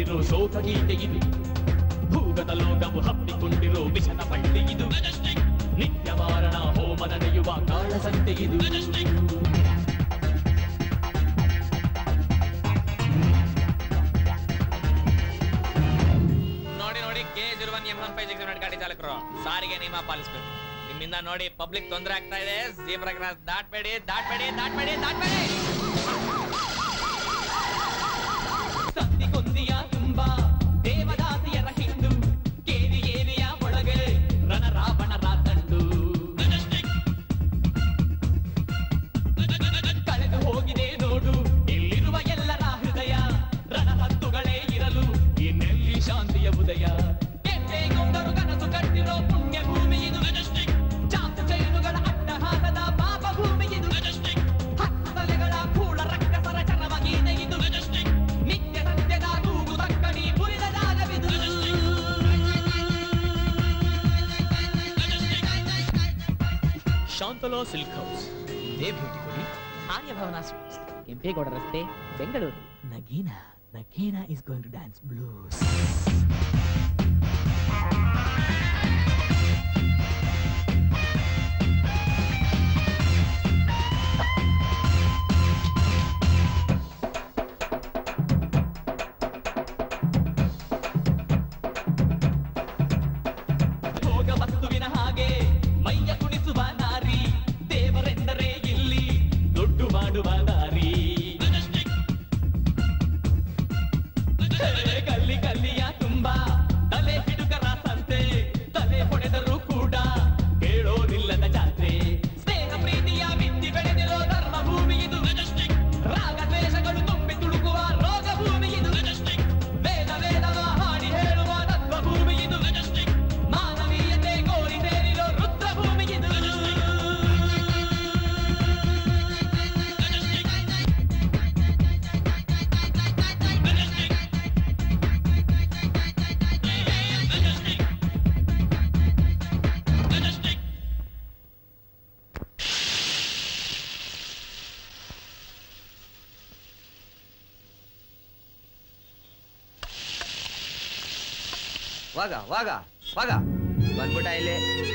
ಹಾಡಿರೋ ಶೋಕ ಗೀತೆ ಇದು ಭೂಗತ ಲೋಕವು ಹಬ್ಬಿಕೊಂಡಿರೋ ವಿಷದ ಬಳ್ಳಿ ಇದು ನಿತ್ಯ ಮಾರಣ ಹೋಮ ನಡೆಯುವ ಕಾಳಸಂತೆ ಇದು ನೋಡಿ ನೋಡಿ K zero one M one five six ಗಾಡಿ ಚಾಲಕರು ಸಾರಿಗೆ ನಿಯಮ ಪಾಲಿಸ್ಬೇಕು ನಿಮ್ಮಿಂದ ನೋಡಿ ಪಬ್ಲಿಕ್ ತೊಂದರೆ ಆಗ್ತಾ ಇದೆ ಜೀಬ್ರಾ ಕ್ರಾಸ್ ದಾಟ್ಬೇಡಿ ದಾಟ್ಬೇಡಿ ದಾಟ್ಬೇಡಿ ದಾಟ್ಬೇಡಿ ಸಂಧಿಗೊಂದಿಯ ತುಂಬ ದೇವದಾಸಿಯರ ಹಿಂಡು ಕೇರಿ ಏರಿಯ ಒಳಗೆ ರಣ ರಾವಣರ ದಂಡು ಕಳೆದು ಹೋಗಿದೆ ನೋಡು ಇಲ್ಲಿರುವ ಎಲ್ಲರ ಹೃದಯ ರಣ ಹತ್ತುಗಳೇ ಇರಲು ಇನ್ನೆಲ್ಲಿ ಶಾಂತಿಯ ಉದಯ ಕೆಂಪೇಗೌಡರು ಕನಸು ಕಟ್ಟಿರೋ ಪುಣ್ಯ ಭೂಮಿ ಇದು ಚಾಕು ಚೈನುಗಳ ಅಟ್ಟಹಾಸದ ಪಾಪ ಭೂಮಿ ಇದು ಹತ್ತು ತಲೆಗಳ ಕೂಳ ರಕ್ಕಸರ ಚರಮ ಗೀತೆ ಇದು ನಿತ್ಯ ಸತ್ಯದ ಕೂಗು ತಕ್ಕಡಿ ಮುರಿದ ಜಾಗವಿದು ಶಾಂತಲಾ ಸಿಲ್ಕ್ ಹೌಸ್ ಇದೇ ಭೇಟಿ ಕೊಡಿ ಆರ್ಯಭವನ ಸ್ವೀಟ್ಸ್ ಕೆಂಪೇಗೌಡ ರಸ್ತೆ Bengaluru Nagina Nagina is going to dance blues ಭೋಗ ವಸ್ತುವಿನ ಹಾಗೆ ಮೈಯ ಕುಣಿಸುವ ನಾರಿ ದೇವರೆಂದರೆ ಇಲ್ಲಿ ದುಡ್ಡು ಮಾಡುವ ದಾರಿ ಕಲ್ಲಿ ಕಲ್ಲಿಯ ತುಂಬಾ ತಲೆ ಹಿಡುಕರ ಸಂತೆ ತಲೆ ಹೊಡೆದರೂ ಕೂಡ ಕೇಳೋರಿಲ್ಲದ ಜಾತ್ರೆ ಸ್ನೇಹ ಪ್ರೀತಿಯ ಬಿತ್ತಿ ಬೆಳೆದಿರೋ ಧರ್ಮ ಭೂಮಿ ಇದು ರಾಗ ದ್ವೇಷಗಳು ತುಂಬಿ ತುಳುಕುವ ರೋಗ ಭೂಮಿ ಇದು ವೇದ ವೇದವ ಹಾಡಿ ಹೇಳುವ ತತ್ವ ಭೂಮಿ ಇದು ಮಾನವೀಯತೆ ಗೋರಿ ಸೇರಿರೋ ರುದ್ರ ಭೂಮಿ ಇದು ವಾಗ ವಾಗ ವಾಗ ಬಂದ್ಬಿಟ್ಟ ಇಲ್ಲಿ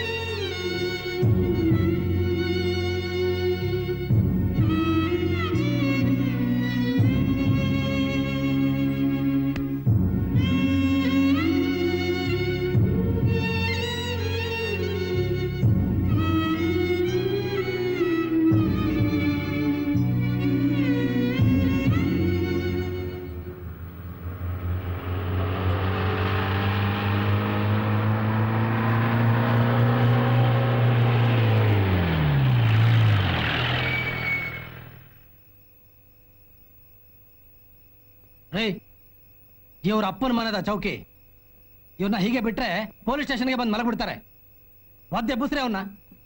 ರೇ ಇವ್ರ ಅಪ್ಪನ ಮನೆದ ಚೌಕಿ ಇವ್ರನ್ನ ಹೀಗೆ ಬಿಟ್ರೆ ಪೊಲೀಸ್ ಸ್ಟೇಷನ್ಗೆ ಬಂದು ಮಲಗ್ಬಿಡ್ತಾರೆ ಒದ್ದೆ ಎಬ್ಬಿಸ್ರಿ ಅವನ್ನ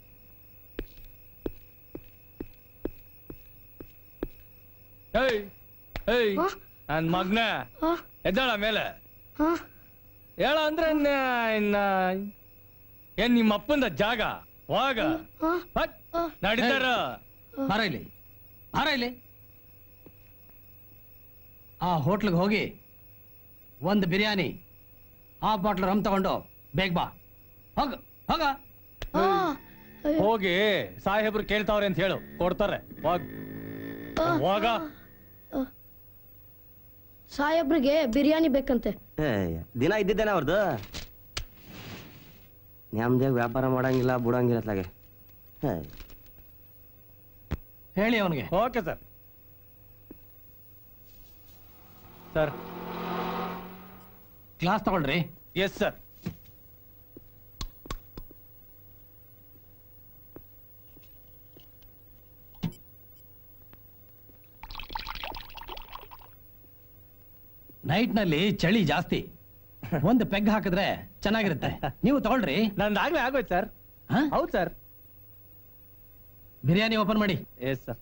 ಏಯ್ ಏಯ್ ನನ್ ಮಗ್ನ ಎದ್ದಾಳ ಮೇಲೆ ಹೇಳ ಅಂದ್ರೆ ಇನ್ನ- ಇನ್ನ ಏನ್ ನಿಮ್ಮ ಅಪ್ಪಂದ ಜಾಗ ಹೋಗ ಹಟ್, ನಡೀತಾರ ಬಾರ ಇಲ್ಲಿ ಬಾರ ಇಲ್ಲಿ ಆ ಹೋಟ್ಲಿಗೆ ಹೋಗಿ ಒಂದು ಬಿರಿಯಾನಿ ಆ ಬಾಟ್ಲ್ ರಮ್ ತಗೊಂಡು ಬೇಗ ಬಾ ಹೋಗ ಹೋಗ ಹೋಗಿ ಸಾಹೇಬ್ರು ಕೇಳ್ತಾವ್ರೆ ಅಂತ ಹೇಳು ಕೊಡ್ತಾರೆ ಹೋಗ್ ಹೋಗ ಸಾಹೇಬ್ರಿಗೆ ಬಿರಿಯಾನಿ ಬೇಕಂತೆ ದಿನ ಇದ್ದಿದ್ದೇನೆ ಅವ್ರದ್ದು ನ್ಯಾಮ್ದಾಗ ವ್ಯಾಪಾರ ಮಾಡಂಗಿಲ್ಲ ಬಿಡಂಗಿಲ್ಲ ಅತ್ಲಾಗೆ ಹೇಳಿ ಅವನಿಗೆ ಓಕೆ ಸರ್ ಸರ್ ಕ್ಲಾಸ್ ತಗೊಳ್ರಿ ಎಸ್ ಸರ್ ನೈಟ್ ನಲ್ಲಿ ಚಳಿ ಜಾಸ್ತಿ ಒಂದು ಪೆಗ್ ಹಾಕಿದ್ರೆ ಚೆನ್ನಾಗಿರುತ್ತೆ ನೀವು ತಗೊಳ್ರಿ ನಂದಾಗ್ಲೇ ಆಗೋಯ್ತು ಸರ್ ಹೌದು ಸರ್ ಬಿರಿಯಾನಿ ಓಪನ್ ಮಾಡಿ ಎಸ್ ಸರ್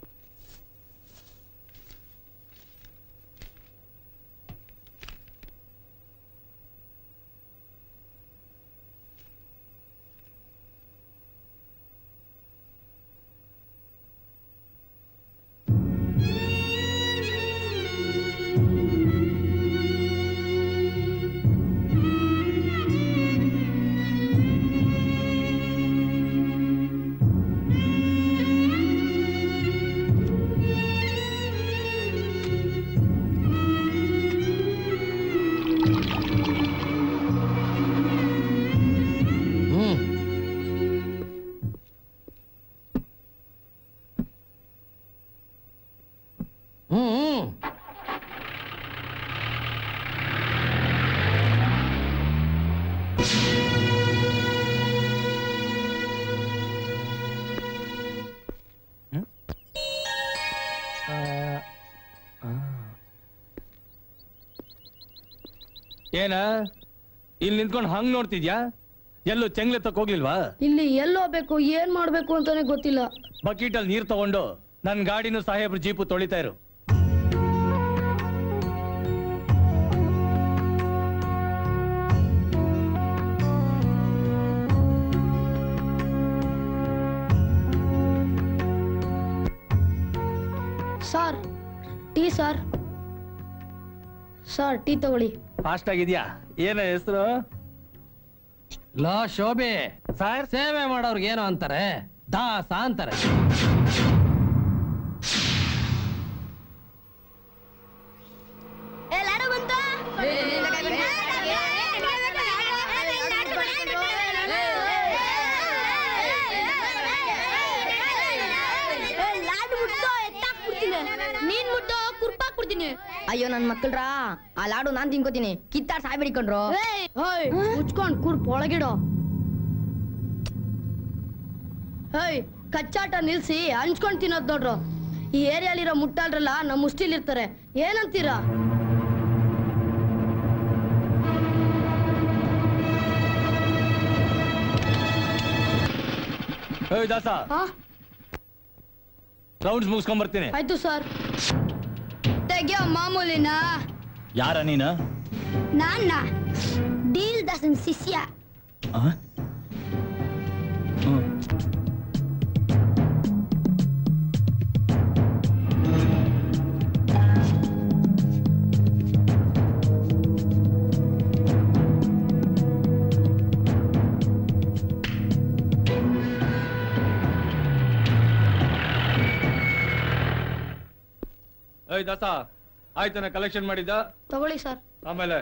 ಏನ ಇಲ್ಲಿ ನಿಂತ್ಕೊಂಡು ಹಂಗ್ ನೋಡ್ತಿದ್ಯಾ ಎಲ್ಲೂ ಚೆಂಗ್ಲೆ ತಕ್ ಹೋಗ್ಲಿಲ್ವಾ ಇಲ್ಲಿ ಎಲ್ಲಿ ಹೋಗ್ಬೇಕು ಏನ್ ಮಾಡ್ಬೇಕು ಅಂತಾನೆ ಗೊತ್ತಿಲ್ಲ ಬಕೀಟ್ ಅಲ್ಲಿ ನೀರ್ ತಗೊಂಡು ನನ್ ಗಾಡಿನೂ ಸಾಹೇಬ್ರು ಜೀಪು ತೊಳಿತಾ ಇರು sir tea sir sir tea ತಗೊಳ್ಳಿ ಫಾಸ್ಟ್ ಆಗಿದ್ಯಾ ಏನ ಹೆಸರು ಲೋ ಶೋಭೆ ಸರ್ ಸೇವೆ ಮಾಡೋರ್ಗೆ ಏನೋ ಅಂತಾರೆ ದಾಸ ಅಂತಾರೆ ನೀನ್ ಮುಟ್ಟೋ ಕುರ್ಪಾಕ್ ಬಿಡ್ತೀನಿ ಅಯ್ಯೋ ನನ್ ಮಕ್ಕಳ್ರ ಆ ಲಾಡು ನಾನ್ ತಿನ್ಕೋತೀನಿ ಕಿತ್ತಾಡ್ ಸಾಯ್ಬೇಡಿ ಕಣ್ರು ಹೇಯ್ ಮುಚ್ಕೊಂಡ್ ಕುರ್ಪ್ ಒಳಗಿಡೋ ಹೇಯ್ ಕಚ್ಚಾಟ ನಿಲ್ಸಿ ಹಂಚ್ಕೊಂಡ್ ತಿನ್ನೋದ್ ನೋಡ್ರು ಈ ಏರಿಯಾಲಿರೋ ಮುಟ್ಟಾಳ್ರಲ್ಲ ನಮ್ಮ ಮುಷ್ಟಿಲ್ ಇರ್ತಾರೆ ಏನಂತೀರಾ ಏಯ್ ದಾಸ ಹಾ ರೌಂಡ್ಸ್ ಮುಗಿಸ್ಕೊಂಡ್ ಬರ್ತೀನಿ ಆಯ್ತು ಸರ್ ತೆಗಿಯೋ ಮಾಮೂಲಿನ ಯಾರ ನೀನ ನಾನ್ನ ಡೀಲ್ ದಸನ್ ಶಿಷ್ಯ ಏಯ್ ದಾಸ ಆಯ್ತಾನ ಕಲೆಕ್ಷನ್ ಮಾಡಿದ್ದ ತಗೊಳ್ಳಿ ಸರ್ ಆಮೇಲೆ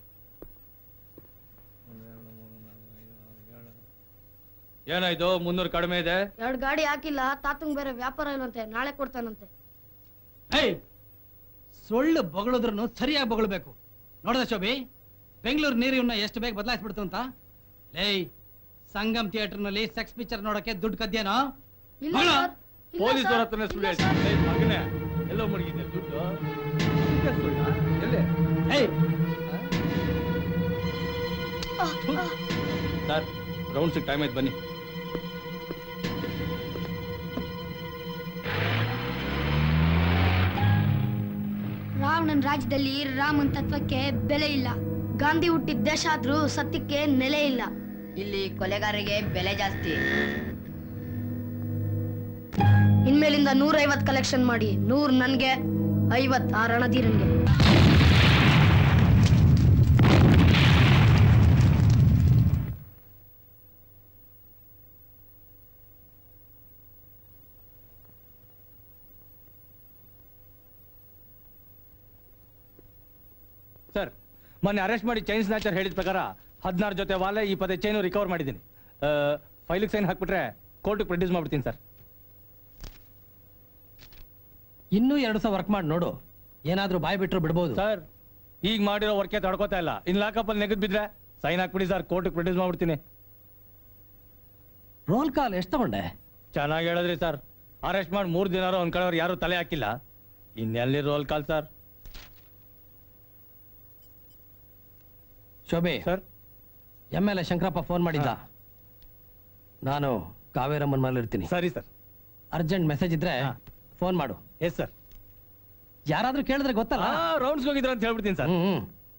ಏನಾಯ್ತು ಮುನ್ನೂರು ಕಡಿಮೆ ಇದೆ ಎರಡ್ ಗಾಡಿ ಹಾಕಿಲ್ಲ ತಾತಂಗ್ ಬೇರೆ ವ್ಯಾಪಾರ ಇಲ್ವಂತೆ ನಾಳೆ ಕೊಡ್ತಾನಂತೆ ಏಯ್ ಸೊಳ್ಳು ಬೊಗಳಿದ್ರು ಸರಿಯಾಗಿ ಬೊಗಳ್ಬೇಕು ನೋಡ್ದ ಶೋಭಿ ಬೆಂಗಳೂರು ನೀರು ಇವನ್ನ ಎಷ್ಟು ಬೇಗ ಬದಲಾಯಿಸ್ಬಿಡ್ತು ಅಂತ ಲೇಯ್ ಸಂಗಮ್ ಥಿಯೇಟರ್ನಲ್ಲಿ ಸೆಕ್ಸ್ ಪಿಕ್ಚರ್ ನೋಡಕ್ಕೆ ದುಡ್ಡು ಕದ್ಯೇನೋ ಇಲ್ಲ ಮಗಳ? ಸರ್ ಇಲ್ಲ ಪೊಲೀಸ್ ಸರ್. ಹತ್ರನೇ ಸುಳ್ಳು ಇಲ್ಲ ಹೇಳ್ತೀನಿ. ಸರ್. ಏಯ್ ಮಗನೇ ಎಲ್ಲೋ ಮಡಗಿದೆ ದುಡ್ಡು ಇದೇ ಸುಳ್ಳಾ? ಎಲ್ಲಿ ಏಯ್ ಸರ್ ರೌಂಡ್ಸ್ ಟೈಮ್ ಆಯ್ತು ಬನ್ನಿ ರಾವಣನ್ ರಾಜ್ಯದಲ್ಲಿ ರಾಮನ್ ತತ್ವಕ್ಕೆ ಬೆಲೆ ಇಲ್ಲ ಗಾಂಧಿ ಹುಟ್ಟಿದ ದೇಶ ಆದ್ರೂ ಸತ್ಯಕ್ಕೆ ನೆಲೆ ಇಲ್ಲ ಇಲ್ಲಿ ಕೊಲೆಗಾರರಿಗೆ ಬೆಲೆ ಜಾಸ್ತಿ ಇನ್ಮೇಲಿಂದ ನೂರ ಐವತ್ ಕಲೆಕ್ಷನ್ ಮಾಡಿ ನೂರ್ ನನ್ಗೆ ಐವತ್ ಆ ರಣಧೀರನ್ಗೆ ಸರ್ ಮೊನ್ನೆ ಅರೆಸ್ಟ್ ಮಾಡಿ ಚೈನ್ ಸ್ನಾಚರ್ ಹೇಳಿದ ಪ್ರಕಾರ ಹದಿನಾರು ಜೊತೆ ವಾಲೆ ಈ ಪದೇ ಚೈನು ರಿಕವರ್ ಮಾಡಿದ್ದೀನಿ ಫೈಲಿಗೆ ಸೈನ್ ಹಾಕ್ಬಿಟ್ರೆ ಕೋರ್ಟಿಗೆ ಪ್ರೊಡ್ಯೂಸ್ ಮಾಡ್ಬಿಡ್ತೀನಿ ಸರ್ ಇನ್ನೂ ಎರಡು ಸಹ ವರ್ಕ್ ಮಾಡಿ ನೋಡು ಏನಾದ್ರೂ ಬಾಯ್ ಬಿಟ್ರು ಬಿಡ್ಬೋದು ಸರ್ ಈಗ ಮಾಡಿರೋ ವರ್ಕೆ ತಡ್ಕೋತಾ ಇಲ್ಲ ಇನ್ ಲಾಕಪ್ಪಲ್ಲಿ ನೆಗೆದ್ ಬಿದ್ರೆ ಸೈನ್ ಹಾಕ್ಬಿಡಿ ಸರ್ ಕೋರ್ಟಿಗೆ ಪ್ರೊಡ್ಯೂಸ್ ಮಾಡ್ಬಿಡ್ತೀನಿ ರೋಲ್ ಕಾಲ್ ಎಷ್ಟು ತಗೊಂಡೆ ಚೆನ್ನಾಗಿ ಹೇಳಿದ್ರಿ ಸರ್ ಅರೆಸ್ಟ್ ಮಾಡಿ ಮೂರು ದಿನ ಒಂದ್ ಕಡೆಯವ್ರು ಯಾರು ತಲೆ ಹಾಕಿಲ್ಲ ಇನ್ನೆಲ್ಲಿ ರೋಲ್ ಕಾಲ್ ಸರ್ ಶೋಭೆ sir M L A Shankarappa phone ಮಾಡಿದ್ದ ನಾನು ಕಾವೇರಮ್ಮನ ಮನೇಲಿ ಇರ್ತೀನಿ ಸರಿ ಸರ್ ಅರ್ಜೆಂಟ್ ಮೆಸೇಜ್ ಇದ್ರೆ ಹಾ. ಫೋನ್ ಮಾಡು ಎಸ್ ಸರ್ ಯಾರಾದ್ರೂ ಕೇಳಿದ್ರೆ ಗೊತ್ತಲ್ಲ ರೌಂಡ್ಸ್ ಹೋಗಿದ್ರು ಅಂತ ಹೇಳ್ಬಿಡ್ತೀನಿ ಸರ್ ಹ್ಮ್ ಹ್ಮ್.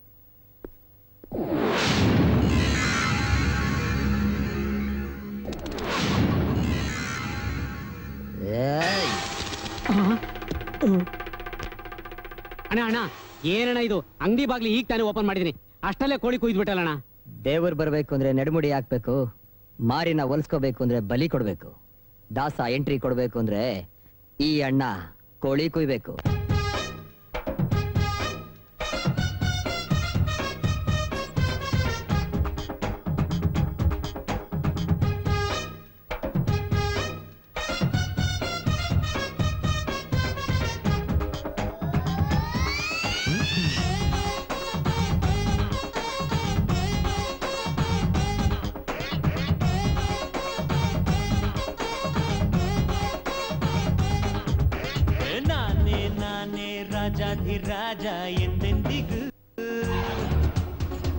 ಅಣ್ಣ ಅಣ್ಣ ಏನಣ್ಣ ಇದು ಅಂಗಡಿ ಬಾಗ್ಲಿ ಈಗ ತಾನೇ ಓಪನ್ ಮಾಡಿದೀನಿ ಅಷ್ಟಲ್ಲೇ ಕೋಳಿ ಕುಯ್ದ್ಬಿಟ್ಟಲ್ಲಣ್ಣ ದೇವ್ರು ಬರ್ಬೇಕು ಅಂದ್ರೆ ನಡುಮುಡಿ ಹಾಕ್ಬೇಕು ಮಾರಿನ ಹೊಲ್ಸ್ಕೋಬೇಕು ಅಂದ್ರೆ ಬಲಿ ಕೊಡ್ಬೇಕು ದಾಸ ಎಂಟ್ರಿ ಕೊಡ್ಬೇಕು ಅಂದ್ರೆ ಈ ಅಣ್ಣ ಕೋಳಿ ಕುಯ್ಬೇಕು ನಾನೇ ನಾನೇ ರಾಜಾಧಿರಾಜ ಎಂದೆಂದಿಗೂ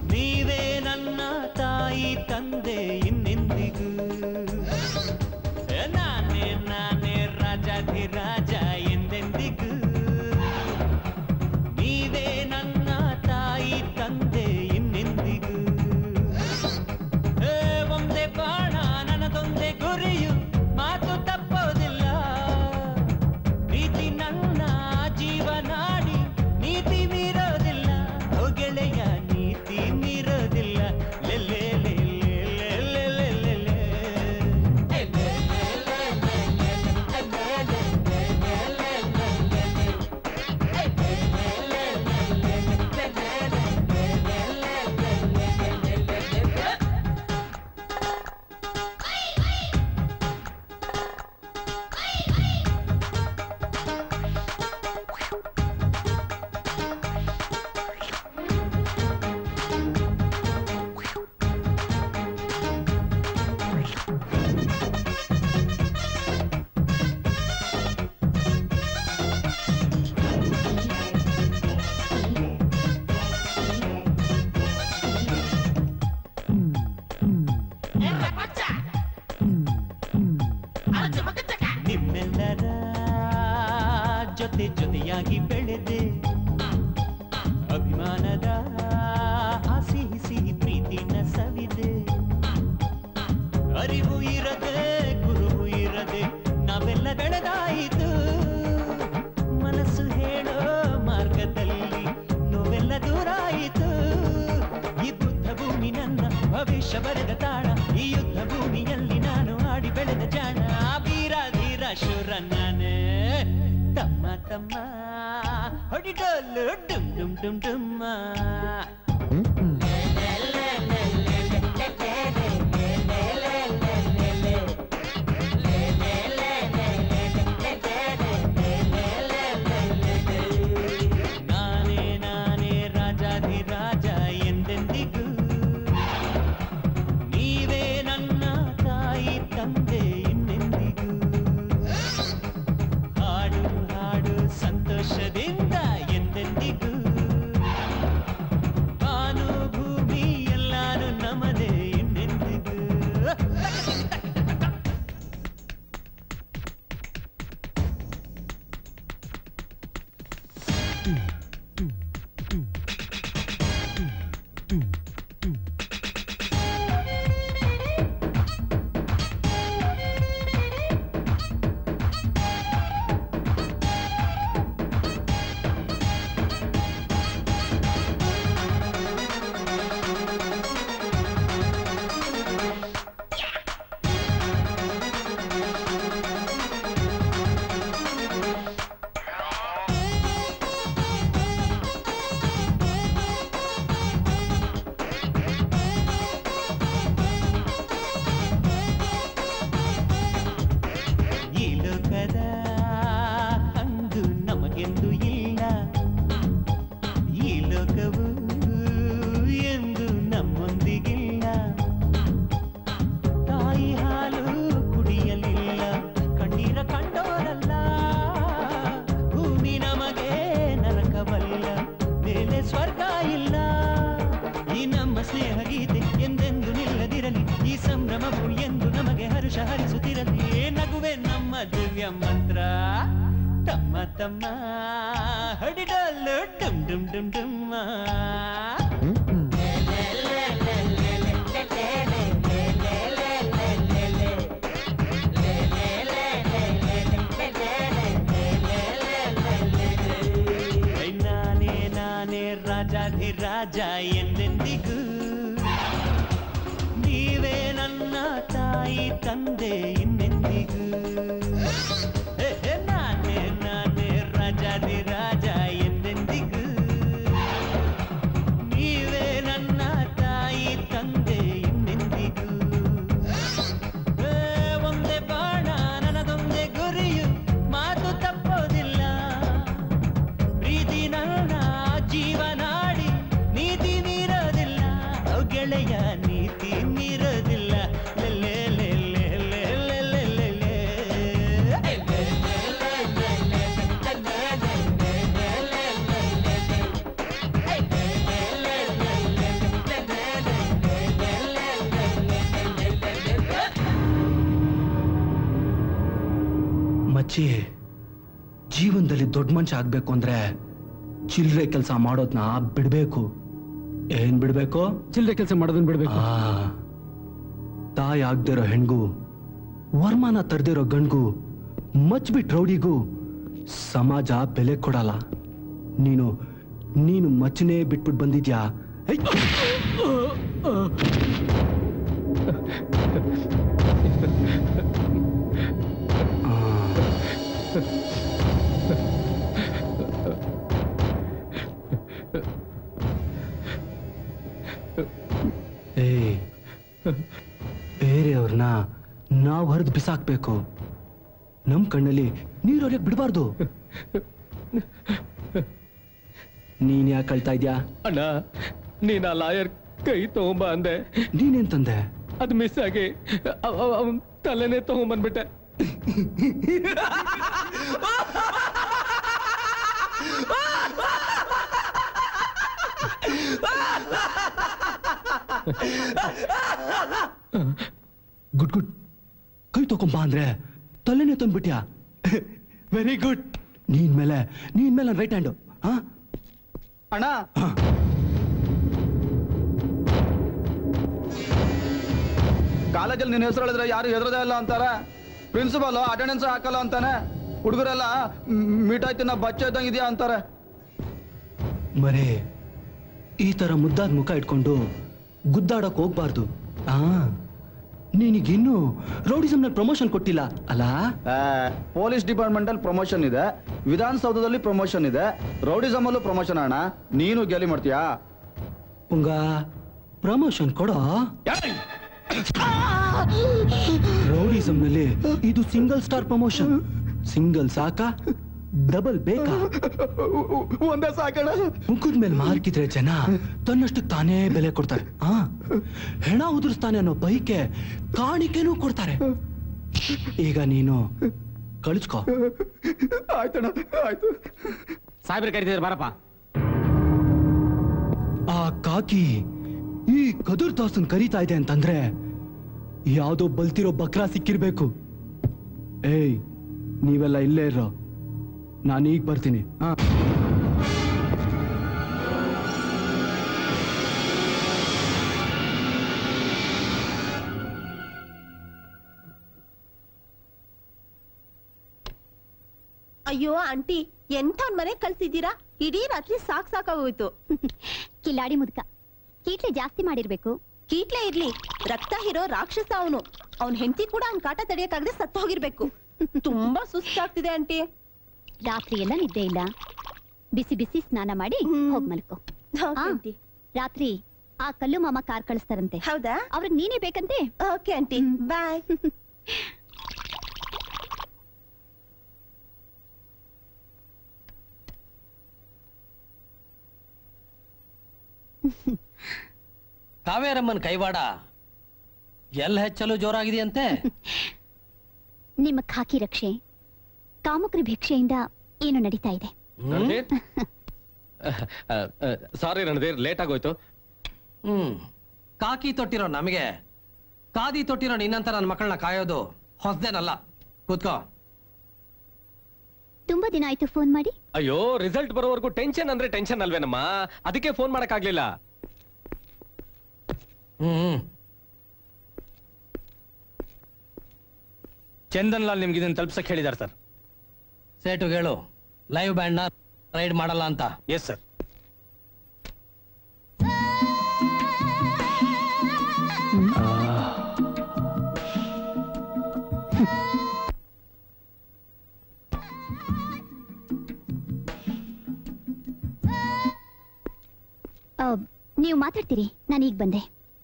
ಜೊತೆ ಜೊತೆಯಾಗಿ ಬೆಳೆದೆ ಅಭಿಮಾನದ ಆ ಸಿಹಿ ಸಿಹಿ ಪ್ರೀತಿನ ಸವಿದೆ ಅರಿವು ಇರದೆ ಗುರುವು ಇರದೆ ನಾವೆಲ್ಲ ಬೆಳೆದಾಯಿತು ಮನಸ್ಸು ಹೇಳೋ ಮಾರ್ಗದಲ್ಲಿ ನೋವೆಲ್ಲ ದೂರಾಯಿತು ಈ ಬುದ್ಧ ಭೂಮಿ ನನ್ನ ಭವಿಷ್ಯ ಬರೆದ ತಾಣ ಈ ಯುದ್ಧ ಭೂಮಿಯಲ್ಲಿ ನಾನು ಆಡಿ ಬೆಳೆದ ಜಾಣ ವೀರ ಧೀರ ಶೂರ ನಾನೇ ತಮ್ಮ ತಮ್ಮ ಹೊಡಿಡೋಲು ಡುಮ್ ಡುಮ್ ಡುಮ್ ಡುಮ್ಮ ನಾನೇ ನಾನೇ ರಾಜಾಧಿರಾಜ ಎಂದೆಂದಿಗೂ ನೀವೇ ನನ್ನ ತಾಯಿ ತಂದೆ ಇನ್ನೆಂದಿಗೂ ಹಾಡು ಹಾಡು ಸಂತೋಷದಿಂದ ಎಂದೆಂದಿಗೂ ಬಾನು ಭೂಮಿ ಎಲ್ಲಾನು ನಮದೇ ಇನ್ನೆಂದಿಗೂ ಈ ಲೋಕದ ಅಂದು ನಮಗೆಂದು ಇಲ್ಲ ಈ ಲೋಕವು ಎಂದು ನಮ್ಮೊಂದಿಗಿಲ್ಲ ತಾಯಿ ಹಾಲು ಕುಡಿಯಲಿಲ್ಲ ಕಣ್ಣೀರ ಕಂಡೋರಲ್ಲ ಭೂಮಿ ನಮಗೆ ನರಕವಲ್ಲ ಮೇಲೆ ಸ್ವರ್ಗ ಇಲ್ಲ ಈ ನಮ್ಮ ಸ್ನೇಹ ಗೀತೆ ಎಂದೆಂದು ನಿಲ್ಲದಿರಲಿ ಈ ಸಂಭ್ರಮವು ಎಂದು ನಮಗೆ ಹರುಷ ಹರಿಸುತ್ತಿರಲಿ ನಗುವೆ ನಮ್ಮ ದಿವ್ಯ ಮಂತ್ರ ತಮ್ಮ ತಮ್ಮ ಹಡಿಡಲ್ಲು ಡುಮ್ ಡುಮ್ ಡುಮ್ ಡುಮ್ಮ ಐ ನಾನೇ ನಾನೇ ರಾಜಾಧಿರಾಜ ಎಂದೆಂದಿಗೂ ನೀವೇ ನನ್ನ ತಾಯಿ ತಂದೆ ಇನ್ನೆಂದಿಗೂ ಹೇ, ಹೇ, ನಾನೇ ನಾನೇ ರಾಜಾಧಿರಾಜ ಎಂದೆಂದಿಗೂ ನೀವೇ ನನ್ನ ತಾಯಿ ತಂದೆ ಇನ್ನೆಂದಿಗೂ ಹೇ, ಒಂದೇ ಬಾಣ ನನ್ನದೊಂದೇ ಗುರಿಯು ಮಾತು ತಪ್ಪೋದಿಲ್ಲ ಪ್ರೀತಿ ನನ್ನ ಜೀವನಾಡಿ ನೀತಿ ಮೀರೋದಿಲ್ಲ ಓ ಗೆಳೆಯ ನೀತಿ ಮೀರೋದಿಲ್ಲ ಲೆಲ್ಲೆ ಲೆಲ್ಲೆ ಲೆಲ್ಲೆ ಲೆಲ್ಲೆ ಲೆ. ಮಚ್ಚಿ ಜೀವನದಲ್ಲಿ ದೊಡ್ಡ ಮನುಷ್ಯ ಆಗ್ಬೇಕು ಅಂದ್ರೆ ಚಿಲ್ಲರೆ ಕೆಲಸ ಮಾಡೋದ್ನ ಬಿಡ್ಬೇಕು ಏನ್ ಬಿಡ್ಬೇಕು ಚಿಲ್ಲರೆ ಕೆಲಸ ಮಾಡೋದನ್ನ ಬಿಡ್ಬೇಕು ಆ, ತಾಯಿ ಆಗ್ದಿರೋ ಹೆಣ್ಗೂ ವರ್ಮಾನ ತರ್ದಿರೋ ಗಂಡ್ಗೂ ಮಚ್ಬಿಟ್ ರೌಡಿಗೂ ಸಮಾಜ ಬೆಲೆ ಕೊಡಲ್ಲ ನೀನು ನೀನು ಮಚ್ಚನೇ ಬಿಟ್ಬಿಟ್ಟು ಬಂದಿದ್ಯಾ ಐ! ಏಯ್ ಬೇರೆಯವ್ರನ್ನ ನಾವು ಹರಿದು ಬಿಸಾಕ್ಬೇಕು ನಮ್ ಕಣ್ಣಲ್ಲಿ ನೀರು ಹೊರಕ್ ಬಿಡಬಾರ್ದು ನೀನ್ ಯಾಕೆ ಕಳ್ತಾ ಇದ್ಯಾ ಅಣ್ಣ ನೀನ್ ಆ ಲಾಯರ್ ಕೈ ತಗೊಂಬ ಅಂದೆ ನೀನೇನ್ ತಂದೆ ಅದು ಮಿಸ್ ಆಗಿ ಅವನ್ ತಲೆನೇ ತಗೊಂಬಂದ್ಬಿಟ್ಟೆ ಗುಡ್ ಗುಡ್ ಕೈ ತಗೊಂಬ ಅಂದ್ರೆ ತಲೆನೇ ತಂದ್ಬಿಟ್ಯಾ ವೆರಿ ಗುಡ್ ನೀನ್ ಮೇಲೆ ನೀನ್ ಮೇಲೆ ರೈಟ್ ಹ್ಯಾಂಡು ಹಾ ಅಣ್ಣ ಕಾಲೇಜಲ್ಲಿ ನಿನ್ನ ಹೆಸರು ಹೇಳಿದ್ರೆ ಯಾರು ಹೆದರದೇ ಇಲ್ಲ ಅಂತಾರೆ ಪ್ರಿನ್ಸಿಪಾಲ್ ಅಟೆಂಡೆನ್ಸ್ ಹಾಕಲ್ಲ ಅಂತಾನೆ ಹುಡುಗರೆಲ್ಲ ಮಿಠಾಯಿ ತಿನ್ನ ಬಚ್ಚ ಇದ್ದಂಗೆ ಇದೆಯಾ ಅಂತಾರೆ ಮರೇ ಈ ತರ ಮುದ್ದಾದ ಮುಖ ಇಟ್ಕೊಂಡು ಗುದ್ದಾಡಕ್ ಹೋಗ್ಬಾರ್ದು ಆ ನಿನಗಿನ್ನು ರೌಡಿಸಮ್ನಲ್ಲಿ ಪ್ರಮೋಷನ್ ಕೊಟ್ಟಿಲ್ಲ ಅಲ್ಲ ಪೊಲೀಸ್ ಡಿಪಾರ್ಟ್ಮೆಂಟ್ ಅಲ್ಲಿ ಪ್ರಮೋಷನ್ ಇದೆ ವಿಧಾನಸೌಧದಲ್ಲಿ ಪ್ರಮೋಷನ್ ಇದೆ ರೌಡಿಸಮ್ ಅಲ್ಲೂ ಪ್ರಮೋಷನ್ ಅಣ್ಣ ನೀನು ಗೆಲಿ ಮಾಡ್ತೀಯಾ ಪುಂಗ ಪ್ರಮೋಷನ್ ಕೊಡೋ ರೌಡಿಸಮ್ನಲ್ಲಿ ಇದು ಸಿಂಗಲ್ ಸ್ಟಾರ್ ಪ್ರಮೋಷನ್ ಸಿಂಗಲ್ ಸಾಕಾ ಡಬಲ್ ಬೇಕಾ ಒಂದೇ ಸಾಕಣ ಮುಖದ ಮೇಲೆ ಮಾರ್ಕಿದ್ರೆ ಜನ ತನ್ನಷ್ಟು ತಾನೇ ಬೆಲೆ ಕೊಡ್ತಾರೆ ಆ ಹೆಣ ಉದುರಿಸ್ತಾನೆ ಅನ್ನೋ ಬೈಕೆ ಕಾಣಿಕೆನೂ ಕೊಡ್ತಾರೆ ಈಗ ನೀನು ಕಳಿಸ್ಕೋ ಆಯ್ತಣ್ಣ ಆಯ್ತು ಸಾಹೇಬ್ರು ಕರಿತಿದ್ರು ಬಾರಪ್ಪ ಆ ಕಾಕಿ ಈ ಕದೂರ್ ದಾಸನ್ ಕರೀತಾ ಇದೆ ಅಂತಂದ್ರೆ ಯಾವ್ದೋ ಬಲ್ತಿರೋ ಬಕ್ರಾ ಸಿಕ್ಕಿರ್ಬೇಕು ಏಯ್ ನೀವೆಲ್ಲ ಇಲ್ಲೇ ಇರೋ ನಾನು ಈಗ ಬರ್ತೀನಿ ಆ ಅಯ್ಯೋ ಆಂಟಿ ಎಂಥವ್ನ್ ಮನೆ ಕಳ್ಸಿದ್ದೀರಾ ಇಡೀ ರಾತ್ರಿ ಸಾಕ್ ಸಾಕಾಗೋಯ್ತು ಕಿಲಾಡಿ ಮುದ್ಕ ಕೀಟ್ಲೆ ಜಾಸ್ತಿ ಮಾಡಿರ್ಬೇಕು ಕೀಟ್ಲೆ ಇರ್ಲಿ ರಕ್ತ ಹೀರೋ ರಾಕ್ಷಸ ಅವನು ಅವನ್ ಹೆಂಡತಿ ಕೂಡ ಅವ್ನ್ ಕಾಟ ತಡೆಯಕ್ಕಾಗದೆ ಸತ್ತು ಹೋಗಿರ್ಬೇಕು ತುಂಬಾ ಸುಸ್ತಾಗ್ತಿದೆ ಆಂಟಿ ರಾತ್ರಿ ಎಲ್ಲ ನಿದ್ದೆ ಇಲ್ಲ ಬಿಸಿ ಬಿಸಿ ಸ್ನಾನ ಮಾಡಿ ಹೋಗ್ ಮಲ್ಕೋ ಆ, ರಾತ್ರಿ ಆ ಕಲ್ಲು ಮಾಮ ಕಾರ್ ಕಳಿಸ್ತಾರಂತೆ ಹೌದಾ ಅವ್ರಿಗೆ ನೀನೇ ಬೇಕಂತೆ ಓಕೆ ಆಂಟಿ ಬಾಯ್ ಕಾವೇರಮ್ಮನ ಕೈವಾಡ ಎಲ್ಲ ಹೆಚ್ಚಲು ಜೋರಾಗಿದೆಯಂತೆ ನಿಮ್ಮ ಖಾಕಿ ರಕ್ಷೆ ಕಾಮುಕರ ಭಿಕ್ಷೆಯಿಂದ ಏನು ನಡೀತಾ ಇದೆ ಸಾರಿ ರಣಧೀರ್ ಲೇಟ್ ಆಗೋಯ್ತು ಹ್ಮ್ ಕಾಕಿ ತೊಟ್ಟಿರೋ ನಮಗೆ ಕಾದಿ ತೊಟ್ಟಿರೋ ನಿನ್ನಂತ ನನ್ನ ಮಕ್ಕಳನ್ನ ಕಾಯೋದು ಹೊಸದೇನಲ್ಲ ಕೂತ್ಕೋ ತುಂಬಾ ದಿನ ಆಯ್ತು ಫೋನ್ ಮಾಡಿ ಅಯ್ಯೋ ರಿಸಲ್ಟ್ ಬರೋವರೆಗೂ ಟೆನ್ಷನ್ ಅಂದ್ರೆ ಟೆನ್ಷನ್ ಅಲ್ವೇನಮ್ಮ ಅದಕ್ಕೆ ಫೋನ್ ಮಾಡಕ್ಕಾಗ್ಲಿಲ್ಲ ಹ್ಮ್ ಚಂದನ್ ಲಾಲ್ ನಿಮ್ಗೆ ಇದನ್ನ ತಲುಪ್ಸಕ್ ಹೇಳಿದಾರೆ ಸರ್ ಸೇಟು ಹೇಳು ಲೈವ್ ಬ್ಯಾಂಡ್ ನ ರೈಡ್ ಮಾಡಲ್ಲ ಅಂತ ಎಸ್ ಸರ್ ಆ, ನೀವು ಮಾತಾಡ್ತೀರಿ ನಾನು ಈಗ ಬಂದೆ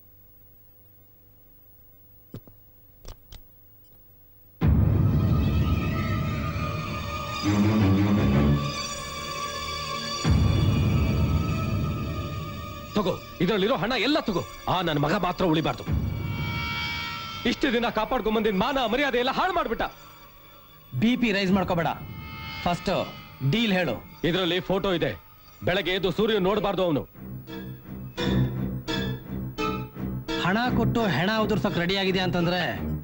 ತಗೋ ಇದರಲ್ಲಿರೋ ಹಣ ಎಲ್ಲ ತಗೋ ಆ ನನ್ನ ಮಗ ಮಾತ್ರ ಉಳಿಬಾರ್ದು ಇಷ್ಟು ದಿನ ಕಾಪಾಡ್ಕೊಂಡ್ ಬಂದಿದ್ ಮಾನ ಮರ್ಯಾದೆ ಎಲ್ಲ ಹಾಳು ಮಾಡ್ಬಿಟ್ಟ ಬಿ ಪಿ ರೈಸ್ ಮಾಡ್ಕೋಬೇಡ ಫಸ್ಟ್ ಡೀಲ್ ಹೇಳು ಇದರಲ್ಲಿ ಫೋಟೋ ಇದೆ ಬೆಳಗ್ಗೆ ಎದ್ದು ಸೂರ್ಯ ನೋಡಬಾರ್ದು ಅವನು ಹಣ ಕೊಟ್ಟು ಹೆಣ ಉದುರ್ಸಕ್ ರೆಡಿ ಆಗಿದೆ ಅಂತಂದ್ರೆ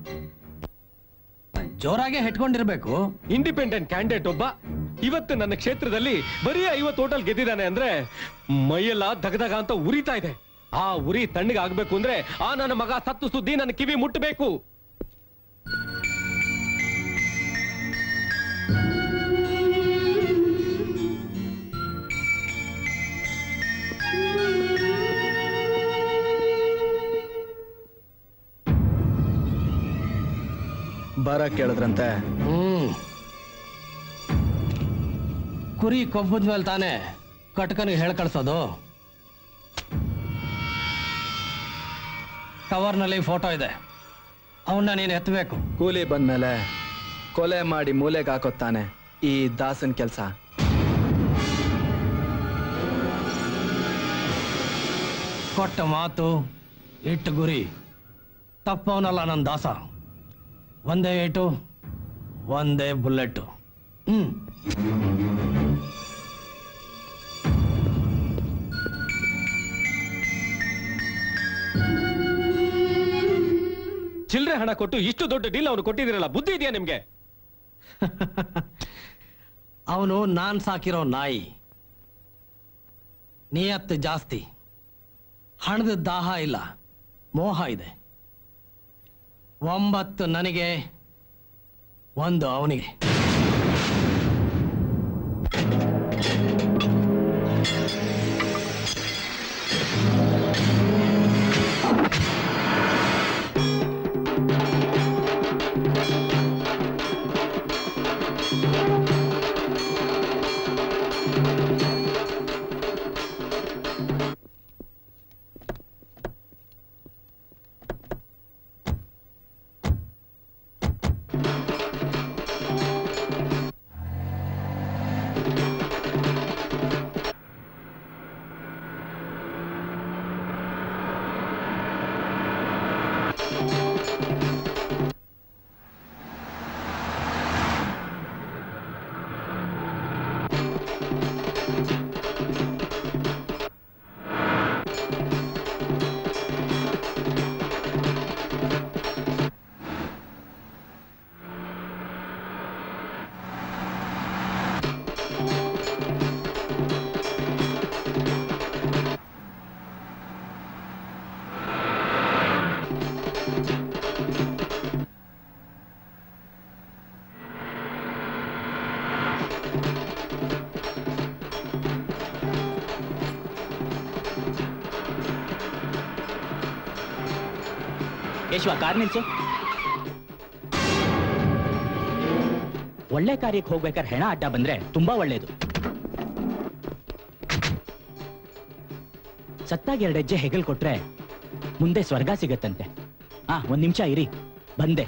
ಜೋರಾಗೆ ಹೆಟ್ಕೊಂಡಿರ್ಬೇಕು ಇಂಡಿಪೆಂಡೆಂಟ್ ಕ್ಯಾಂಡಿಡೇಟ್ ಒಬ್ಬ ಇವತ್ತು ನನ್ನ ಕ್ಷೇತ್ರದಲ್ಲಿ ಬರೀ ಐವತ್ತು ಹೋಟೆಲ್ ಗೆದ್ದಿದ್ದಾನೆ ಅಂದ್ರೆ ಮೈಯೆಲ್ಲ ದಗದಗ ಅಂತ ಉರಿತಾ ಇದೆ ಆ ಉರಿ ತಣ್ಣಗೆ ಆಗ್ಬೇಕು ಅಂದ್ರೆ ಆ ನನ್ನ ಮಗ ಸತ್ತು ಸುದ್ದಿ ನನ್ನ ಕಿವಿ ಮುಟ್ಟಬೇಕು ಬರ ಕೇಳಿದ್ರಂತೆ ಹ್ಮ್ ಕುರಿ ಕೊಬ್ಬದ ಮೇಲೆ ತಾನೇ ಕಟ್ಕನಿಗೆ ಹೇಳ್ ಕಳ್ಸೋದು ಕವರ್ನಲ್ಲಿ ಫೋಟೋ ಇದೆ ಅವನ್ನ ನೀನು ಎತ್ತಬೇಕು ಕೂಲಿ ಬಂದ್ಮೇಲೆ ಕೊಲೆ ಮಾಡಿ ಮೂಲೆಗೆ ಹಾಕೋತಾನೆ ಈ ದಾಸನ್ ಕೆಲಸ ಕೊಟ್ಟ ಮಾತು ಇಟ್ಟು ಗುರಿ ತಪ್ಪವನಲ್ಲ ನನ್ನ ದಾಸ ಒಂದೇ ಏಟು ಒಂದೇ ಬುಲೆಟ್ ಹ್ಮ್ ಚಿಲ್ಲರೆ ಹಣ ಕೊಟ್ಟು ಇಷ್ಟು ದೊಡ್ಡ ಡೀಲ್ ಅವನು ಕೊಟ್ಟಿದ್ದೀರಲ್ಲ ಬುದ್ಧಿ ಇದೆಯಾ ನಿಮ್ಗೆ ಅವನು ನಾನ್ ಸಾಕಿರೋ ನಾಯಿ ನಿಯತ್ತು ಜಾಸ್ತಿ ಹಣದ ದಾಹ ಇಲ್ಲ ಮೋಹ ಇದೆ ಒಂಬತ್ತು ನನಗೆ ಒಂದು ಅವನಿಗೆ ಕೇಶವ ಕಾರ್ ನಿಲ್ಸು ಒಳ್ಳೆ ಕಾರ್ಯಕ್ಕೆ ಹೋಗ್ಬೇಕಾದ್ರೆ ಹೆಣ ಅಡ್ಡ ಬಂದ್ರೆ ತುಂಬಾ ಒಳ್ಳೇದು ಸತ್ತಾಗ ಎರಡು ಹೆಜ್ಜೆ ಹೆಗಲ್ ಕೊಟ್ರೆ ಮುಂದೆ ಸ್ವರ್ಗ ಸಿಗತ್ತಂತೆ ಆ ಒಂದ್ ನಿಮಿಷ ಇರಿ ಬಂದೆ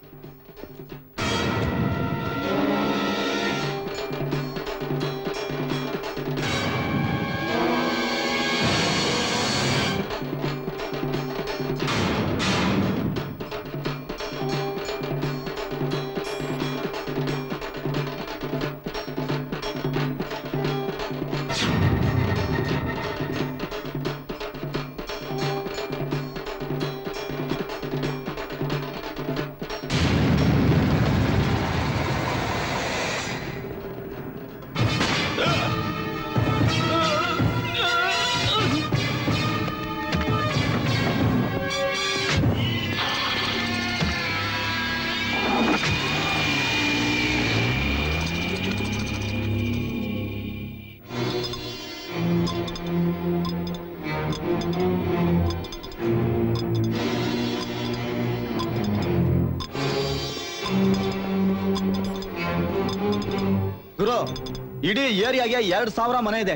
ಗುರು ಇಡೀ ಏರಿಯಾಗೆ ಎರಡ್ ಸಾವಿರ ಮನೆ ಇದೆ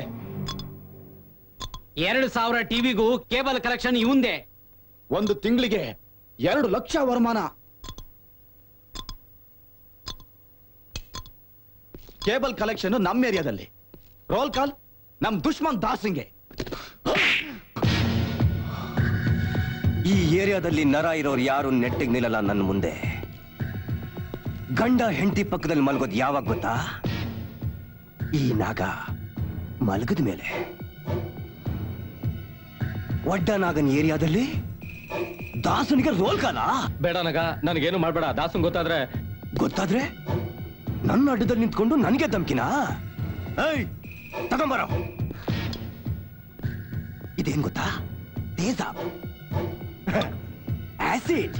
ಎರಡು ಸಾವಿರ ಟಿವಿಗೂ ಕೇಬಲ್ ಕಲೆಕ್ಷನ್ ಇವಂದೆ ಒಂದು ತಿಂಗಳಿಗೆ ಎರಡು ಲಕ್ಷ ವರಮಾನ ಕೇಬಲ್ ಕಲೆಕ್ಷನ್ ನಮ್ಮ ಏರಿಯಾದಲ್ಲಿ ರೋಲ್ ಕಾಲ್ ನಮ್ ದುಶ್ಮನ್ ದಾಸಿಂಗೆ ಈ ಏರಿಯಾದಲ್ಲಿ ನರ ಇರೋರು ಯಾರು ನೆಟ್ಟಿಗೆ ನಿಲ್ಲಲ್ಲ ನನ್ನ ಮುಂದೆ ಗಂಡ ಹೆಂಡತಿ ಪಕ್ಕದಲ್ಲಿ ಮಲಗೋದು ಯಾವಾಗ ಗೊತ್ತಾ ಈ ನಾಗ ಮಲಗದ ಮೇಲೆ ಒಡ್ಡ ನಾಗನ್ ಏರಿಯಾದಲ್ಲಿ ದಾಸನಿಗೆ ರೋಲ್ ಕಾಲ ಬೇಡ ನಗ ನನಗೇನು ಮಾಡ್ಬೇಡ ದಾಸನ್ ಗೊತ್ತಾದ್ರೆ ಗೊತ್ತಾದ್ರೆ ನನ್ನ ಅಡ್ಡದಲ್ಲಿ ನಿಂತ್ಕೊಂಡು ನನಗೆ ಧಮ್ಕಿನಾ ಏಯ್ ತಗೊಂಬರೋ ಇದೇನ್ ಗೊತ್ತಾ ತೇಜಾಬ್ ಆಸಿಡ್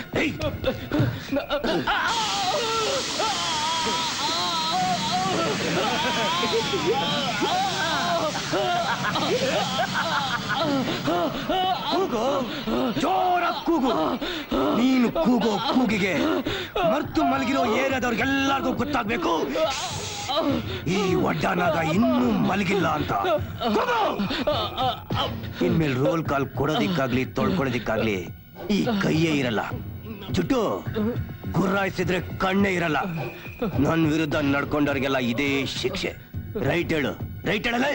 ಕೂಗು ಜೋರಾಗಿ ಕೂಗು ನೀನು ಕೂಗೋ ಕೂಗಿಗೆ ಮರ್ತು ಮಲಗಿರೋ ಏರಿಯಾದವ್ರಿಗೆಲ್ಲರಿಗೂ ಗೊತ್ತಾಗ್ಬೇಕು ಈ ಒಡ್ಡನಾಗ ಇನ್ನೂ ಮಲಗಿಲ್ಲ ಅಂತ ಕೂಗು! ಇನ್ಮೇಲೆ ರೋಲ್ ಕಾಲ್ ಕೊಡೋದಿಕ್ಕಾಗ್ಲಿ ತೊಳ್ಕೊಳ್ಳೋದಿಕ್ಕಾಗ್ಲಿ ಈ ಕೈಯೇ ಇರಲ್ಲ ಜುಟ್ಟು ಗುರ್ರಾಯಿಸಿದ್ರೆ ಕಣ್ಣೇ ಇರಲ್ಲ ನನ್ ವಿರುದ್ಧ ನಡ್ಕೊಂಡವ್ರಿಗೆಲ್ಲ ಇದೇ ಶಿಕ್ಷೆ ರೈಟ್ ಹೇಳು ರೈಟ್ ಹೇಳಲ್ಲ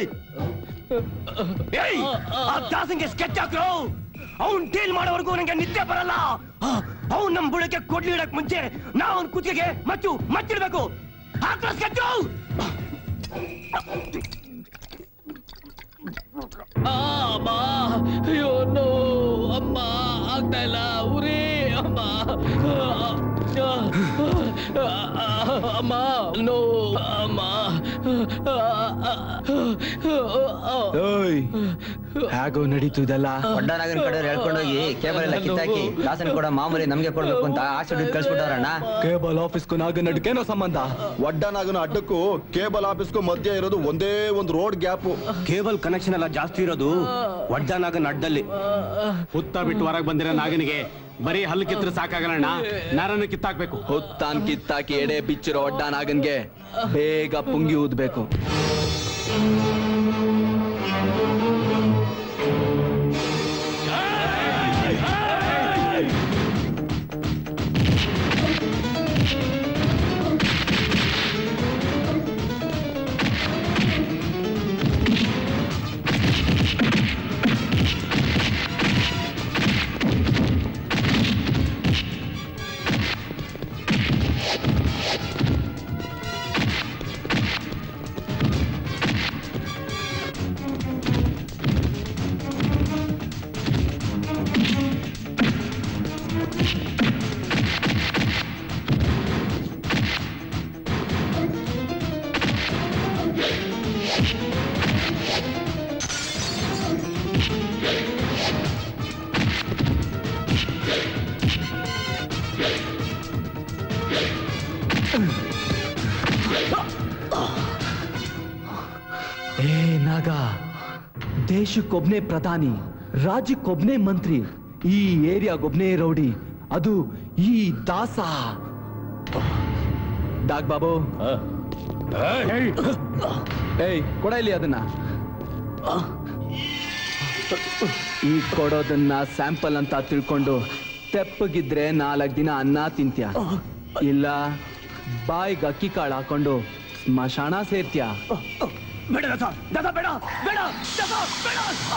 ಏಯ್ ಆ ದಾಸಂಗೆ ಸ್ಕೆಚ್ ಹಾಕ್ರು ಅವ್ನ್ ಡೀಲ್ ಮಾಡೋವರೆಗೂ ನಂಗೆ ನಿದ್ದೆ ಬರಲ್ಲ ಅವ್ನ್ ನಮ್ ಬುಡಕ್ಕೆ ಕೊಡ್ಲಿ ಇಡಕ್ ಮುಂಚೆ ನಾವು ಅವ್ನ್ ಕುತ್ತಿಗೆಗೆ ಮಚ್ಚು ಮಚ್ಚಿಡ್ಬೇಕು ಹಾಕ್ರ ಸ್ಕೆಚ್ಚು ಅಮ್ಮ ಅಯ್ಯೋ ನೋ ಅಮ್ಮ ಆಗ್ತಾ ಇಲ್ಲ ಉರಿ ಅಮ್ಮ ಅಮ್ಮ ನೋ ಅಮ್ಮ ಓಯ್ ಹೇಗೋ ನಡೀತು ಇದೆಲ್ಲ ಒಡ್ಡನಾಗನ್ ಕಡೆ ಹೇಳ್ಕೊಂಡೋಗಿ ಕೇಬಲ್ ಎಲ್ಲ ಕಿತ್ತಾಕಿ ದಾಸನ ಕೂಡ ಮಾಮೂಲಿ ನಮ್ಗೆ ಕೊಡ್ಬೇಕು ಅಂತ ಆಸೆ ಕಳ್ಸ್ಬಿಟ್ಟವ್ರಣ್ಣ ಕೇಬಲ್ ಆಫೀಸ್ಗೂ ನಾಗನಡ್ಕೇನೋ ಸಂಬಂಧ ಒಡ್ಡನಾಗನ ಅಡ್ಡಕ್ಕೂ ಕೇಬಲ್ ಆಫೀಸ್ಗೂ ಮಧ್ಯ ಇರೋದು ಒಂದೇ ಒಂದು ರೋಡ್ ಗ್ಯಾಪ್ ಕೇಬಲ್ ಕನೆಕ್ಷನ್ ಎಲ್ಲ ಜಾಸ್ತಿ ಇರೋದು ಒಡ್ಡನಾಗನ್ ಅಡ್ಡಲ್ಲಿ ಹುತ್ತ ಬಿಟ್ಟು ಹೊರಗೆ ಬಂದಿರೋ ನಾಗನಿಗೆ ಬರೀ ಹಲ್ಲು ಕಿತ್ತರೆ ಸಾಕಾಗಲ್ಲಣ್ಣ ನರನ್ನು ಕಿತ್ತಾಕ್ಬೇಕು ಹುತ್ತಾನ್ ಕಿತ್ತಾಕಿ ಎಡೆ ಬಿಚ್ಚಿರೋ ಒಡ್ಡನಾಗನ್ಗೆ ಬೇಗ ಪುಂಗಿ ಊದ್ಬೇಕು ಏ ನಾಗ ದೇಶಕ್ಕೊಬ್ನೇ ಪ್ರಧಾನಿ ರಾಜ್ಯಕ್ಕೊಬ್ನೇ ಮಂತ್ರಿ ಈ ಏರಿಯಾಗೊಬ್ನೇ ರೌಡಿ ಅದು ಈ ದಾಸ ಡಾಕ್ ಬಾಬು ಏಯ್ ಕೊಡ ಇಲ್ಲಿ ಅದನ್ನ ಈ ಕೊಡೋದನ್ನ ಸ್ಯಾಂಪಲ್ ಅಂತ ತಿಳ್ಕೊಂಡು ತೆಪ್ಪಗಿದ್ರೆ ನಾಲ್ಕು ದಿನ ಅನ್ನ ತಿಂತ್ಯ ಇಲ್ಲ ಬಾಯಿಗೆ ಅಕ್ಕಿ ಕಾಳು ಹಾಕೊಂಡು ಸ್ಮಶಾನ ಸೇರ್ತ್ಯಾ ಬೇಡ ದಾಸ ದಾಸ ಬೇಡ ಬೇಡ ದಾಸ ಬೇಡ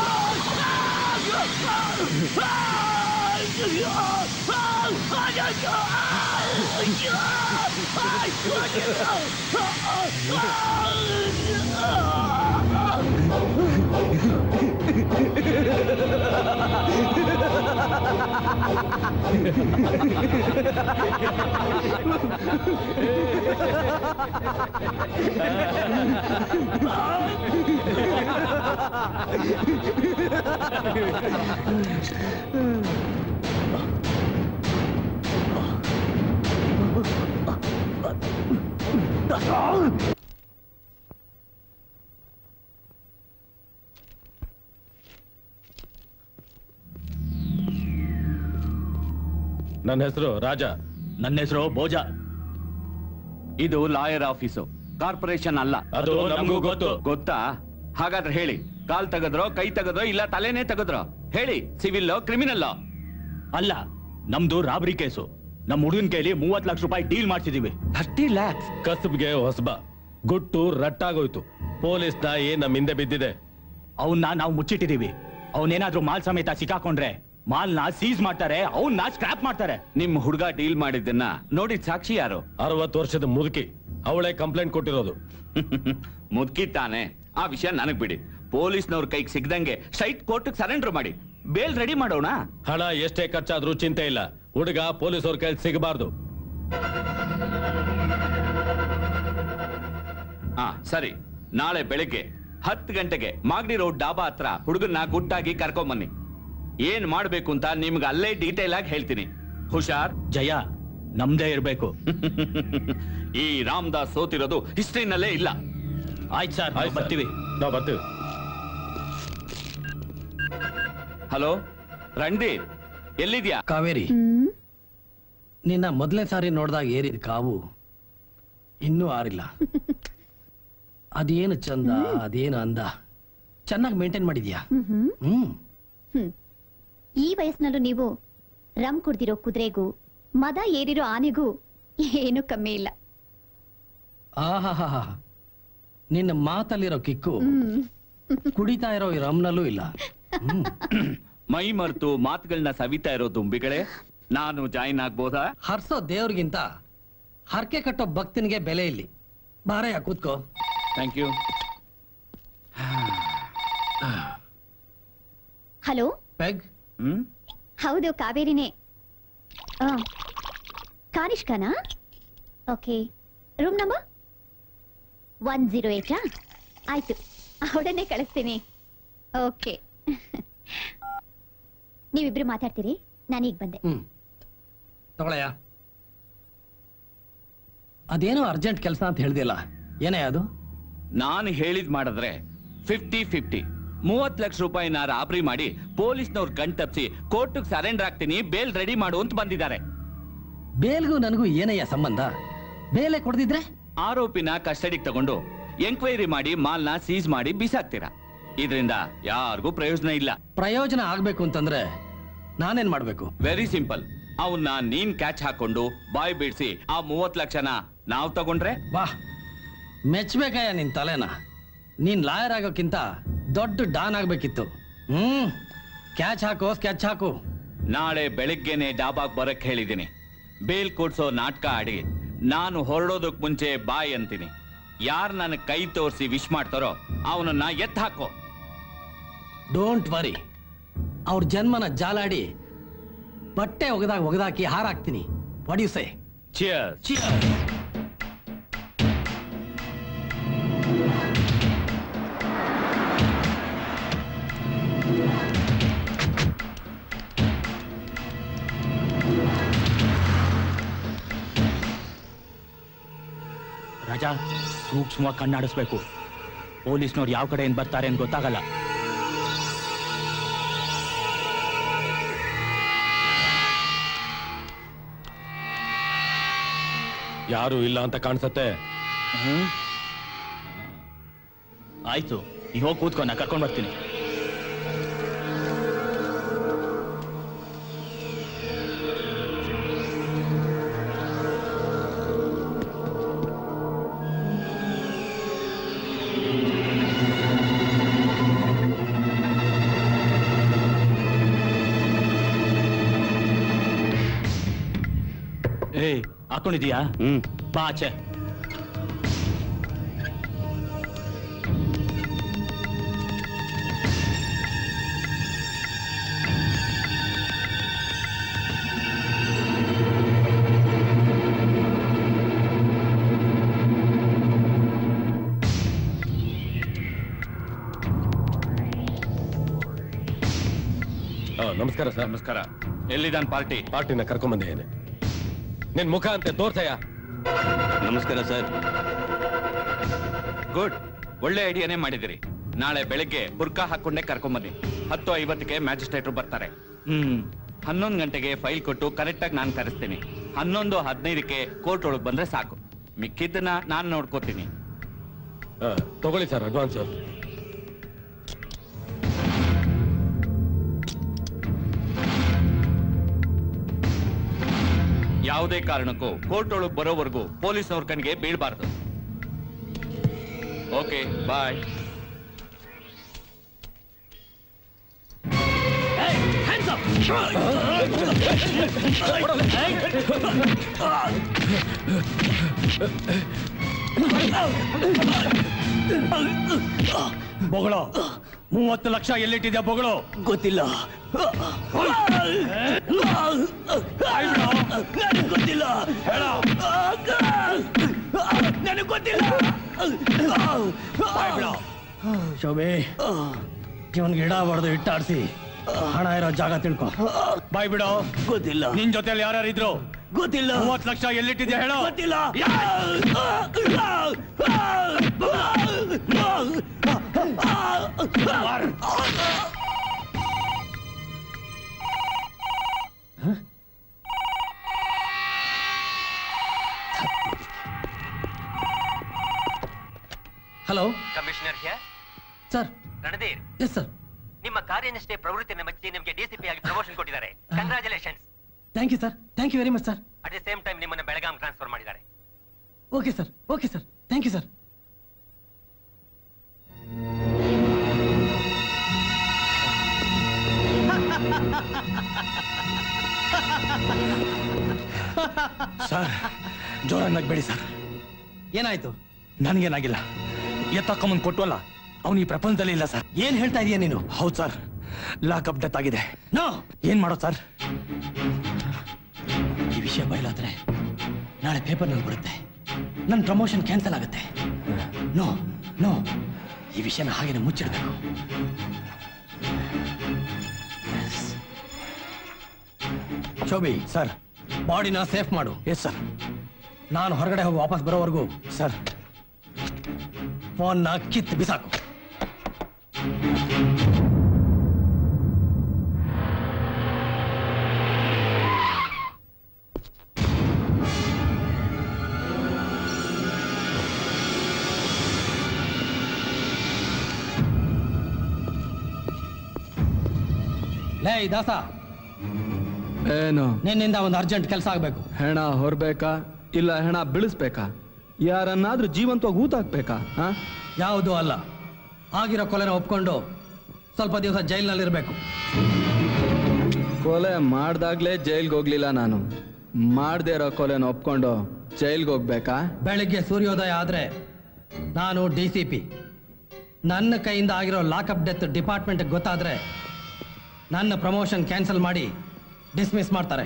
ನನ್ನ ಹೆಸರು ರಾಜ ನನ್ನ ಹೆಸರು ಭೋಜ ಇದು ಲಾಯರ್ ಆಫೀಸು ಕಾರ್ಪೊರೇಷನ್ ಅಲ್ಲ ಅದು ನಮ್ಗೂ ಗೊತ್ತು. ಗೊತ್ತಾ ಹಾಗಾದ್ರೆ ಹೇಳಿ ಕಾಲ್ ತೆಗೆದ್ರೋ ಕೈ ತೆಗೆದ್ರೋ ಇಲ್ಲ ತಲೆನೇ ತೆಗೆದ್ರೋ ಹೇಳಿ ಸಿವಿಲ್ ಕ್ರಿಮಿನಲ್ ಅಲ್ಲ ನಮ್ದು ರಾಬರಿ ಕೇಸು ನಮ್ಮ ಹುಡುಗನ ಕೈಲಿ ಮೂವತ್ ಲಕ್ಷ ರೂಪಾಯಿ ಡೀಲ್ ಮಾಡ್ಸಿದೀವಿ ಥರ್ಟಿ ಲ್ಯಾಕ್ಸ್ ಕಸಬ್ಗೆ ಹೊಸಬ ಗುಟ್ಟು ರಟ್ಟಾಗೋಯ್ತು ಪೊಲೀಸ್ ನಾಯಿ ನಮ್ಮ ಹಿಂದೆ ಬಿದ್ದಿದೆ ಅವನ್ನ ನಾವು ಮುಚ್ಚಿಟ್ಟಿದೀವಿ ಅವನೇನಾದ್ರೂ ಮಾಲ್ ಸಮೇತ ಸಿಕ್ಕಾಕೊಂಡ್ರೆ ಮಾಲ್ನ ಸೀಸ್ ಮಾಡ್ತಾರೆ ಅವನ್ನ ಸ್ಕ್ರಾಪ್ ಮಾಡ್ತಾರೆ ನಿಮ್ ಹುಡುಗ ಡೀಲ್ ಮಾಡಿದ್ದನ್ನ ನೋಡಿದ್ ಸಾಕ್ಷಿ ಯಾರು ಅರವತ್ತು ವರ್ಷದ ಮುದುಕಿ ಅವಳೇ ಕಂಪ್ಲೇಂಟ್ ಕೊಟ್ಟಿರೋದು ಮುದುಕಿ ತಾನೆ ಆ ವಿಷಯ ನನಗ್ ಬಿಡಿ ಪೊಲೀಸ್ನವ್ರ ಕೈಗೆ ಸಿಗ್ದಂಗೆ ಸ್ಟ್ರೈಟ್ ಕೋರ್ಟ್ ಸರೆಂಡರ್ ಮಾಡಿ ಬೇಲ್ ರೆಡಿ ಮಾಡೋಣ ಹಣ ಎಷ್ಟೇ ಖರ್ಚಾದ್ರೂ ಚಿಂತೆ ಇಲ್ಲ ಹುಡುಗ ಪೊಲೀಸವ್ರ ಕೈಲಿ ಸಿಗಬಾರ್ದು ಹಾ ಸರಿ ನಾಳೆ ಬೆಳಿಗ್ಗೆ ಹತ್ತು ಗಂಟೆಗೆ ಮಾಗಡಿ ರೋಡ್ ಡಾಬಾ ಹತ್ರ ಹುಡುಗನ್ನ ಗುಟ್ಟಾಗಿ ಕರ್ಕೊಂಬನ್ನಿ ಏನ್ ಮಾಡ್ಬೇಕು ಅಂತ ನಿಮ್ಗೆ ಅಲ್ಲೇ ಡೀಟೇಲ್ ಆಗಿ ಹೇಳ್ತೀನಿ ಹುಷಾರ್ ಜಯ ನಮ್ದೇ ಇರ್ಬೇಕು ಈ ರಾಮದಾಸ್ ಸೋತಿರೋದು ಹಿಸ್ಟ್ರಿನಲ್ಲೇ ಇಲ್ಲ ಆಯ್ತು ಸರ್ ಬರ್ತೀವಿ ನಾವು ಬರ್ತೀವಿ ಹಲೋ ರಣದೀಪ್ ಎಲ್ಲಿದ್ಯಾ ಕಾವೇರಿ ನಿನ್ನ ಮೊದಲನೇ ಸಾರಿ ನೋಡಿದಾಗ ಏರಿದ ಕಾವು ಇನ್ನೂ ಆರಿಲ್ಲ ಅದೇನು ಚಂದ ಅದೇನು ಅಂದ ಚೆನ್ನಾಗಿ ಮೇಂಟೈನ್ ಮಾಡಿದ್ಯಾ ಹ್ಮ್ ಹ್ಮ್ ಹ್ಮ್ ಈ ವಯಸ್ಸಿನಲ್ಲೂ ನೀವು ರಮ್ ಕುಡ್ದಿರೋ ಕುದುರೆಗೂ ಮದ ಏರಿರೋ ಆನೆಗೂ ಏನು ಕಮ್ಮಿ ಇಲ್ಲ ಆಹಾಹಾ ನಿನ್ನ ಮಾತಲ್ಲಿರೋ ಕಿಕ್ಕು ಹ್ಮ್ ಕುಡಿತಾ ಇರೋ ಈ ರಮ್ನಲ್ಲೂ ಇಲ್ಲ ಮೈ ಮರೆತು ಮಾತುಗಳನ್ನ ಸವಿತಾ ಇರೋ ದುಂಬಿಗಳೇ ನಾನು ಜಾಯಿನ್ ಆಗ್ಬೋದಾ ಹರ್ಸೋ ದೇವ್ರಿಗಿಂತ ಹರಕೆ ಕಟ್ಟೋ ಭಕ್ತನಿಗೆ ಬೆಲೆ ಇಲ್ಲಿ ಬಾರಯ್ಯ ಕೂತ್ಕೋ ಥ್ಯಾಂಕ್ ಯು ಹಲೋ ಪೆಗ್ ಹ್ಮ್ ಹೌದು ಕಾವೇರಿನೇ ಆ, ಕಾನಿಷ್ಕನಾ okay room number one zero ಏಟಾ ಆಯ್ತು ಅವಳನ್ನೇ ಕಳಿಸ್ತೀನಿ ಓಕೆ ನೀವಿಬ್ರು ಮಾತಾಡ್ತೀರಿ ನಾನೀಗ ಬಂದೆ ಹ್ಮ್ ತಗೊಳಯ್ಯ ಅದೇನೋ ಅರ್ಜೆಂಟ್ ಕೆಲಸ ಅಂತ ಹೇಳ್ದಿಲ್ಲ ಏನೇ ಅದು ನಾನು ಹೇಳಿದ್ ಮಾಡಿದ್ರೆ ಫಿಫ್ಟಿ ಫಿಫ್ಟಿ ಮೂವತ್ ಲಕ್ಷ ರೂಪಾಯಿನ ರಾಬರಿ ಮಾಡಿ ಪೊಲೀಸ್ನವ್ರ ಕಣ್ ತಪ್ಪಿಸಿ ಕೋರ್ಟ್ಗೆ ಸರೆಂಡರ್ ಆಗ್ತೀನಿ ಬೇಲ್ ರೆಡಿ ಮಾಡು ಅಂತ ಬಂದಿದ್ದಾರೆ ಬೇಲ್ಗೂ ನನಗೂ ಏನಯ್ಯ ಸಂಬಂಧ ಬೇಲೆ ಕೊಡ್ದಿದ್ರೆ ಆರೋಪಿನ ಕಸ್ಟಡಿಗೆ ತಗೊಂಡು ಎಂಕ್ವೈರಿ ಮಾಡಿ ಮಾಲ್ನ ಸೀಸ್ ಮಾಡಿ ಬಿಸಾಕ್ತೀರಾ ಇದರಿಂದ ಯಾರಿಗೂ ಪ್ರಯೋಜನ ಇಲ್ಲ ಪ್ರಯೋಜನ ಆಗ್ಬೇಕು ಅಂತಂದ್ರೆ ನಾನೇನ್ ಮಾಡ್ಬೇಕು ವೆರಿ ಸಿಂಪಲ್ ಅವನ್ನ ನೀನ್ ಕ್ಯಾಚ್ ಹಾಕೊಂಡು ಬಾಯ್ ಬಿಡಿಸಿ ಆ ಮೂವತ್ ಲಕ್ಷನ ನಾವ್ ತಗೊಂಡ್ರೆ ಬಾ ಮೆಚ್ಬೇಕಯ್ಯ ನಿನ್ ತಲೆನ ನೀನ್ ಲಾಯರ್ ಆಗೋಕ್ಕಿಂತ ದೊಡ್ಡ ಡಾನ್ ಆಗ್ಬೇಕಿತ್ತು ಹ್ಮ್ ಕ್ಯಾಚ್ ಹಾಕು ಸ್ಕೆಚ್ ಹಾಕು ನಾಳೆ ಬೆಳಿಗ್ಗೆನೆ ಡಾಬಾಗ್ ಬರಕ್ ಹೇಳಿದೀನಿ ಬೇಲ್ ಕೊಡ್ಸೋ ನಾಟಕ ಆಡಿ ನಾನು ಹೊರಡೋದಕ್ ಮುಂಚೆ ಬಾಯ್ ಅಂತೀನಿ ಯಾರ್ ನನ್ನ ಕೈ ತೋರಿಸಿ ವಿಶ್ ಮಾಡ್ತಾರೋ ಅವನನ್ನ ಎತ್ ಹಾಕೋ ಡೋಂಟ್ ವರಿ ಅವ್ರ ಜನ್ಮನ ಜಾಲಾಡಿ ಬಟ್ಟೆ ಒಗದಾಗ ಒಗದಾಕಿ ಹಾರಾಕ್ತೀನಿ ಒಡಿಸೆ Cheers. ರಾಜಾ ಸೂಕ್ಷ್ಮವಾಗಿ ಕಣ್ಣಾಡಿಸ್ಬೇಕು ಪೊಲೀಸ್ನವ್ರು ಯಾವ ಕಡೆಯಿಂದ ಬರ್ತಾರೆ ಅಂತ ಗೊತ್ತಾಗಲ್ಲ ಯಾರು ಇಲ್ಲ ಅಂತ ಕಾಣಿಸತ್ತೆ ಆಯ್ತು ಈಗ ಹೋಗಿ ಕೂತ್ಕೊ ನಾ ಕರ್ಕೊಂಡ್ ಬರ್ತೀನಿ ಏಯ್ ಹಾಕೊಂಡಿದೀಯಾ ಹ್ಮ್ ಬಾ ಆಚೆ ಆ, ನಮಸ್ಕಾರ ಸರ್ ನಮಸ್ಕಾರ ಎಲ್ಲಿದ್ದಾನ್ ಪಾರ್ಟಿ ಪಾರ್ಟಿನ ಕರ್ಕೊಂಡ್ ಬಂದಿದ್ದೇನೆ ನಿನ್ ಮುಖ ಅಂತೆ ತೋರ್ಸಯ್ಯ ನಮಸ್ಕಾರ ಸರ್ ಗುಡ್ ಒಳ್ಳೆ ಐಡಿಯಾನೇ ಮಾಡಿದಿರಿ ನಾಳೆ ಬೆಳಿಗ್ಗೆ ಬುರ್ಕಾ ಹಾಕೊಂಡೇ ಕರ್ಕೊಂಬನ್ನಿ ಹತ್ತು ಐವತ್ತಕ್ಕೆ ಮ್ಯಾಜಿಸ್ಟ್ರೇಟ್ರು ಬರ್ತಾರೆ ಹ್ಮ್ ಹನ್ನೊಂದು ಗಂಟೆಗೆ ಫೈಲ್ ಕೊಟ್ಟು ಕರೆಕ್ಟಾಗಿ ನಾನು ಕರೆಸ್ತೀನಿ ಹನ್ನೊಂದು ಹದಿನೈದಕ್ಕೆ ಕೋರ್ಟ್ ಒಳಗೆ ಬಂದ್ರೆ ಸಾಕು ಮಿಕ್ಕಿದ್ದನ್ನ ನಾನು ನೋಡ್ಕೋತೀನಿ ಆ, ತಗೊಳ್ಳಿ ಸರ್ ಅಡ್ವಾನ್ಸ್ ಯಾವುದೇ ಕಾರಣಕ್ಕೂ ಕೋರ್ಟ್ ಒಳಗೆ ಬರೋವರೆಗೂ ಪೊಲೀಸ್ನವ್ರ ಕಣ್ಣಿಗೆ ಬೀಳ್ಬಾರ್ದು ಓಕೆ ಬಾಯ್ ಬೊಗಳು ಮೂವತ್ತು ಲಕ್ಷ ಎಲ್ಲಿಟ್ಟಿದ್ಯಾ ಬೊಗಳು ಗೊತ್ತಿಲ್ಲ ನನಗೆ ಗೊತ್ತಿಲ್ಲ ಹೇಳ ನನಗೆ ಗೊತ್ತಿಲ್ಲ ಶೋಭೆ ಇವನ್ಗೆ ಇಡ ಬಡ್ದು ಇಟ್ಟಾಡ್ಸಿ ಹಣ ಇರೋ ಜಾಗ ತಿಳ್ಕೊ ಬಾಯ್ ಬಿಡೋ ಗೊತ್ತಿಲ್ಲ ನಿನ್ ಜೊತೆಲಿ ಯಾರ್ಯಾರು ಇದ್ರು ಗೊತ್ತಿಲ್ಲ ಮೂವತ್ತು ಲಕ್ಷ ಎಲ್ಲಿಟ್ಟಿದ್ಯಾ ಹೇಳೋ ಗೊತ್ತಿಲ್ಲ hello commissioner here sir Ranadheer yes sir ನಿಮ್ಮ ಕಾರ್ಯನಿಷ್ಠೆ ಪ್ರವೃತ್ತಿಯನ್ನು ಮೆಚ್ಚಿ ನಿಮಗೆ ಡಿಸಿಪಿ ಆಗಿ ಪ್ರಮೋಷನ್ ಕೊಟ್ಟಿದ್ದಾರೆ congratulations thank you sir thank you very much sir at the same time ನಿಮ್ಮನ್ನ ಬೆಳಗಾಂ ಟ್ರಾನ್ಸ್ಫರ್ ಮಾಡಿದ್ದಾರೆ okay sir okay sir thank you sir sir ಜೋರಾಗಿ ನಗ್ಬೇಡಿ ಸರ್ ಏನಾಯ್ತು ನನಗೇನಾಗಿಲ್ಲ ಎತ್ತಕ್ಕಮ್ಮನ್ ಕೊಟ್ವಲ್ಲ ಅವನು ಈ ಪ್ರಪಂಚದಲ್ಲಿ ಇಲ್ಲ ಸರ್ ಏನ್ ಹೇಳ್ತಾ ಇದೀಯ ನೀನು ಹೌದು ಸರ್ ಲಾಕಪ್ ಡೆತ್ ಆಗಿದೆ ನೋ ಏನ್ ಮಾಡೋದು ಸರ್ ಈ ವಿಷಯ ಬಯಲಾದ್ರೆ ನಾಳೆ ಪೇಪರ್ನಲ್ಲಿ ಬರುತ್ತೆ ನನ್ನ ಪ್ರಮೋಷನ್ ಕ್ಯಾನ್ಸಲ್ ಆಗುತ್ತೆ ನೋ ನೋ ಈ ವಿಷಯನ ಹಾಗೇನೆ ಮುಚ್ಚಿಡಬೇಕು ಶೋಭಿ ಸರ್ ಬಾಡಿನ ಸೇಫ್ ಮಾಡು ಎಸ್ ಸರ್ ನಾನು ಹೊರಗಡೆ ಹೋಗಿ ವಾಪಸ್ ಬರೋವರೆಗೂ ಸರ್ ಫೋನ್ನ ಕಿತ್ತು ಬಿಸಾಕು ಲೇ ದಾಸ ಏನು ನಿನ್ನಿಂದ ಒಂದು ಅರ್ಜೆಂಟ್ ಕೆಲಸ ಆಗಬೇಕು ಹೆಣ ಹೊರಬೇಕಾ ಇಲ್ಲ ಹೆಣ ಬೀಳಿಸ್ಬೇಕಾ ಯಾರನ್ನಾದ್ರೂ ಜೀವಂತವಾಗಿ ಊತ ಹಾಕ್ಬೇಕಾ ಹಾ ಯಾವುದೂ ಅಲ್ಲ ಆಗಿರೋ ಕೊಲೆನ ಒಪ್ಕೊಂಡು ಸ್ವಲ್ಪ ದಿವಸ ಜೈಲಿನಲ್ಲಿರಬೇಕು ಕೊಲೆ ಮಾಡ್ದಾಗ್ಲೇ ಜೈಲ್ಗೆ ಹೋಗ್ಲಿಲ್ಲ ನಾನು ಮಾಡ್ದೇ ಇರೋ ಕೊಲೆನ ಒಪ್ಕೊಂಡು ಜೈಲ್ಗೆ ಹೋಗ್ಬೇಕಾ ಬೆಳಿಗ್ಗೆ ಸೂರ್ಯೋದಯ ಆದ್ರೆ ನಾನು ಡಿ ಸಿ ಪಿ ನನ್ನ ಕೈಯಿಂದ ಆಗಿರೋ ಲಾಕಪ್ ಡೆತ್ ಡಿಪಾರ್ಟ್ಮೆಂಟ್ ಗೊತ್ತಾದ್ರೆ ನನ್ನ ಪ್ರಮೋಷನ್ ಕ್ಯಾನ್ಸಲ್ ಮಾಡಿ ಡಿಸ್ಮಿಸ್ ಮಾಡ್ತಾರೆ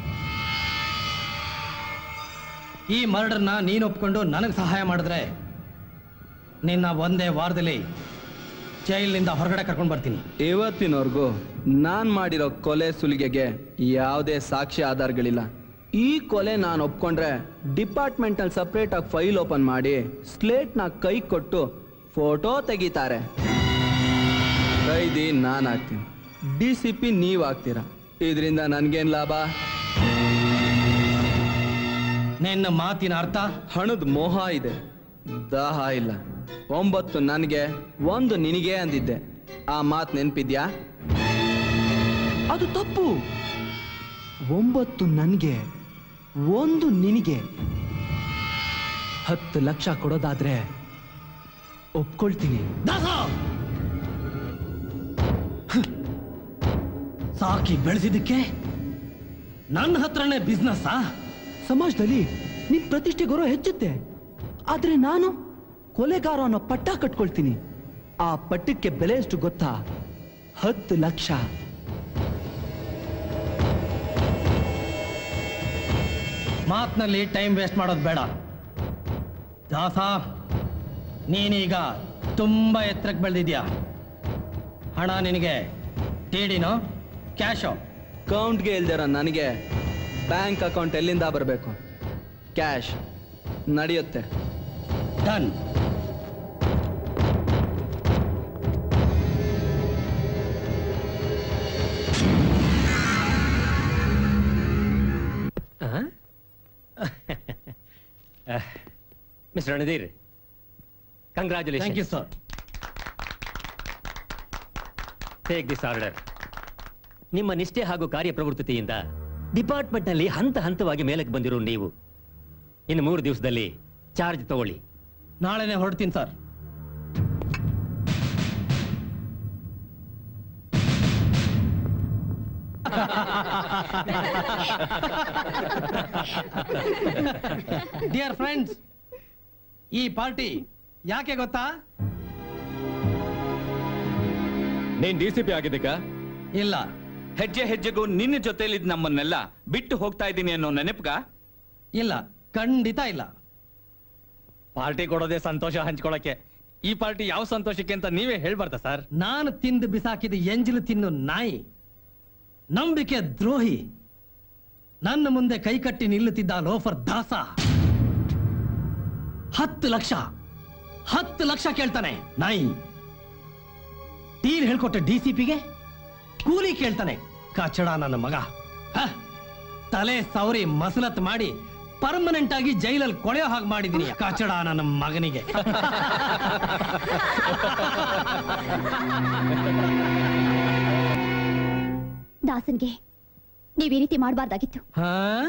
ಈ ಮರ್ಡರ್ನ ನೀನು ಒಪ್ಕೊಂಡು ನನಗೆ ಸಹಾಯ ಮಾಡಿದ್ರೆ ನಿನ್ನ ಒಂದೇ ವಾರದಲ್ಲಿ ಜೈಲಿನಿಂದ ಹೊರಗಡೆ ಕರ್ಕೊಂಡು ಬರ್ತೀನಿ ಇವತ್ತಿನವರೆಗೂ ನಾನ್ ಮಾಡಿರೋ ಕೊಲೆ ಸುಲಿಗೆಗೆ ಯಾವುದೇ ಸಾಕ್ಷಿ ಆಧಾರಗಳಿಲ್ಲ ಈ ಕೊಲೆ ನಾನು ಒಪ್ಕೊಂಡ್ರೆ ಡಿಪಾರ್ಟ್ಮೆಂಟ್ ಅಲ್ಲಿ ಸಪ್ರೇಟ್ ಆಗಿ ಫೈಲ್ ಓಪನ್ ಮಾಡಿ ಸ್ಲೇಟ್ ನ ಕೈ ಕೊಟ್ಟು ಫೋಟೋ ತೆಗಿತಾರೆ ಕೈದಿ ನಾನು ಆಗ್ತೀನಿ ಡಿ ಸಿ ಪಿ ನೀವು ಆಗ್ತೀರಾ ಇದರಿಂದ ನನ್ಗೇನ್ ಲಾಭ ನಿನ್ನ ಮಾತಿನ ಅರ್ಥ ಹಣದ ಮೋಹ ಇದೆ ದಾಹ ಇಲ್ಲ ಒಂಬತ್ತು ನನಗೆ ಒಂದು ನಿನಗೆ ಅಂದಿದ್ದೆ ಆ ಮಾತು ನೆನ್ಪಿದ್ಯಾ ಅದು ತಪ್ಪು ಒಂಬತ್ತು ನನಗೆ ಒಂದು ನಿನಗೆ ಹತ್ತು ಲಕ್ಷ ಕೊಡೋದಾದ್ರೆ ಒಪ್ಕೊಳ್ತೀನಿ ಸಾಕಿ ಬೆಳೆಸಿದ್ದಕ್ಕೆ ನನ್ನ ಹತ್ರನೇ ಬಿಸ್ನೆಸ್ ಸಮಾಜದಲ್ಲಿ ನಿಮ್ ಪ್ರತಿಷ್ಠೆ ಗೌರವ ಹೆಚ್ಚುತ್ತೆ ಆದ್ರೆ ನಾನು ಕೊಲೆಗಾರ ಅನ್ನೋ ಪಟ್ಟ ಕಟ್ಕೊಳ್ತೀನಿ ಆ ಪಟ್ಟಕ್ಕೆ ಬೆಲೆ ಎಷ್ಟು ಗೊತ್ತಾ ಹತ್ತು ಲಕ್ಷ ಮಾತಿನಲ್ಲಿ ಟೈಮ್ ವೇಸ್ಟ್ ಮಾಡೋದು ಬೇಡ ದಾಸ ನೀನೀಗ ತುಂಬಾ ಎತ್ತರಕ್ಕೆ ಬೆಳೆದಿದ್ಯಾ ಹಣ ನಿನಗೆ ಟಿಡಿನೋ ಕ್ಯಾಶೋ ಅಕೌಂಟ್ಗೆ ಇಲ್ದಿರ ನನಗೆ ಬ್ಯಾಂಕ್ ಅಕೌಂಟ್ ಎಲ್ಲಿಂದ ಬರಬೇಕು ಕ್ಯಾಶ್ ನಡೆಯುತ್ತೆ done mister Ranadheer congratulation thank you sir take this order ನಿಮ್ಮ ನಿಷ್ಠೆ ಹಾಗೂ ಕಾರ್ಯಪ್ರವೃತ್ತತೆಯಿಂದ ಡಿಪಾರ್ಟ್ಮೆಂಟ್ನಲ್ಲಿ ಹಂತ ಹಂತವಾಗಿ ಮೇಲಕ್ಕೆ ಬಂದಿರೋ ನೀವು ಇನ್ನು ಮೂರು ದಿವಸದಲ್ಲಿ ಚಾರ್ಜ್ ತಗೊಳ್ಳಿ ನಾಳೆನೆ ಹೊರಡ್ತೀನಿ ಸರ್ ಡಿಯರ್ ಫ್ರೆಂಡ್ಸ್ ಈ ಪಾರ್ಟಿ ಯಾಕೆ ಗೊತ್ತಾ ನೀನ್ ಡಿ ಸಿ ಪಿ ಆಗಿದ್ದಕ್ಕ ಇಲ್ಲ ಹೆಜ್ಜೆ ಹೆಜ್ಜೆಗೂ ನಿನ್ನ ಜೊತೆಲಿದ್ ನಮ್ಮನ್ನೆಲ್ಲ ಬಿಟ್ಟು ಹೋಗ್ತಾ ಇದ್ದೀನಿ ಅನ್ನೋ ನೆನಪುಗ ಇಲ್ಲ ಖಂಡಿತ ಇಲ್ಲ ಪಾರ್ಟಿ ಕೊಡೋದೇ ಸಂತೋಷ ಹಂಚ್ಕೊಳಕ್ಕೆ ಈ ಪಾರ್ಟಿ ಯಾವ ಸಂತೋಷಕ್ಕೆ ಅಂತ ನೀವೇ ಹೇಳ್ಬಾರ್ದ ಸರ್ ನಾನು ತಿಂದು ಬಿಸಾಕಿದ ಎಂಜಲು ತಿನ್ನು ನಾಯಿ ನಂಬಿಕೆ ದ್ರೋಹಿ ನನ್ನ ಮುಂದೆ ಕೈಕಟ್ಟಿ ನಿಲ್ಲುತ್ತಿದ್ದ ಲೋಫರ್ ದಾಸ ಹತ್ತು ಲಕ್ಷ ಹತ್ತು ಲಕ್ಷ ಕೇಳ್ತಾನೆ ನಾಯಿ ಟೀಲ್ ಹೇಳ್ಕೊಟ್ಟೆ ಡಿ ಸಿ ಪಿಗೆ ಕೂಲಿ ಕೇಳ್ತಾನೆ ಕಚಡ ನನ್ನ ಮಗ ಹ? ತಲೆ ಸವರಿ ಮಸಲತ್ ಮಾಡಿ ಪರ್ಮನೆಂಟ್ ಆಗಿ ಜೈಲಲ್ಲಿ ಕೊಳೆಯೋ ಹಾಗೆ ಮಾಡಿದೀನಿ ಕಚಡ ನನ್ನ ಮಗನಿಗೆ ದಾಸನ್ಗೆ ನೀವ್ ಈ ರೀತಿ ಮಾಡಬಾರ್ದಾಗಿತ್ತು ಹಾ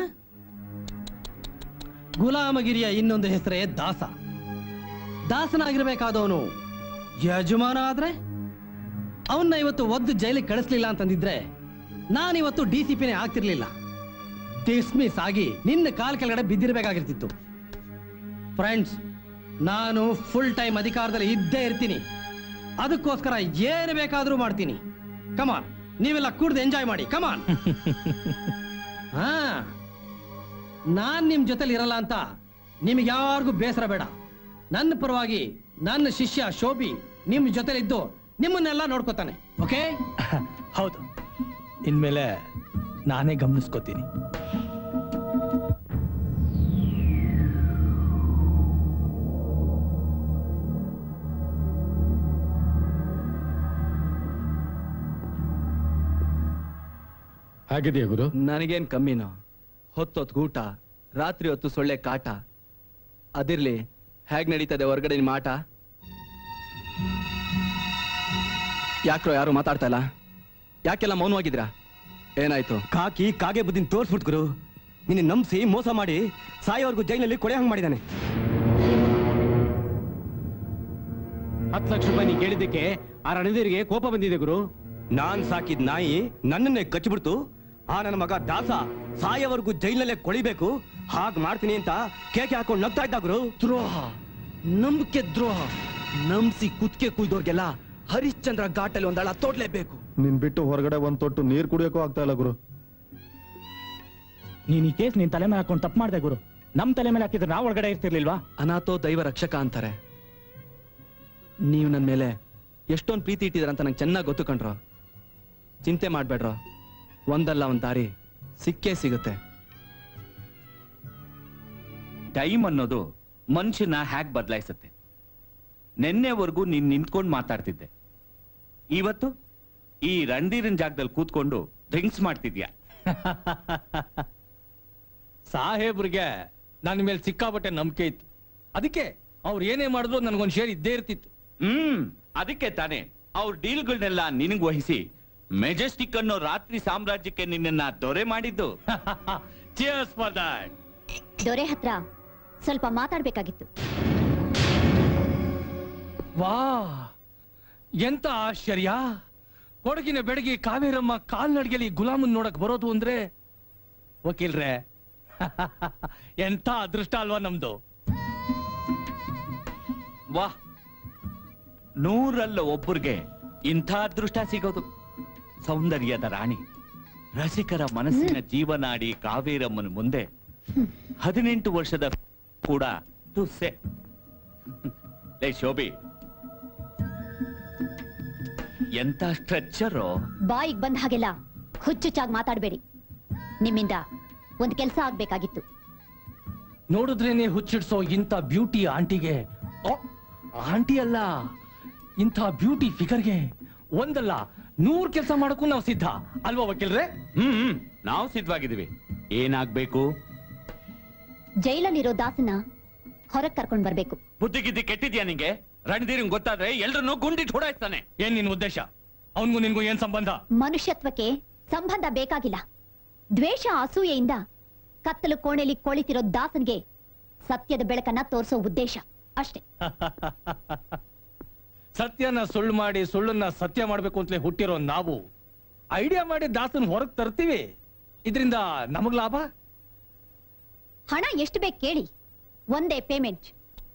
ಗುಲಾಮಗಿರಿಯ ಇನ್ನೊಂದು ಹೆಸರೇ ದಾಸ ದಾಸನಾಗಿರ್ಬೇಕಾದವನು ಯಜಮಾನ ಆದ್ರೆ ಅವನ್ನ ಇವತ್ತು ಒದ್ದು ಜೈಲಿಗೆ ಕಳಿಸ್ಲಿಲ್ಲ ಅಂತಂದಿದ್ರೆ ನಾನಿವತ್ತು ಡಿ ಸಿ ಪಿನೇ ಆಗ್ತಿರ್ಲಿಲ್ಲ ಡಿಸ್ಮಿಸ್ ಆಗಿ ನಿನ್ನ ಕಾಲ್ ಕೆಳಗಡೆ ಬಿದ್ದಿರ್ಬೇಕಾಗಿರ್ತಿತ್ತು ಫ್ರೆಂಡ್ಸ್ ನಾನು ಫುಲ್ ಟೈಮ್ ಅಧಿಕಾರದಲ್ಲಿ ಇದ್ದೇ ಇರ್ತೀನಿ ಅದಕ್ಕೋಸ್ಕರ ಏನು ಬೇಕಾದರೂ ಮಾಡ್ತೀನಿ ಕಮಾನ್ ನೀವೆಲ್ಲ ಕುಡ್ದು ಎಂಜಾಯ್ ಮಾಡಿ ಕಮಾನ್ ಹಾ ನಾನ್ ನಿಮ್ ಜೊತೆಲಿ ಇರಲ್ಲ ಅಂತ ನಿಮ್ಗೆ ಯಾರಿಗೂ ಬೇಸರ ಬೇಡ ನನ್ನ ಪರವಾಗಿ ನನ್ನ ಶಿಷ್ಯ ಶೋಭಿ ನಿಮ್ ಜೊತೆಲಿದ್ದು ನಿಮ್ಮನ್ನೆಲ್ಲ ನೋಡ್ಕೋತಾನೆ ಓಕೆ ಹೌದು ಇನ್ಮೇಲೆ ನಾನೇ ಗಮನಿಸ್ಕೋತೀನಿ ಹಾಗಿದೆಯಾ ಗುರು ನನಗೇನ್ ಕಮ್ಮಿನೋ ಹೊತ್ತೊತ್ತು ಊಟ ರಾತ್ರಿ ಹೊತ್ತು ಸೊಳ್ಳೆ ಕಾಟ ಅದಿರ್ಲಿ ಹೇಗ್ ನಡೀತದೆ ಹೊರಗಡೆ ನಿಮ್ಮ ಆಟ ಯಾಕ್ರೋ ಯಾರು ಮಾತಾಡ್ತಾ ಇಲ್ಲ ಯಾಕೆಲ್ಲ ಮೌನವಾಗಿದ್ದೀರಾ ಏನಾಯ್ತು ಕಾಕಿ ಕಾಗೆ ಬುದ್ದಿನ ತೋರ್ಸ್ಬಿಟ್ ಗುರು ನಿನ್ನ ನಂಬಿಸಿ ಮೋಸ ಮಾಡಿ ಸಾಯೋವರೆಗೂ ಜೈಲಲ್ಲಿ ಕೊಡೆ ಹಂಗ್ ಮಾಡಿದಾನೆ ಹತ್ತು ಲಕ್ಷ ರೂಪಾಯಿ ನೀ ಕೇಳಿದ್ದಕ್ಕೆ ಆ ರಣಧೀರಿಗೆ ಕೋಪ ಬಂದಿದೆ ಗುರು ನಾನ್ ಸಾಕಿದ್ ನಾಯಿ ನನ್ನನ್ನೇ ಕಚ್ಚಿಬಿಡ್ತು ಆ ನನ್ನ ಮಗ ದಾಸ ಸಾಯೋವರೆಗೂ ಜೈಲಲ್ಲೇ ಕೊಳಿಬೇಕು ಹಾಗ್ ಮಾಡ್ತೀನಿ ಅಂತ ಕೇಕೆ ಹಾಕೊಂಡು ನಗ್ತಾ ಇದ್ದ ಗುರು ದ್ರೋಹ ನಂಬಿಕೆ ದ್ರೋಹ ನಂಬಿಸಿ ಕುತ್ಕೆ ಕುಯ್ದೋರ್ಗೆಲ್ಲ ಹರಿಶ್ಚಂದ್ರ ಘಾಟಲ್ಲಿ ಒಂದಳ ತೋಡ್ಲೇಬೇಕು ನಿನ್ ಬಿಟ್ಟು ಹೊರಗಡೆ ಒಂದ್ ತೊಟ್ಟು ನೀರ್ ಕುಡಿಯೋಕೂ ಆಗ್ತಾ ಇಲ್ಲ ಗುರು ನೀನ್ ಈ ಕೇಸ್ ನಿನ್ ತಲೆ ಮೇಲೆ ಹಾಕೊಂಡು ತಪ್ಪು ಮಾಡ್ದೆ ಗುರು ನಮ್ ತಲೆ ಮೇಲೆ ಹಾಕಿದ್ರೆ ನಾವು ಒಳಗಡೆ ಇರ್ತಿರ್ಲಿಲ್ವಾ ಅನಾಥೋ ದೈವ ರಕ್ಷಕ ಅಂತಾರೆ ನೀವು ನನ್ನ ಮೇಲೆ ಎಷ್ಟೊಂದು ಪ್ರೀತಿ ಇಟ್ಟಿದ್ದೀರ ಅಂತ ನಂಗೆ ಚೆನ್ನಾಗಿ ಗೊತ್ತು ಕಣ್ರೋ ಚಿಂತೆ ಮಾಡ್ಬೇಡ್ರೋ ಒಂದಲ್ಲ ಒಂದ್ ದಾರಿ ಸಿಕ್ಕೇ ಸಿಗುತ್ತೆ ಟೈಮ್ ಅನ್ನೋದು ಮನುಷ್ಯನ ಹ್ಯಾಕ್ ಬದಲಾಯಿಸುತ್ತೆ ನಿನ್ನೆವರೆಗೂ ನೀನ್ ನಿಂತ್ಕೊಂಡು ಮಾತಾಡ್ತಿದ್ದೆ ಇವತ್ತು ಈ ರಣಧೀರನ್ ಜಾಗದಲ್ಲಿ ಕೂತ್ಕೊಂಡು ಡ್ರಿಂಕ್ಸ್ ಮಾಡ್ತಿದ್ಯಾ ಸಾಹೇಬ್ರಿಗೆ ನನ್ನ ಮೇಲೆ ಸಿಕ್ಕಾಪಟ್ಟೆ ನಂಬಿಕೆ ಇತ್ತು ಅದಕ್ಕೆ ಅವ್ರು ಏನೇ ಮಾಡಿದ್ರು ನನಗೊಂದು ಶೇರ್ ಇದ್ದೇ ಇರ್ತಿತ್ತು ಹ್ಮ್ ಅದಕ್ಕೆ ತಾನೇ ಅವ್ರ ಡೀಲ್ಗಳನ್ನೆಲ್ಲ ನಿನಗ್ ವಹಿಸಿ ಮೆಜೆಸ್ಟಿಕ್ ಅನ್ನೋ ರಾತ್ರಿ ಸಾಮ್ರಾಜ್ಯಕ್ಕೆ ನಿನ್ನನ್ನ ದೊರೆ ಮಾಡಿದ್ದು Cheers for that. ದೊರೆ ಹತ್ರ ಸ್ವಲ್ಪ ಮಾತಾಡ್ಬೇಕಾಗಿತ್ತು ವಾ ಎಂತ ಆಶ್ಚರ್ಯ ಕೊಡಗಿನ ಬೆಡಗಿ ಕಾವೇರಮ್ಮ ಕಾಲ್ನಡಿಗೆಲಿ ಗುಲಾಮನ್ ನೋಡಕ್ ಬರೋದು ಅಂದ್ರೆ ವಕೀಲ್ರೆ ಎಂತ ಅದೃಷ್ಟ ಅಲ್ವಾ ನಮ್ದು ವಾಹ್ ನೂರಲ್ಲ ಒಬ್ಬರಿಗೆ ಇಂಥ ಅದೃಷ್ಟ ಸಿಗೋದು ಸೌಂದರ್ಯದ ರಾಣಿ ರಸಿಕರ ಮನಸ್ಸಿನ ಜೀವನಾಡಿ ಕಾವೇರಮ್ಮನ ಮುಂದೆ ಹದಿನೆಂಟು ವರ್ಷದ ಕೂಡ ತುಸ್ಸೆ ಲೇ ಶೋಭಿ ಎಂತ ಸ್ಟ್ರೆಚ್ಚರು ಬಾಯಿಗೆ ಬಂದ ಹಾಗೆಲ್ಲ ಹುಚ್ಚುಚ್ಚಾಗಿ ಮಾತಾಡಬೇಡಿ ನಿಮ್ಮಿಂದ ಒಂದ್ ಕೆಲಸ ಆಗ್ಬೇಕಾಗಿತ್ತು ನೋಡಿದ್ರೇನೆ ಹುಚ್ಚಿಡ್ಸೋ ಇಂಥ ಬ್ಯೂಟಿ ಆಂಟಿಗೆ ಓ, ಆಂಟಿ ಅಲ್ಲ ಇಂಥ ಬ್ಯೂಟಿ ಫಿಗರ್ಗೆ ಒಂದಲ್ಲ ನೂರ್ ಕೆಲಸ ಮಾಡಕ್ಕೂ ನಾವು ಸಿದ್ಧ ಅಲ್ವಾ ವಕೀಲ್ರೆ ಹ್ಮ್ ಹ್ಮ್ ನಾವು ಸಿದ್ಧವಾಗಿದ್ದೀವಿ ಏನಾಗ್ಬೇಕು ಜೈಲಲ್ಲಿರೋ ದಾಸನ ಹೊರಗ್ ಕರ್ಕೊಂಡ್ ಬರ್ಬೇಕು ಬುದ್ಧಿ ಗಿದ್ದಿ ಕೆಟ್ಟಿದ್ಯಾ ನಿಂಗೆ ರಣಧೀರಂಗ್ ಗೊತ್ತಾದ್ರೆ ಎಲ್ರನ್ನೂ ಗುಂಡಿಟ್ ಹೊಡಾಯ್ತಾನೆ ಏನ್ ನಿನ್ ಉದ್ದೇಶ ಅವನ್ಗೂ ನಿನ್ಗೂ ಏನ್ ಸಂಬಂಧ ಮನುಷ್ಯತ್ವಕ್ಕೆ ಸಂಬಂಧ ಬೇಕಾಗಿಲ್ಲ ದ್ವೇಷ ಅಸೂಯೆಯಿಂದ ಕತ್ತಲು ಕೋಣೆಲಿ ಕೊಳಿತಿರೋ ದಾಸನ್ಗೆ ಸತ್ಯದ ಬೆಳಕನ್ನ ತೋರಿಸೋ ಉದ್ದೇಶ ಅಷ್ಟೇ ಸತ್ಯನ ಸುಳ್ಳು ಮಾಡಿ ಸುಳ್ಳನ್ನ ಸತ್ಯ ಮಾಡ್ಬೇಕು ಅಂತಲೇ ಹುಟ್ಟಿರೋ ನಾವು ಐಡಿಯಾ ಮಾಡಿ ದಾಸನ್ ಹೊರಗ್ ತರ್ತೀವಿ ಇದರಿಂದ ನಮಗ್ ಲಾಭ ಹಣ ಎಷ್ಟು ಬೇಕು ಕೇಳಿ ಒಂದೇ ಪೇಮೆಂಟ್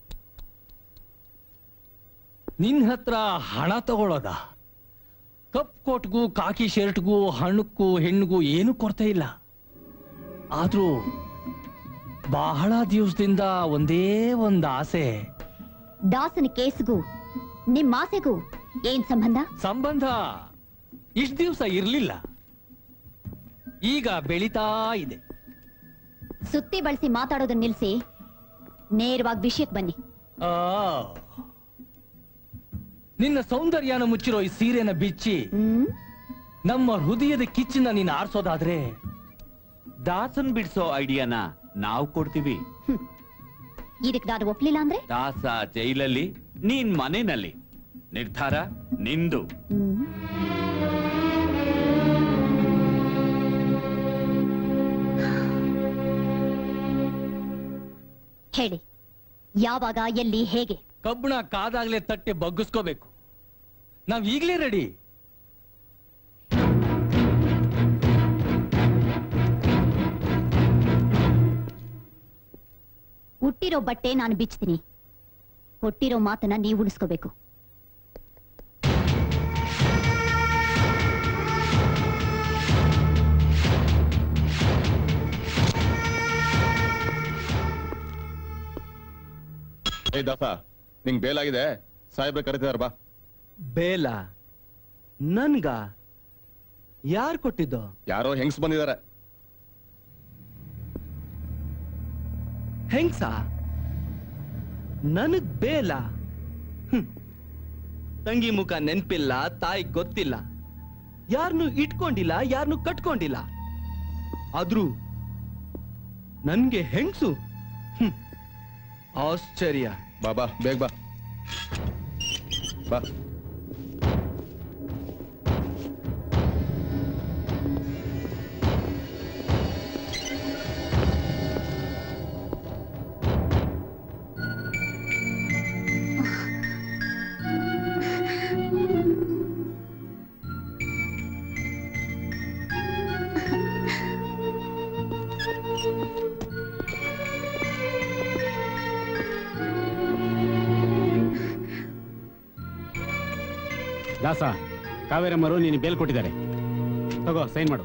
ನಿನ್ ಹತ್ರ ಹಣ ತಗೊಳ್ಳೋದ ಕಪ್ ಕೋಟ್ಗೂ ಕಾಕಿ ಶರ್ಟ್ಗೂ ಹಣ್ಣಕ್ಕೂ ಹೆಣ್ಣಿಗೂ ಏನು ಕೊರತೆ ಇಲ್ಲ ಆದ್ರೂ ಬಹಳ ದಿವಸದಿಂದ ಒಂದೇ ಒಂದ್ ಆಸೆ ದಾಸನ ಕೇಸ್ಗೂ ನಿಮ್ ಆಸೆಗೂ ಏನ್ ಸಂಬಂಧ ಸಂಬಂಧ ಇಷ್ಟ ದಿವಸ ಇರ್ಲಿಲ್ಲ ಈಗ ಬೆಳೀತಾ ಇದೆ ಸುತ್ತಿ ಬಳಸಿ ಮಾತಾಡೋದನ್ನ ನಿಲ್ಸಿ ನೇರವಾಗಿ ವಿಷಯಕ್ಕೆ ಬನ್ನಿ ಆ ನಿನ್ನ ಸೌಂದರ್ಯನ ಮುಚ್ಚಿರೋ ಈ ಸೀರೆನ ಬಿಚ್ಚಿ ನಮ್ಮ ಹೃದಯದ ಕಿಚ್ಚನ್ನ ನೀನು ಆರಿಸೋದಾದ್ರೆ ದಾಸನ್ ಬಿಡ್ಸೋ ಐಡಿಯಾನ ನಾವು ಕೊಡ್ತೀವಿ ಇದಕ್ ನಾನು ಒಪ್ಲಿಲ್ಲ ಅಂದ್ರೆ ದಾಸ ಜೈಲಲ್ಲಿ ನೀನ್ ಮನೆಯಲ್ಲಿ ನಿರ್ಧಾರ ನಿಂದು ಹೇಳಿ ಯಾವಾಗ ಎಲ್ಲಿ ಹೇಗೆ ಕಬ್ಬಣ ಕಾದಾಗ್ಲೇ ತಟ್ಟೆ ಬಗ್ಗಿಸ್ಕೋಬೇಕು ನಾವ್ ಈಗ್ಲೇ ರೆಡಿ ಹುಟ್ಟಿರೋ ಬಟ್ಟೆ ನಾನು ಬಿಚ್ತೀನಿ ಕೊಟ್ಟಿರೋ ಮಾತನ್ನ ನೀವು ಉಳಿಸ್ಕೋಬೇಕು ಏ ದಾಸ ನಿಂಗ್ ಬೇಲಾಗಿದೆ ಸಾಹೇಬ್ರೆ ಕರಿತಿದಾರ ಬಾ ಬೇಲ ನನ್ಗ ಯಾರು ಕೊಟ್ಟಿದ್ದು ಯಾರೋ ಹೆಂಗ್ಸ್ ಬಂದಿದ್ದಾರೆ ಹೆಂಗ್ಸ ನನಗ್ ಬೇಲ ಹ್ಮ್. ತಂಗಿ ಮುಖ ನೆನ್ಪಿಲ್ಲ ತಾಯಿ ಗೊತ್ತಿಲ್ಲ ಯಾರನ್ನು ಇಟ್ಕೊಂಡಿಲ್ಲ ಯಾರನ್ನು ಕಟ್ಕೊಂಡಿಲ್ಲ ಆದ್ರೂ ನನ್ಗೆ ಹೆಂಗ್ಸು ಹ್ಮ್. ಆಶ್ಚರ್ಯ ಬಾ ಬಾ ಬೇಗ ಬಾ ಬಾ ದಾಸ ಕಾವೇರಮ್ಮರು ನೀನು ಬೇಲ್ ಕೊಟ್ಟಿದ್ದಾರೆ ತಗೋ ಸೈನ್ ಮಾಡು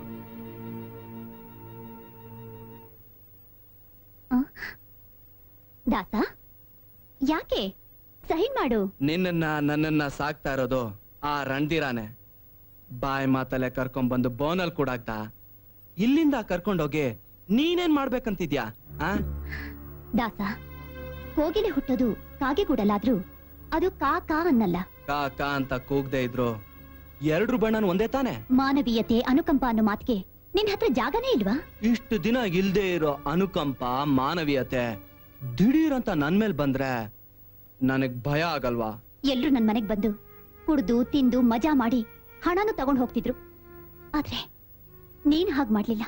ದಾಸ ಯಾಕೆ ಸೈನ್ ಮಾಡು ನಿನ್ನನ್ನ ನನ್ನನ್ನ ಸಾಕ್ತಾ ಇರೋದು ಆ ರಣದಿರಾನೆ ಬಾಯ್ ಮಾತಲ್ಲೇ ಕರ್ಕೊಂಡ್ ಬಂದು ಬೋನಲ್ ಕೂಡಾಕ್ದ ಇಲ್ಲಿಂದ ಕರ್ಕೊಂಡೋಗಿ ನೀನೇನ್ ಮಾಡ್ಬೇಕಂತಿದ್ಯಾ ಆ ದಾಸ ಕೋಗಿಲೆ ಹುಟ್ಟೋದು ಕಾಗೆಗೂಡಲಾದ್ರೂ ಅದು ಕಾ ಕಾ ಅನ್ನಲ್ಲ ಕಾ ಕಾ ಅಂತ ಕೂಗ್ದೆ ಇದ್ರು ಎಲ್ರು ಬಣ್ಣನ್ ಒಂದೇ ತಾನೆ ಮಾನವೀಯತೆ ಅನುಕಂಪ ಅನ್ನೋ ಮಾತಿಗೆ ನಿನ್ ಹತ್ರ ಜಾಗನೇ ಇಲ್ವಾ ಇಷ್ಟು ದಿನ ಇಲ್ದೇ ಇರೋ ಅನುಕಂಪ ಮಾನವೀಯತೆ ದಿಢೀರ್ ಅಂತ ನನ್ ಮೇಲ್ ಬಂದ್ರೆ ನನಗ್ ಭಯ ಆಗಲ್ವಾ ಎಲ್ರು ನನ್ ಮನೆಗ್ ಬಂದು ಕುಡ್ದು ತಿಂದು ಮಜಾ ಮಾಡಿ ಹಣನು ತಗೊಂಡ್ ಹೋಗ್ತಿದ್ರು ಆದ್ರೆ ನೀನ್ ಹಾಗ್ ಮಾಡ್ಲಿಲ್ಲ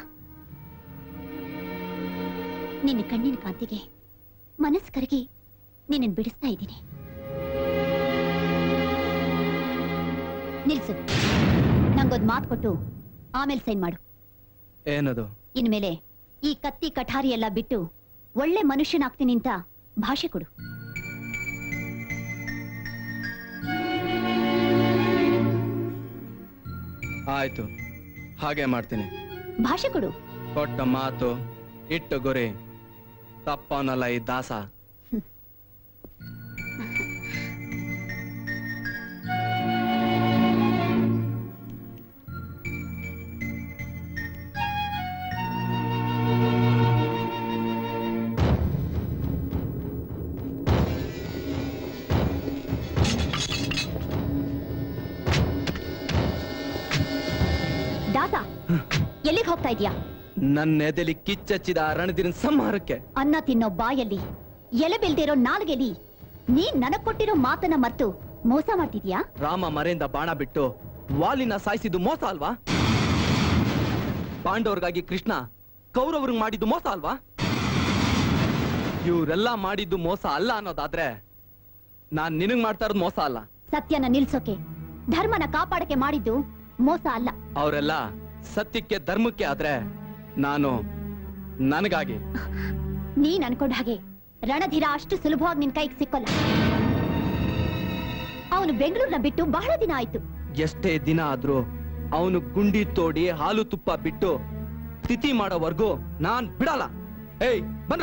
ನಿನ್ನ ಕಣ್ಣಿನ ಕಾಂತಿಗೆ ಮನಸ್ ಕರಗಿ ನಿನ್ನ ಬಿಡಿಸ್ತಾ ಇದ್ದೀನಿ ನಿಲ್ಸು ನಂಗೊಂದ್ ಮಾತು ಕೊಟ್ಟು ಆಮೇಲೆ ಸೈನ್ ಮಾಡು ಏನದು ಇನ್ಮೇಲೆ ಈ ಕತ್ತಿ ಕಠಾರಿ ಎಲ್ಲ ಬಿಟ್ಟು ಒಳ್ಳೆ ಮನುಷ್ಯನಾಗ್ತೀನಿ ಅಂತ ಭಾಷೆ ಕೊಡು ಆಯ್ತು ಹಾಗೆ ಮಾಡ್ತೀನಿ ಭಾಷೆ ಕೊಡು ಕೊಟ್ಟ ಮಾತು ಇಟ್ಟು ಗುರಿ ತಪ್ಪವನಲ್ಲ ಈ ದಾಸ ದಾಸ ಎಲ್ಲಿಗೆ ಹೋಗ್ತಾ ಇದೀಯಾ ನನ್ನ ಎದೆಲಿ ಕಿಚ್ಚಚ್ಚಿದ ಆ ರಣದಿನ ಸಂಹಾರಕ್ಕೆ ಅನ್ನ ತಿನ್ನೋ ಬಾಯಲ್ಲಿ ಎಲೆ ಬೆಲ್ದಿರೋ ನಾಲ್ಗೆಲಿ ನೀನ್ ನನಗ್ ಕೊಟ್ಟಿರೋ ಮಾತನ್ನ ಮರ್ತು ಮೋಸ ಮಾಡ್ತಿದ್ಯಾ ರಾಮ ಮರೆಯಿಂದ ಬಾಣ ಬಿಟ್ಟು ವಾಲಿನ ಸಾಯಿಸಿದ್ದು ಮೋಸ ಅಲ್ವಾ ಪಾಂಡವರಿಗಾಗಿ ಕೃಷ್ಣ ಕೌರವ್ರಿಗೆ ಮಾಡಿದ್ದು ಮೋಸ ಅಲ್ವಾ ಇವರೆಲ್ಲ ಮಾಡಿದ್ದು ಮೋಸ ಅಲ್ಲ ಅನ್ನೋದಾದ್ರೆ ನಾನ್ ನಿನಗ್ ಮಾಡ್ತಾ ಇರೋದು ಮೋಸ ಅಲ್ಲ ಸತ್ಯನ ನಿಲ್ಸೋಕೆ ಧರ್ಮನ ಕಾಪಾಡಕ್ಕೆ ಮಾಡಿದ್ದು ಮೋಸ ಅಲ್ಲ ಅವರೆಲ್ಲ ಸತ್ಯಕ್ಕೆ ಧರ್ಮಕ್ಕೆ ಆದ್ರೆ ನಾನು ನನಗಾಗಿ ನೀನ್ ಅನ್ಕೊಂಡ ಹಾಗೆ ರಣಧೀರ ಅಷ್ಟು ಸುಲಭವಾಗಿ ನಿನ್ ಕೈಗೆ ಸಿಕ್ಕೋಲ್ಲ ಅವನು ಬೆಂಗಳೂರ್ನ ಬಿಟ್ಟು ಬಹಳ ದಿನ ಆಯ್ತು ಎಷ್ಟೇ ದಿನ ಆದ್ರೂ ಅವನು ಗುಂಡಿ ತೋಡಿ ಹಾಲು ತುಪ್ಪ ಬಿಟ್ಟು ತಿಥಿ ಮಾಡೋವರೆಗೂ ನಾನ್ ಬಿಡಲ್ಲ ಏಯ್ ಬಂದ್ರ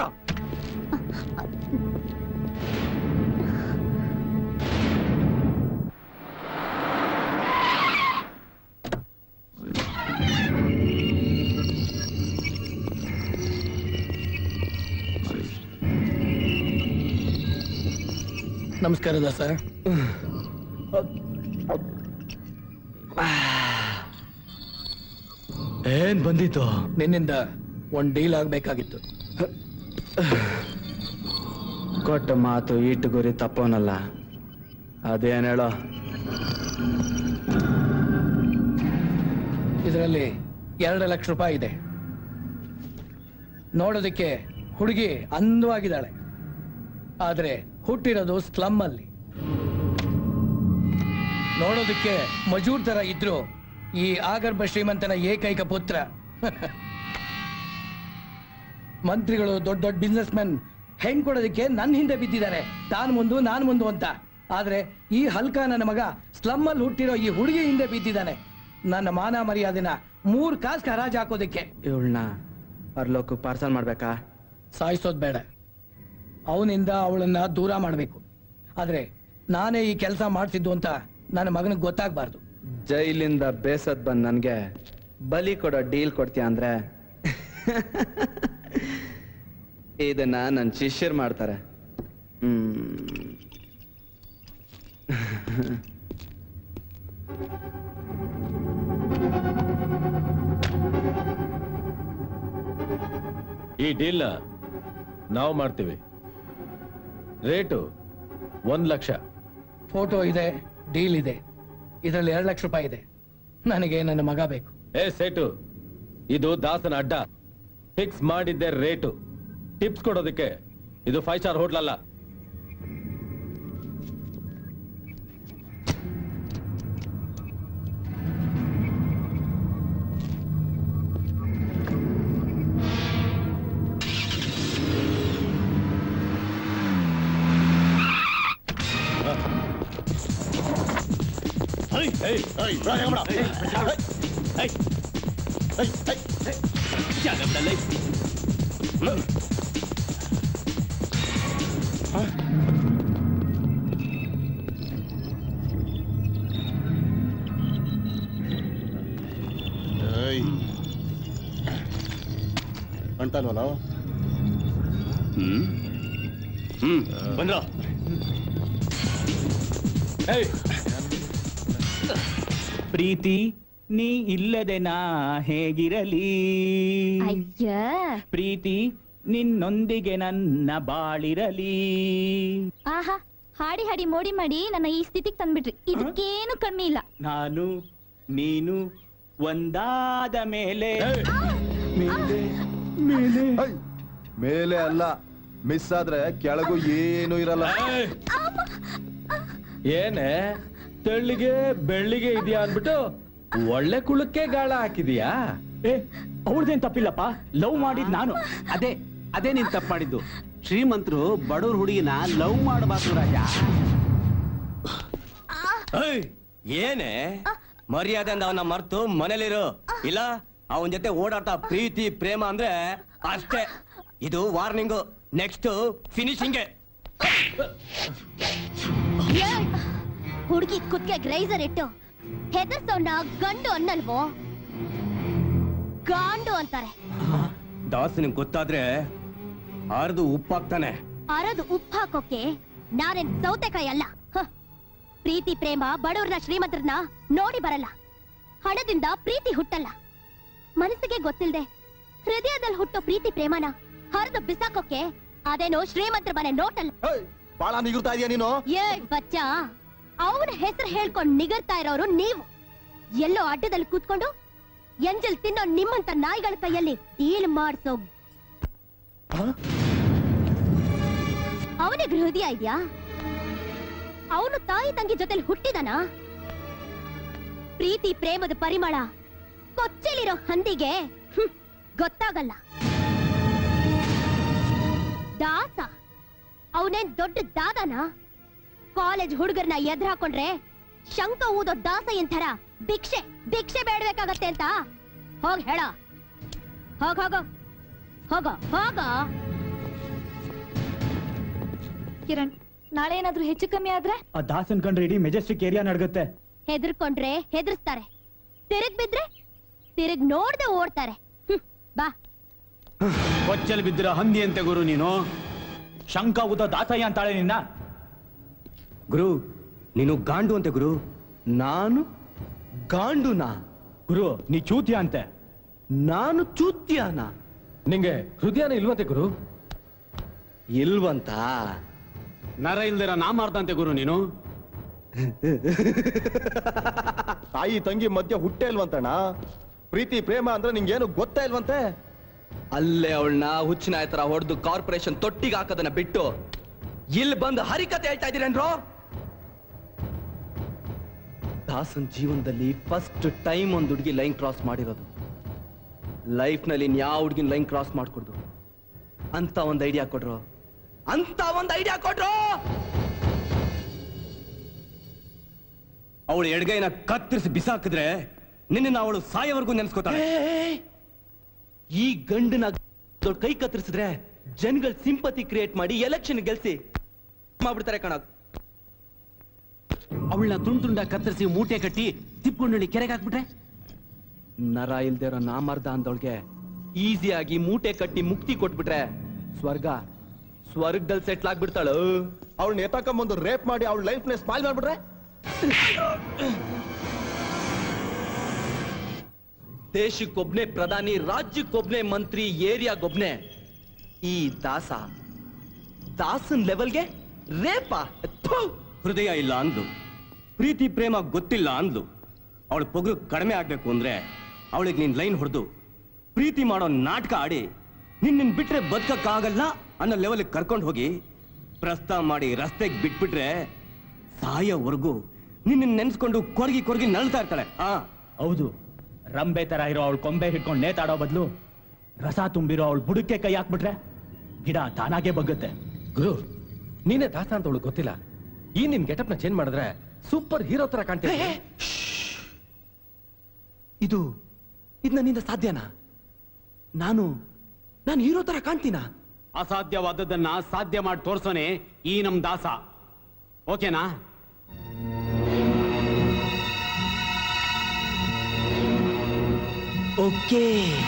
ನಮಸ್ಕಾರ ದಾಸ ಏನ್ ಬಂದಿತ್ತು ನಿನ್ನಿಂದ ಒಂದ್ ಡೀಲ್ ಆಗ್ಬೇಕಾಗಿತ್ತು ಕೊಟ್ಟ ಮಾತು ಇಟ್ಟು ಗುರಿ ತಪ್ಪೋನಲ್ಲ ಅದೇನ್ ಹೇಳೋ ಇದರಲ್ಲಿ ಎರಡು ಲಕ್ಷ ರೂಪಾಯಿ ಇದೆ ನೋಡೋದಕ್ಕೆ ಹುಡುಗಿ ಅಂದವಾಗಿದ್ದಾಳೆ ಆದ್ರೆ ಹುಟ್ಟಿರೋದು ಸ್ಲಮ್ ಅಲ್ಲಿ ನೋಡೋದಕ್ಕೆ ಮಜೂರ್ ತರ ಇದ್ರು ಈ ಆಗರ್ಭ ಶ್ರೀಮಂತನ ಏಕೈಕ ಪುತ್ರ ಮಂತ್ರಿಗಳು ದೊಡ್ಡ ದೊಡ್ಡ ಬಿಸ್ನೆಸ್ ಮೆನ್ ಹೆಣ್ ಕೊಡೋದಕ್ಕೆ ನನ್ನ ಹಿಂದೆ ಬಿದ್ದಿದ್ದಾರೆ ತಾನು ಮುಂದು ನಾನು ಮುಂದು ಅಂತ ಆದ್ರೆ ಈ ಹಲ್ಕ ನನ್ನ ಮಗ ಸ್ಲಮ್ ಅಲ್ಲಿ ಹುಟ್ಟಿರೋ ಈ ಹುಡುಗಿ ಹಿಂದೆ ಬಿದ್ದಿದ್ದಾನೆ ನನ್ನ ಮಾನ ಮರ್ಯಾದೆನ ಮೂರ್ ಕಾಸ್ ಹರಾಜ್ ಹಾಕೋದಕ್ಕೆ ಇವಳನ್ನ ಪರ್ಲೋಕ ಪಾರ್ಸಲ್ ಮಾಡ್ಬೇಕಾ ಸಾಯಿಸೋದ್ ಬೇಡ ಅವನಿಂದ ಅವಳನ್ನ ದೂರ ಮಾಡಬೇಕು ಆದ್ರೆ ನಾನೇ ಈ ಕೆಲಸ ಮಾಡ್ತಿದ್ದು ಅಂತ ನನ್ನ ಮಗನಿಗೆ ಗೊತ್ತಾಗ್ಬಾರ್ದು ಜೈಲಿಂದ ಬೇಸದ್ ಬಂದ್ ನನ್ಗೆ ಬಲಿ ಕೊಡೋ ಡೀಲ್ ಕೊಡ್ತೀಯ ಅಂದ್ರೆ ಇದನ್ನ ನನ್ನ ಶಿಷ್ಯರು ಮಾಡ್ತಾರೆ ಹ್ಮ್ ಈ ಡೀಲ್ ನಾವು ಮಾಡ್ತೀವಿ ರೇಟು ಒಂದ್ ಲಕ್ಷ ಫೋಟೋ ಇದೆ ಡೀಲ್ ಇದೆ ಇದರಲ್ಲಿ ಎರಡು ಲಕ್ಷ ರೂಪಾಯಿ ಇದೆ ನನಗೆ ನನ್ನ ಮಗ ಬೇಕು ಏ ಸೇಟು ಇದು ದಾಸನ ಅಡ್ಡ ಫಿಕ್ಸ್ ಮಾಡಿದ್ದೆ ರೇಟು ಟಿಪ್ಸ್ ಕೊಡೋದಕ್ಕೆ ಇದು ಫೈವ್ ಸ್ಟಾರ್ ಹೋಟ್ಲ್ ಅಲ್ಲ ಅಂಟಲ್ವಲ್ಲ ಹ್ಮ್ ಹ್ಮ್ ಬಂದ್ರ ಪ್ರೀತಿ ನೀ ಇಲ್ಲದೆ ನಾ ಹೇಗಿರಲಿ ಅಯ್ಯ ಪ್ರೀತಿ ನಿನ್ನೊಂದಿಗೆ ನನ್ನ ಬಾಳಿರಲಿ ಆಹಾ ಹಾಡಿ ಹಾಡಿ ಮೋಡಿ ಮಾಡಿ ನನ್ನ ಈ ಸ್ಥಿತಿಗೆ ತಂದ್ಬಿಟ್ರಿ ಇದಕ್ಕೇನು ಕಮ್ಮಿ ಇಲ್ಲ ನಾನು ನೀನು ಒಂದಾದ ಮೇಲೆ ಮೇಲೆ ಮೇಲೆ ಮೇಲೆ ಅಲ್ಲ ಮಿಸ್ ಆದ್ರೆ ಕೆಳಗೂ ಏನು ಇರಲ್ಲ ಏನೇ ತೆಳ್ಳಿಗೆ ಬೆಳ್ಳಿಗೆ ಇದೆಯಾ ಅನ್ಬಿಟ್ಟು ಒಳ್ಳೆ ಕುಳಕ್ಕೆ ಗಾಳ ಹಾಕಿದೀಯಾ ಏ ಅವ್ರದ್ದೇನ್ ತಪ್ಪಿಲ್ಲಪ್ಪ ಲವ್ ಮಾಡಿದ್ ನಾನು ಅದೇ ಅದೇ ನೀನ್ ತಪ್ಪು ಮಾಡಿದ್ದು ಶ್ರೀಮಂತರು ಬಡವ್ರ ಹುಡುಗಿನ ಲವ್ ಮಾಡಬಾರ್ದು ರಾಜ ಏಯ್, ಏನೇ ಮರ್ಯಾದೆಯಿಂದ ಅವನ ಮರ್ತು ಮನೇಲಿರು ಇಲ್ಲ ಅವನ ಜೊತೆ ಓಡಾಡ್ತಾ ಪ್ರೀತಿ ಪ್ರೇಮ ಅಂದ್ರೆ ಅಷ್ಟೇ ಇದು ವಾರ್ನಿಂಗು ನೆಕ್ಸ್ಟ್ ಫಿನಿಶಿಂಗ್ ಹುಡುಗಿ ಕುತ್ಗೆ ಗ್ರೈಸರ್ ಇಟ್ಟು ಹೆದರ್ಸೋಣ ಗಂಡು ಅನ್ನಲ್ವೋ ಗಾಂಡು ಅಂತಾರೆ ದಾಸ್ ನಿಂಗೆ ಗೊತ್ತಾದ್ರೆ ಅರ್ದು ಉಪ್ಪಾಗ್ತಾನೆ ಅರದು ಉಪ್ಪು ಹಾಕೋಕೆ ನಾನೇನ್ ಸೌತೆಕಾಯಿ ಅಲ್ಲ ಹ. ಪ್ರೀತಿ ಪ್ರೇಮ ಬಡವ್ರನ್ನ ಶ್ರೀಮಂತರನ್ನ ನೋಡಿ ಬರಲ್ಲ ಹಣದಿಂದ ಪ್ರೀತಿ ಹುಟ್ಟಲ್ಲ ಮನಸ್ಸಿಗೆ ಗೊತ್ತಿಲ್ದೆ ಹೃದಯದಲ್ಲಿ ಹುಟ್ಟೋ ಪ್ರೀತಿ ಪ್ರೇಮನ ಹರಿದು ಬಿಸಾಕೋಕೆ ಅದೇನೋ ಶ್ರೀಮಂತರ ಮನೆ ನೋಟಲ್ಲ ಬಾಳ ನಿಗುರ್ತಾ ಇದೀಯ ನೀನು ಏ ಬಚ್ಚ ಅವನ ಹೆಸರು ಹೇಳ್ಕೊಂಡ್ ನಿಗರ್ತಾ ಇರೋರು ನೀವು ಎಲ್ಲೋ ಅಡ್ಡದಲ್ಲಿ ಕೂತ್ಕೊಂಡು ಎಂಜಲ್ ತಿನ್ನೋ ನಿಮ್ಮಂತ ನಾಯಿಗಳ ಕೈಯಲ್ಲಿ ಡೀಲ್ ಮಾಡ್ಸೋ ಅವನಿಗೆ ಹೃದಯ ಇದ್ಯಾ ಅವನು ತಾಯಿ ತಂಗಿ ಜೊತೆಲಿ ಹುಟ್ಟಿದನ ಪ್ರೀತಿ ಪ್ರೇಮದ ಪರಿಮಳ ಕೊಚ್ಚಲಿರೋ ಹಂದಿಗೆ ಹ್ಮ್, ಗೊತ್ತಾಗಲ್ಲ ದಾಸ ಅವನೇನ್ ದೊಡ್ಡ ದಾದನ ಕಾಲೇಜ್ ಹುಡುಗರ್ನ ಎದುರು ಹಾಕೊಂಡ್ರೆ ಶಂಕ ಊದೋ ದಾಸಯ್ಯನ್ ಥರ ಭಿಕ್ಷೆ ಭಿಕ್ಷೆ ಬೇಡಬೇಕಾಗತ್ತೆ ಅಂತ ಹೋಗ್ ಹೇಳ ಹೋಗ್ ಹೋಗೋ ಹೋಗೋ ಹೋಗೋ ಕಿರಣ್ ನಾಳೆ ಏನಾದ್ರೂ ಹೆಚ್ಚು ಕಮ್ಮಿ ಆದ್ರೆ ಆ ದಾಸನ್ ಕಂಡ್ರೆ ಇಡೀ ಮೆಜೆಸ್ಟಿಕ್ ಏರಿಯಾ ನಡ್ಗುತ್ತೆ ಹೆದರ್ಕೊಂಡ್ರೆ ಹೆದರ್ಸ್ತಾರೆ ತಿರುಗ್ ಬಿದ್ರೆ ತಿರುಗ್ ನೋಡ್ದೆ ಓಡ್ತಾರೆ ಹ್ಮ್, ಬಾ ಕೊಚ್ಚಲ್ ಬಿದ್ದಿರೋ ಹಂದಿ ಅಂತೆ ಗುರು ನೀನು ಶಂಕ ಉದ ದಾಸಯ್ಯ ಅಂತಾಳೆ ನಿನ್ನ ಗುರು ನೀನು ಗಾಂಡು ಅಂತೆ ಗುರು ನಾನು ಗಾಂಡುನಾ ಗುರು ನೀ ಚೂತ್ಯ ಅಂತೆ ನಾನು ಚೂತ್ಯಾನ ನಿಂಗೆ ಹೃದಯನ ಇಲ್ವಂತೆ ಗುರು ಇಲ್ವಂತ ನರ ಇಲ್ದಿರ ನಾ ಮಾಡ್ದಂತೆ ಗುರು ನೀನು ತಾಯಿ ತಂಗಿ ಮಧ್ಯ ಹುಟ್ಟೆ ಇಲ್ವಂತಣ್ಣ ಪ್ರೀತಿ ಪ್ರೇಮ ಅಂದ್ರೆ ನಿಂಗೇನು ಗೊತ್ತೇ ಇಲ್ವಂತೆ ಅಲ್ಲೇ ಅವಳನ್ನ ಹುಚ್ಚಿನ ತರ ಹೊಡೆದು ಕಾರ್ಪೊರೇಷನ್ ತೊಟ್ಟಿಗೆ ಹಾಕೋದನ್ನ ಬಿಟ್ಟು ಇಲ್ಲಿ ಬಂದು ಹರಿಕತೆ ಹೇಳ್ತಾ ಇದೀರೇನ್ರೋ ದಾಸನ್ ಜೀವನದಲ್ಲಿ ಫಸ್ಟ್ ಟೈಮ್ ಒಂದು ಹುಡುಗಿ ಲೈನ್ ಕ್ರಾಸ್ ಮಾಡಿರೋದು ಲೈಫ್ನಲ್ಲಿ ಯಾವ ಹುಡುಗಿನ ಲೈನ್ ಕ್ರಾಸ್ ಮಾಡ್ಕೊಡ್ದು ಅಂತ ಒಂದು ಐಡಿಯಾ ಕೊಡ್ರು ಅಂತ ಒಂದು ಐಡಿಯಾ ಕೊಡ್ರು ಅವಳು ಎಡಗೈನ ಕತ್ತರಿಸಿ ಬಿಸಾಕಿದ್ರೆ ನಿನ್ನ ಅವಳು ಸಾಯವರೆಗೂ ನೆನ್ಸ್ಕೊತಾಳೆ ಈ ಗಂಡನ ದೊಡ್ಡ ಕೈ ಕತ್ತರಿಸಿದ್ರೆ ಜನಗಳ ಸಿಂಪತಿ ಕ್ರಿಯೇಟ್ ಮಾಡಿ ಎಲೆಕ್ಷನ್ ಗೆಲ್ಸಿ ಮಾಡ್ಬಿಡ್ತಾರೆ ಕಣ ಅವಳನ್ನ ತುಂಡ್ ತುಂಡ ಕತ್ತರಿಸಿ ಮೂಟೆ ಕಟ್ಟಿ ತಿಪ್ಕೊಂಡಳ್ಳಿ ಕೆರೆಗೆ ಹಾಕ್ಬಿಟ್ರೆ ನರ ಇಲ್ದೇ ಇರೋ ನಾಮರ್ದ ಅಂದವಳಿಗೆ ಈಸಿಯಾಗಿ ಮೂಟೆ ಕಟ್ಟಿ ಮುಕ್ತಿ ಕೊಟ್ಬಿಟ್ರೆ ಸ್ವರ್ಗ ಸ್ವರ್ಗದಲ್ಲಿ ಸೆಟ್ಲ್ ಆಗ್ಬಿಡ್ತಾಳು ಅವಳನ್ನ ಎತ್ತಕೊಂಬಂದು ರೇಪ್ ಮಾಡಿ ಅವಳ ಲೈಫ್ ನ ಸ್ಪಾಯ್ಲ್ ಮಾಡ್ಬಿಟ್ರೆ ದೇಶಕ್ಕೊಬ್ನೇ ಪ್ರಧಾನಿ ರಾಜ್ಯಕ್ಕೊಬ್ನೇ ಮಂತ್ರಿ ಏರಿಯಾಗೊಬ್ನೇ ಈ ದಾಸ ದಾಸನ್ ಲೆವೆಲ್ಗೆ ರೇಪಾ ಹೃದಯ ಇಲ್ಲ ಅಂದ್ಲು ಪ್ರೀತಿ ಪ್ರೇಮ ಗೊತ್ತಿಲ್ಲ ಅಂದ್ಲು ಅವಳ ಪೊಗರು ಕಡಿಮೆ ಆಗ್ಬೇಕು ಅಂದ್ರೆ ಅವಳಿಗೆ ನೀನ್ ಲೈನ್ ಹೊಡೆದು ಪ್ರೀತಿ ಮಾಡೋ ನಾಟಕ ಆಡಿ ನಿನ್ನ ಬಿಟ್ರೆ ಬದುಕಕ್ಕಾಗಲ್ಲ ಅನ್ನೋ ಲೆವೆಲ್ ಕರ್ಕೊಂಡು ಹೋಗಿ ಪ್ರಸ್ತಾವ ಮಾಡಿ ರಸ್ತೆಗೆ ಬಿಟ್ಬಿಟ್ರೆ ಸಾಯೋವರೆಗೂ ನಿನ್ನ ನೆನ್ಸ್ಕೊಂಡು ಕೊರಗಿ ಕೊರಗಿ ನಳ್ತಾ ಇರ್ತಾಳೆ ಆ ಹೌದು ರಂಬೆ ತರ ಇರೋ ಅವಳು ಕೊಂಬೆ ಹಿಡ್ಕೊಂಡು ನೇತಾಡೋ ಬದಲು ರಸ ತುಂಬಿರೋ ಅವಳು ಬುಡಕ್ಕೆ ಕೈ ಹಾಕ್ಬಿಟ್ರೆ ಗಿಡ ತಾನಾಗೆ ಬಗ್ಗುತ್ತೆ ಗುರು ನೀನೇ ದಾಸ ಅಂತ ಅವಳು ಗೊತ್ತಿಲ್ಲ ಈ ನಿನ್ ಗೆಟಪ್ ನ ಚೇಂಜ್ ಮಾಡಿದ್ರೆ ಸೂಪರ್ ಹೀರೋ ತರ ಕಾಣ್ತೀಯ ಇದು ಇದು ನನ್ನಿಂದ ಸಾಧ್ಯನಾ ನಾನು ನಾನು ಹೀರೋ ತರ ಕಾಣ್ತೀನಾ ಅಸಾಧ್ಯವಾದದ್ದನ್ನ ಸಾಧ್ಯ ಮಾಡಿ ತೋರ್ಸೋನೆ ಈ ನಮ್ ದಾಸ ಓಕೆನಾ ಓಕೆ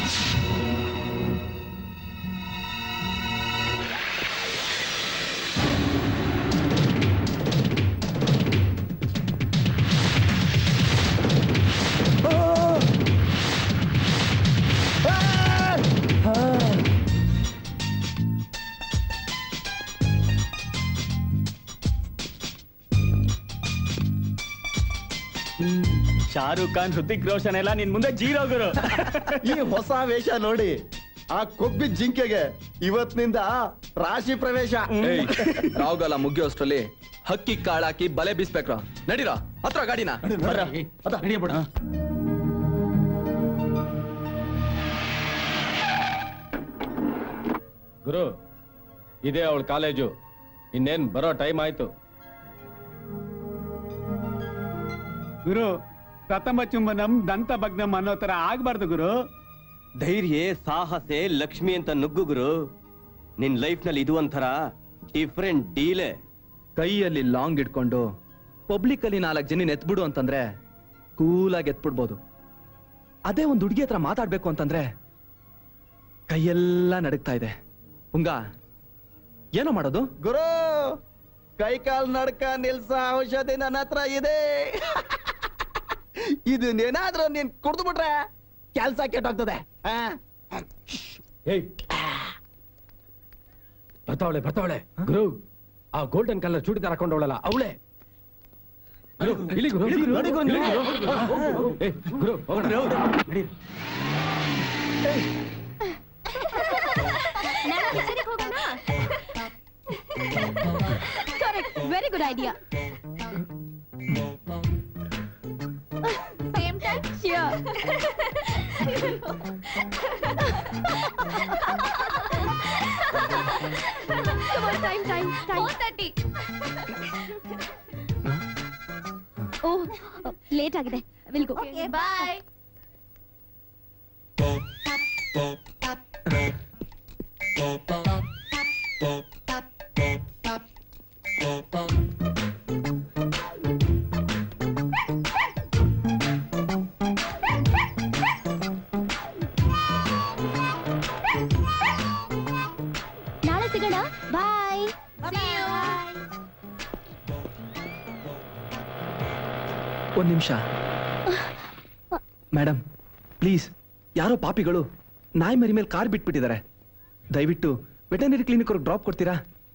ಶಾರುಖ್ ಖಾನ್ ಹೃತಿಕ್ ರೋಷನ್ ಎಲ್ಲ ನಿನ್ ಮುಂದೆ ಜೀರೋ ಗುರು ಈ ಹೊಸ ವೇಷ ನೋಡಿ ಆ ಕೊಬ್ಬಿದ ಜಿಂಕೆಗೆ ಇವತ್ತಿನಿಂದ ರಾಶಿ ಪ್ರವೇಶ ರಾವ್ಗಲ ಮುಗಿಯೋಷ್ಟ್ರಲ್ಲಿ ಹಕ್ಕಿ ಕಾಳಾಕಿ ಬಲೆ ಬೀಸ್ಬೇಕ್ರ ನಡೀರ ಹತ್ರ ಗಾಡಿನ ಗುರು ಇದೇ ಅವಳ ಕಾಲೇಜು ಇನ್ನೇನ್ ಬರೋ ಟೈಮ್ ಆಯ್ತು ಗುರು ಪ್ರಥಮ ಚುಂಬನಂ ದಂತ ಭಗ್ನಂ ಅನ್ನೋ ತರ ಆಗ್ಬಾರ್ದು ಗುರು ಧೈರ್ಯ ಸಾಹಸೆ ಲಕ್ಷ್ಮಿ ಅಂತ ನುಗ್ಗು ಗುರು ನಿನ್ ಲೈಫ್ ನಲ್ಲಿ ಇದು ಒಂಥರ ಡಿಫ್ರೆಂಟ್ ಡೀಲೆ ಕೈಯಲ್ಲಿ ಲಾಂಗ್ ಇಟ್ಕೊಂಡು ಪಬ್ಲಿಕ್ ಅಲ್ಲಿ ನಾಲ್ಕು ಜನ ಎತ್ಬಿಡು ಅಂತಂದ್ರೆ ಕೂಲಾಗಿ ಎತ್ಬಿಡ್ಬೋದು ಅದೇ ಒಂದು ಹುಡುಗಿ ಹತ್ರ ಮಾತಾಡ್ಬೇಕು ಅಂತಂದ್ರೆ ಕೈಯೆಲ್ಲ ನಡುಗ್ತಾ ಇದೆ ಪುಂಗ ಏನೋ ಮಾಡೋದು ಗುರು ಕೈ ಕಾಲ್ ನಡ್ಕ ನಿಲ್ಸ ಔಷಧಿ ನನ್ನ ಹತ್ರ ಇದೆ ಇದನ್ನೇನಾದ್ರೂ ನೀನ್ ಕುಡ್ದು ಬಿಟ್ರೆ ಕೆಲ್ಸ ಕೆಟ್ಟೋಗ್ತದೆ ಆ? ಏಯ್ ಬರ್ತಾವಳೆ ಬರ್ತಾವಳೆ ಗುರು ಆ ಗೋಲ್ಡನ್ ಕಲರ್ ಚೂಡಿದಾರ್ ಹಾಕೊಂಡವಳಲ್ಲ ಅವಳೆ ಗುರು ಇಳಿ ಗುರು ಇಳಿ ಗುರು, ನಡಿ ಗುರು, ಇಳಿ ಇಳಿ ಗುರು. ಗುರು. ಏ, ಗುರು ಹೋಗೋಣ ನಡಿ. Correct very good idea same time sheer time time time thirty oh late ಆಗಿದೆ ವಿಲ್ ಗೋ ಬಾಯ್ ನಾಳೆ ಸಿಗೋಣ ಬಾಯ್ ಒಂದ್ ನಿಮಿಷ ಮೇಡಮ್ ಪ್ಲೀಸ್ ಯಾರೋ ಪಾಪಿಗಳು ನಾಯಿ ಮರಿ ಮೇಲೆ ಕಾರ್ ಬಿಟ್ಬಿಟ್ಟಿದ್ದಾರೆ ದಯವಿಟ್ಟು ವೆಟರ್ನರಿ ಕ್ಲಿನಿಕ್ ಅವ್ರಿಗೆ ಡ್ರಾಪ್ ಕೊಡ್ತೀರಾ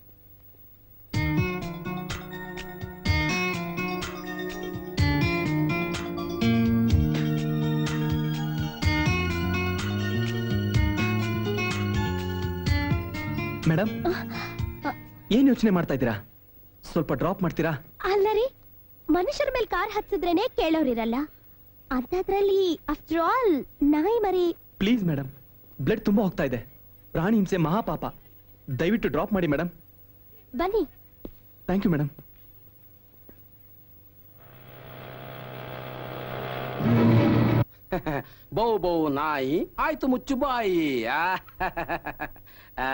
ಮೇಡಮ್ ಏನ್ ಯೋಚನೆ ಮಾಡ್ತಾ ಇದ್ದೀರಾ ಸ್ವಲ್ಪ ಡ್ರಾಪ್ ಮಾಡ್ತೀರಾ ಅಲ್ಲ ರೀ ಮನುಷ್ಯರ ಮೇಲೆ ಕಾರ್ ಹತ್ತಿದ್ರೇನೆ ಕೇಳೋರಿರಲ್ಲ ಅಂತದ್ರಲ್ಲಿ ಆಫ್ಟರ್ ಆಲ್ ನಾಯಿ ಮರಿ ಪ್ಲೀಸ್ ಮೇಡಮ್ ಬ್ಲಡ್ ತುಂಬಾ ಹೋಗ್ತಾ ಇದೆ ಪ್ರಾಣಿ ಹಿಂಸೆ ಮಹಾಪಾಪ ದಯವಿಟ್ಟು ಡ್ರಾಪ್ ಮಾಡಿ ಮೇಡಮ್ ಬನ್ನಿ ಥ್ಯಾಂಕ್ ಯು ಮೇಡಮ್ ಬೌ ಬೌ ನಾಯಿ ಆಯ್ತು ಮುಚ್ಚು ಬಾಯಿ ಆ, ಆ,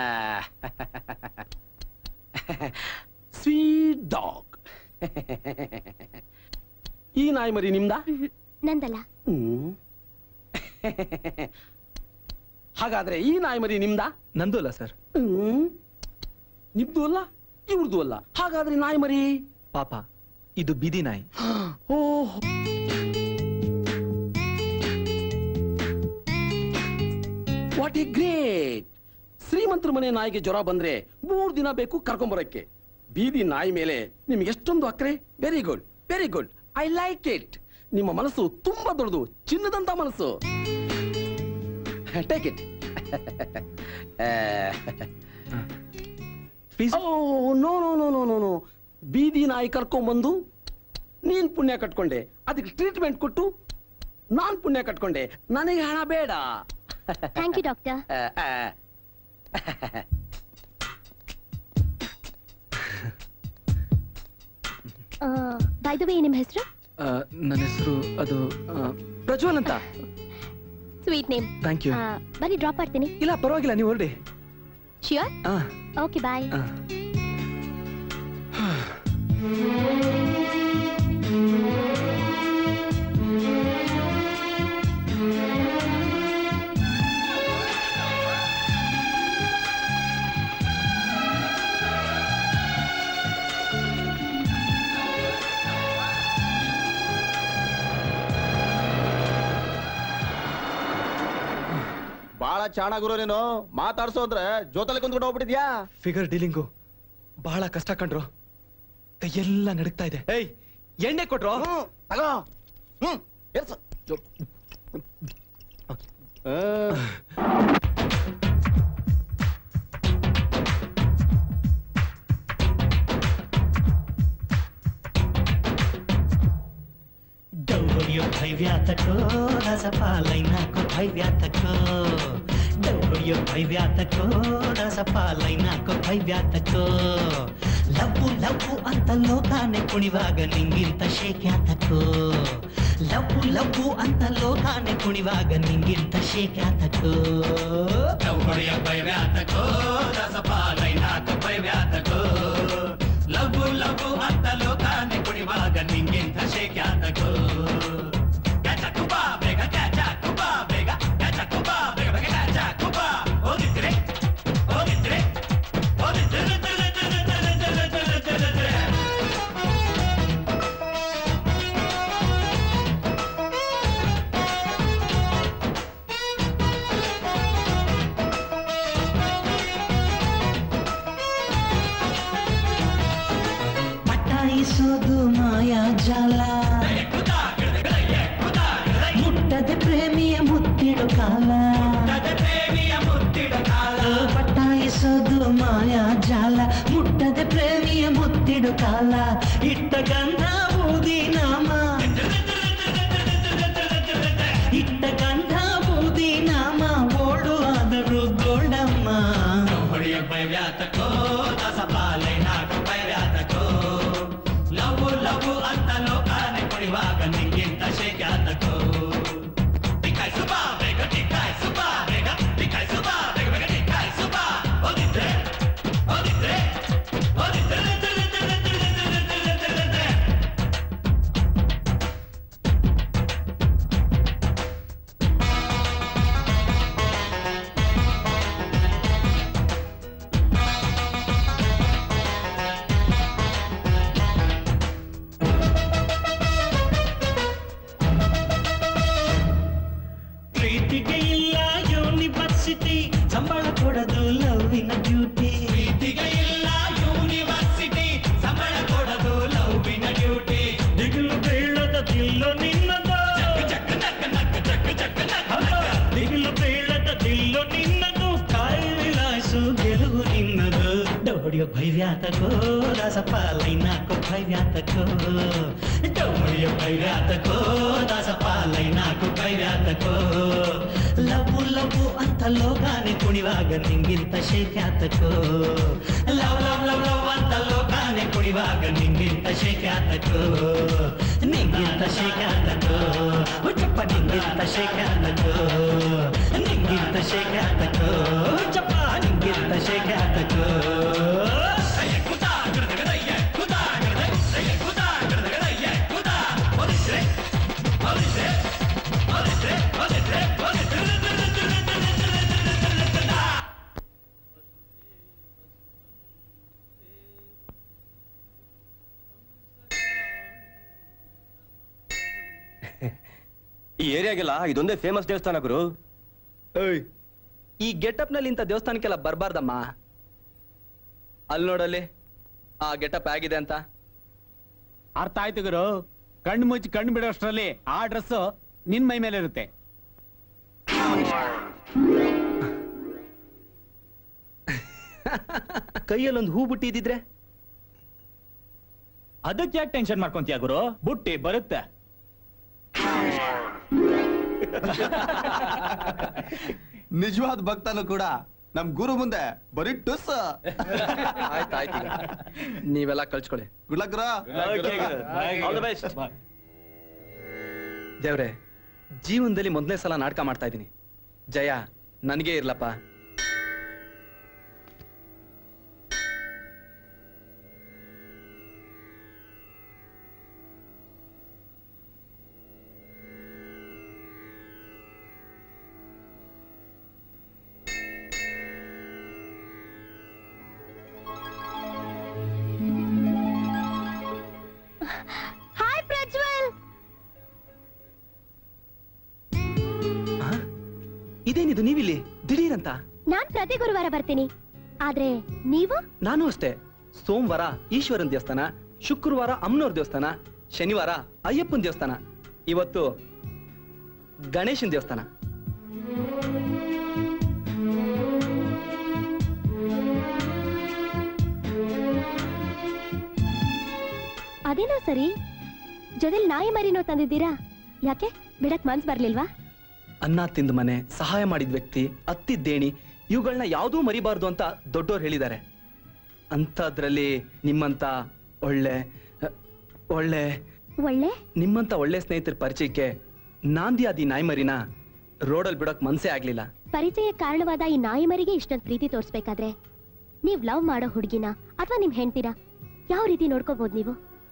ಸ್ವೀಟ್ ಡಾಗ್ ಈ ನಾಯಿ ಮರಿ ನಿಮ್ದ ನಂದಲ್ಲ ಹ್ಮ್. ಹಾಗಾದ್ರೆ ಈ ನಾಯಿ ಮರಿ ನಿಮ್ದ ನಂದು ಅಲ್ಲ ಸರ್ ಹ್ಮ್. ನಿಮ್ದು ಅಲ್ಲ ಇವ್ರದ್ದು ಅಲ್ಲ ಹಾಗಾದ್ರೆ ಈ ನಾಯಿ ಮರಿ ಪಾಪ ಇದು ಬೀದಿ ನಾಯಿ ಓಹ್ ವಾಟ್ ಎ ಗ್ರೇಟ್ ಶ್ರೀಮಂತರ ಮನೆ ನಾಯಿಗೆ ಜ್ವರ ಬಂದ್ರೆ ಮೂರ್ ದಿನ ಬೇಕು ಕರ್ಕೊಂಬರಕ್ಕೆ ಬೀದಿ ನಾಯಿ ಮೇಲೆ ನಿಮ್ಗೆ ಎಷ್ಟೊಂದು ಅಕ್ರೆ very good very good I like it ನಿಮ್ಮ ಮನಸ್ಸು ತುಂಬಾ ದೊಡ್ಡದು ಚಿನ್ನದಂತ ಮನಸ್ಸು take it no no no no no no ಬೀದಿ ನಾಯಿ ಕರ್ಕೊಂಬಂದು ನೀನ್ ಪುಣ್ಯ ಕಟ್ಕೊಂಡೆ ಅದಕ್ಕೆ ಟ್ರೀಟ್ಮೆಂಟ್ ಕೊಟ್ಟು ನಾನ್ ಪುಣ್ಯ ಕಟ್ಕೊಂಡೆ ನನಗೆ ಹಣ ಬೇಡ ಥ್ಯಾಂಕ್ ಯು ಡಾಕ್ಟರ್ ಆ, ಆ. ಬೈ ದ ವೇ ನಿಮ್ಮ ಹೆಸರು ನನ್ನ ಹೆಸರು ಅದು ಆ, ಪ್ರಜ್ವಲ್ ಅಂತ ಸ್ವೀಟ್ ನೇಮ್ ಥ್ಯಾಂಕ್ ಯು ಬನ್ನಿ ಡ್ರಾಪ್ ಮಾಡ್ತೀನಿ ಇಲ್ಲ ಪರವಾಗಿಲ್ಲ ನೀವು ಹೊರಡಿ ಶ್ಯೂರ್ ಆ. ಓಕೆ ಬಾಯ್ ಬಾಳ ಚಾಣ ಗುರು ನೀನು ಮಾತಾಡ್ಸೋ ಅಂದ್ರೆ ಜೊತೆಲಿ ಕುಂತ್ಕೊಂಡು ಹೋಗ್ಬಿಟ್ಟಿದ್ಯಾ ಫಿಗರ್ ಡೀಲಿಂಗು ಬಹಳ ಕಷ್ಟ ಕಂಡ್ರು ಕೈಯೆಲ್ಲ ನಡುಗ್ತಾ ಇದೆ ಏಯ್ ಎಣ್ಣೆ ಕೊಟ್ರು ತಗೋ ಹ್ಮ್ ಎಲ್ಸು ಡೌರಿಯೋ ಭೈವ್ಯಾತಕೋ ರಸಪಾಲೈನಾಕೋ ಭೈವ್ಯಾತಕೋ ಡೌರಿಯೋ ಭೈವ್ಯಾತಕೋ ರಸಪಾಲೈನಾಕೋ ಭೈವ್ಯಾತಕೋ ಲವ್ವು ಲವ್ವು ಅಂತ ಲೋಕಾನೆ ಕುಣಿವಾಗ ನಿಂಗಿಂತ ಶೇಕ್ಯಾತಕೋ ಲವ್ವು ಲವ್ವು ಅಂತ ಲೋಕಾನೆ ಕುಣಿವಾಗ ನಿಂಗಿಂತ ಶೇಕ್ಯಾತಕೋ ಡೌರಿಯೋ ಭೈವ್ಯಾತಕೋ ರಸಪಾಲೈನಾಕೋ ಭೈವ್ಯಾತಕೋ ಲಘು ಲಘು ಅಂತ ಲೋಕಾನೆ ಕುಣಿವಾಗ ನಿಂಗಿಂತ ಶೇಖ್ಯಾತಕೋ ಕ್ಯಾಚ ಕುಬಾ ಬೇಗ ಕ್ಯಾಚ ಕುಬಾ ಬೇಗ ಕ್ಯಾಚ ಕುಬಾ ಬೇಗ ಬೇಗ ಕ್ಯಾಚ ಕುಬಾ ಓದಿದ್ರೆ ಓದಿದ್ರೆ ಓದಿದ್ರೆ ಪಟಾಯಿಸೋದು ಮಾಯಾ ಜಾಲ ಮುಟ್ಟದೆ ಪ್ರೇಮಿಯ ಮುತ್ತಿಡು ಕಾಲ ಪಟಾಯಿಸೋದು ಮಾಯಾ ಜಾಲ ಮುಟ್ಟದೆ ಪ್ರೇಮಿಯ ಮುತ್ತಿಡು ಕಾಲ ಇಟ್ಟ ಗಂಧ ಬೂದಿ ನಾಮ ಇಟ್ಟ ಗಂಧ ಬೂದಿ ನಾಮ ಓಡು ಆದರೂ ಗೋಳಮ್ಮ ಹೊಡೆಯ ಭೈವ್ಯಾತಕೋ ರಸಪಾಲೈನಾಕೋ ಭೈವ್ಯಾತಕೋ ಲಘು ಲಘು ಅಂತ ಲೋಕಾನೆ ಕುಣಿವಾಗ ನಿಂಗಿಂತ ಶೇಖ್ಯಾತಕೋ ಟಿಕಾಯ್ ಸುಬಾ ಬೇಗ ಟಿಕಾಯ್ ಸುಬಾ ಬೇಗ ಟಿಕಾಯ್ ಸುಬಾ ಬೇಗ ಬೇಗ ಟಿಕಾಯ್ ಸುಬಾ ಓದಿದ್ರೆ ಓದಿದ್ರೆ ಓದಿದ್ರೆ ಪ್ರೀತಿಗೆ ಇಲ್ಲ ಯೂನಿವರ್ಸಿಟಿ ಸಂಬಳ ಕೊಡದು ಲವ್ವಿನ ಡ್ಯೂಟಿ ಪ್ರೀತಿಗೆ ಇಲ್ಲ ಯೂನಿವರ್ಸಿಟಿ ಸಂಬಳ ಕೊಡದು ಲವ್ವಿನ ಡ್ಯೂಟಿ ದಿಗಿಲು ಬೀಳದ ದಿಲ್ಲು ನಿನ್ನದು ದಿಗಿಲು ಬೀಳದ ದಿಲ್ಲು ನಿನ್ನದು ಕಾಯಿ ವಿಲಾಸು ಗೆಲುವು ನಿನ್ನದು ಡೌಡಿಯೋ ಭೈವ್ಯಾತಕೋ ರಸಪಾಲೈನಾಕೋ ಭೈವ್ಯಾತಕೋ ಡೌಡಿಯೋ ಭೈವ್ಯಾತಕೋ ರಸಪಾಲೈನಾಕೋ ಭೈವ್ಯಾತಕೋ ಲವ್ವು ಲವ್ವು ಅಂತ ಲೋಕಾನೆ ಕುಣಿವಾಗ ನಿಂಗಿಂತ ಶೇಖ್ಯಾತಕೋ ಲವ್ ಲವ್ ಲವ್ ಲವ್ ಅಂತ ಲೋಕಾನೆ ಕುಣಿವಾಗ ನಿಂಗಿಂತ ಶೇಖ್ಯಾತಕೋ ನಿಂಗಿಂತ ಶೇಖ್ಯಾತಕೋ ಚಪ್ಪ ನಿಂಗಿಂತ ಶೇಖಾತಕೋ ನಿಂಗಿಂತ ಶೇಖಾತಕೋ ಚಪ್ಪ ನಿಂಗಿಂತ ಶೇಖಾತಕೋ ಈ ಏರಿಯಾಗೆಲ್ಲ ಇದೊಂದೇ ಫೇಮಸ್ ದೇವಸ್ಥಾನ ಗುರು ಏಯ್ ಈ ಗೆಟಪ್ ನಲ್ಲಿ ಇಂಥ ದೇವಸ್ಥಾನಕ್ಕೆಲ್ಲ ಬರಬಾರ್ದಮ್ಮ ಅಲ್ಲಿ ನೋಡಲ್ಲಿ ಆ ಗೆಟಪ್ ಆಗಿದೆ ಅಂತ ಅರ್ಥ ಆಯ್ತು ಗುರು ಕಣ್ಣು ಮುಚ್ಚಿ ಕಣ್ಣು ಬಿಡೋಷ್ಟ್ರಲ್ಲಿ ಆ ಡ್ರೆಸ್ ನಿನ್ ಮೈ ಮೇಲೆ ಇರುತ್ತೆ ಕೈಯಲ್ಲೊಂದು ಹೂ ಬುಟ್ಟಿದ್ರೆ ಅದಕ್ಕೆ ಯಾಕೆ ಟೆನ್ಷನ್ ಮಾಡ್ಕೊಂತೀಯ ಗುರು ಬುಟ್ಟಿ ಬರುತ್ತೆ ನಿಜವಾದ ಭಕ್ತನು ಕೂಡ ನಮ್ ಗುರು ಮುಂದೆ ಬರೀ ಟುಸ್ ಆಯ್ತಾಯ್ತು ಈಗ. ನೀವೆಲ್ಲ ಕಳ್ಸ್ಕೊಳ್ಳಿ ಗುಡ್ ಲಕ್ ದೇವ್ರೆ ಜೀವನದಲ್ಲಿ ಮೊದಲನೇ ಸಲ ನಾಟಕ ಮಾಡ್ತಾ ಇದ್ದೀನಿ ಜಯ ನನಗೆ ಇರ್ಲಪ್ಪ ಹಾಯ್ ಪ್ರಜ್ವಲ್ ಇದೇನಿದು ನೀವಿಲ್ಲಿ ದಿಢೀರಂತ ನಾನ್ ಪ್ರತಿ ಗುರುವಾರ ಬರ್ತೀನಿ ಆದ್ರೆ ನೀವು ನಾನು ಅಷ್ಟೇ ಸೋಮವಾರ ಈಶ್ವರನ್ ದೇವಸ್ಥಾನ ಶುಕ್ರವಾರ ಅಮ್ಮನವ್ರ ದೇವಸ್ಥಾನ ಶನಿವಾರ ಅಯ್ಯಪ್ಪನ ದೇವಸ್ಥಾನ ಇವತ್ತು ಗಣೇಶನ್ ದೇವಸ್ಥಾನ ಅದೇನೋ ಸರಿ ಜೊತೆಲಿ ನಾಯಿ ಮರಿನೋ ತಂದಿದ್ದೀರಾ ಯಾಕೆ ಬಿಡಕ್ ಮನ್ಸ್ ಬರ್ಲಿಲ್ವಾ ಅನ್ನ ತಿಂದ ಮನೆ ಸಹಾಯ ಮಾಡಿದ ವ್ಯಕ್ತಿ ಅತ್ತಿದ್ದೇಣಿ ಇವುಗಳನ್ನ ಯಾವುದೂ ಮರಿಬಾರ್ದು ಅಂತ ದೊಡ್ಡೋರು ಹೇಳಿದ್ದಾರೆ ಅಂಥದ್ರಲ್ಲಿ ನಿಮ್ಮಂತ ಒಳ್ಳೆ ಒಳ್ಳೆ ಒಳ್ಳೆ ನಿಮ್ಮಂತ ಒಳ್ಳೆ ಸ್ನೇಹಿತರ ಪರಿಚಯಕ್ಕೆ ನಾಂದಿ ಆದಿ ನಾಯ್ಮರಿನ ರೋಡಲ್ಲಿ ಬಿಡೋಕ್ ಮನ್ಸೇ ಆಗ್ಲಿಲ್ಲ ಪರಿಚಯ ಕಾರಣವಾದ ಈ ನಾಯಿ ಮರಿಗೆ ಇಷ್ಟೊಂದು ಪ್ರೀತಿ ತೋರಿಸ್ಬೇಕಾದ್ರೆ ನೀವ್ ಲವ್ ಮಾಡೋ ಹುಡುಗಿನ ಅಥವಾ ನಿಮ್ ಹೆಂಡ್ತಿನ ಯಾವ ರೀತಿ ನೋಡ್ಕೋಬಹುದು ನೀವು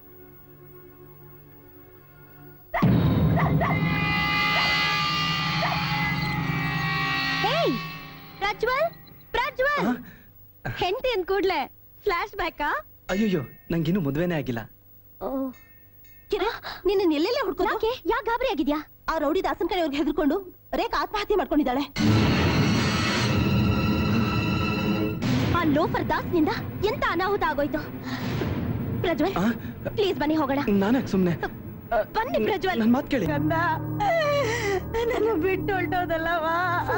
ಏಯ್ ಪ್ರಜ್ವಲ್ ಪ್ರಜ್ವಲ್ ಹೆಂಡತಿ ಅಂದ್ ಕೂಡ್ಲೆ ಫ್ಲಾಶ್ ಬ್ಯಾಕಾ ಅಯ್ಯಯ್ಯೋ ನಂಗಿನ್ನೂ ಮದ್ವೆನೇ ಆಗಿಲ್ಲ ಓ ನಿನ್ನ ಎಲ್ಲೆಲ್ಲೇ ಹುಡ್ಕೋ ಯಾಕೆ ಯಾಕೆ ಗಾಬರಿ ಆಗಿದ್ಯಾ ಆ ರೌಡಿ ದಾಸನ್ ಕಡೆ ಅವ್ರಿಗೆ ಹೆದರ್ಕೊಂಡು ರೇಖಾ ಆತ್ಮಹತ್ಯೆ ಮಾಡ್ಕೊಂಡಿದ್ದಾಳೆ ಆ ಲೋಫರ್ ದಾಸ್ನಿಂದ ಎಂತ ಅನಾಹುತ ಆಗೋಯ್ತು ಪ್ರಜ್ವಲ್ ಪ್ಲೀಸ್ ಬನ್ನಿ ಹೋಗೋಣ ನಾನೇ ಸುಮ್ನೆ ಬನ್ನಿ ಪ್ರಜ್ವಲ್ ನನ್ ಮಾತ್ ಕೇಳಿ ನನ್ನ ಬಿಟ್ಟು ಹೊರಟೋದಲ್ಲವಾ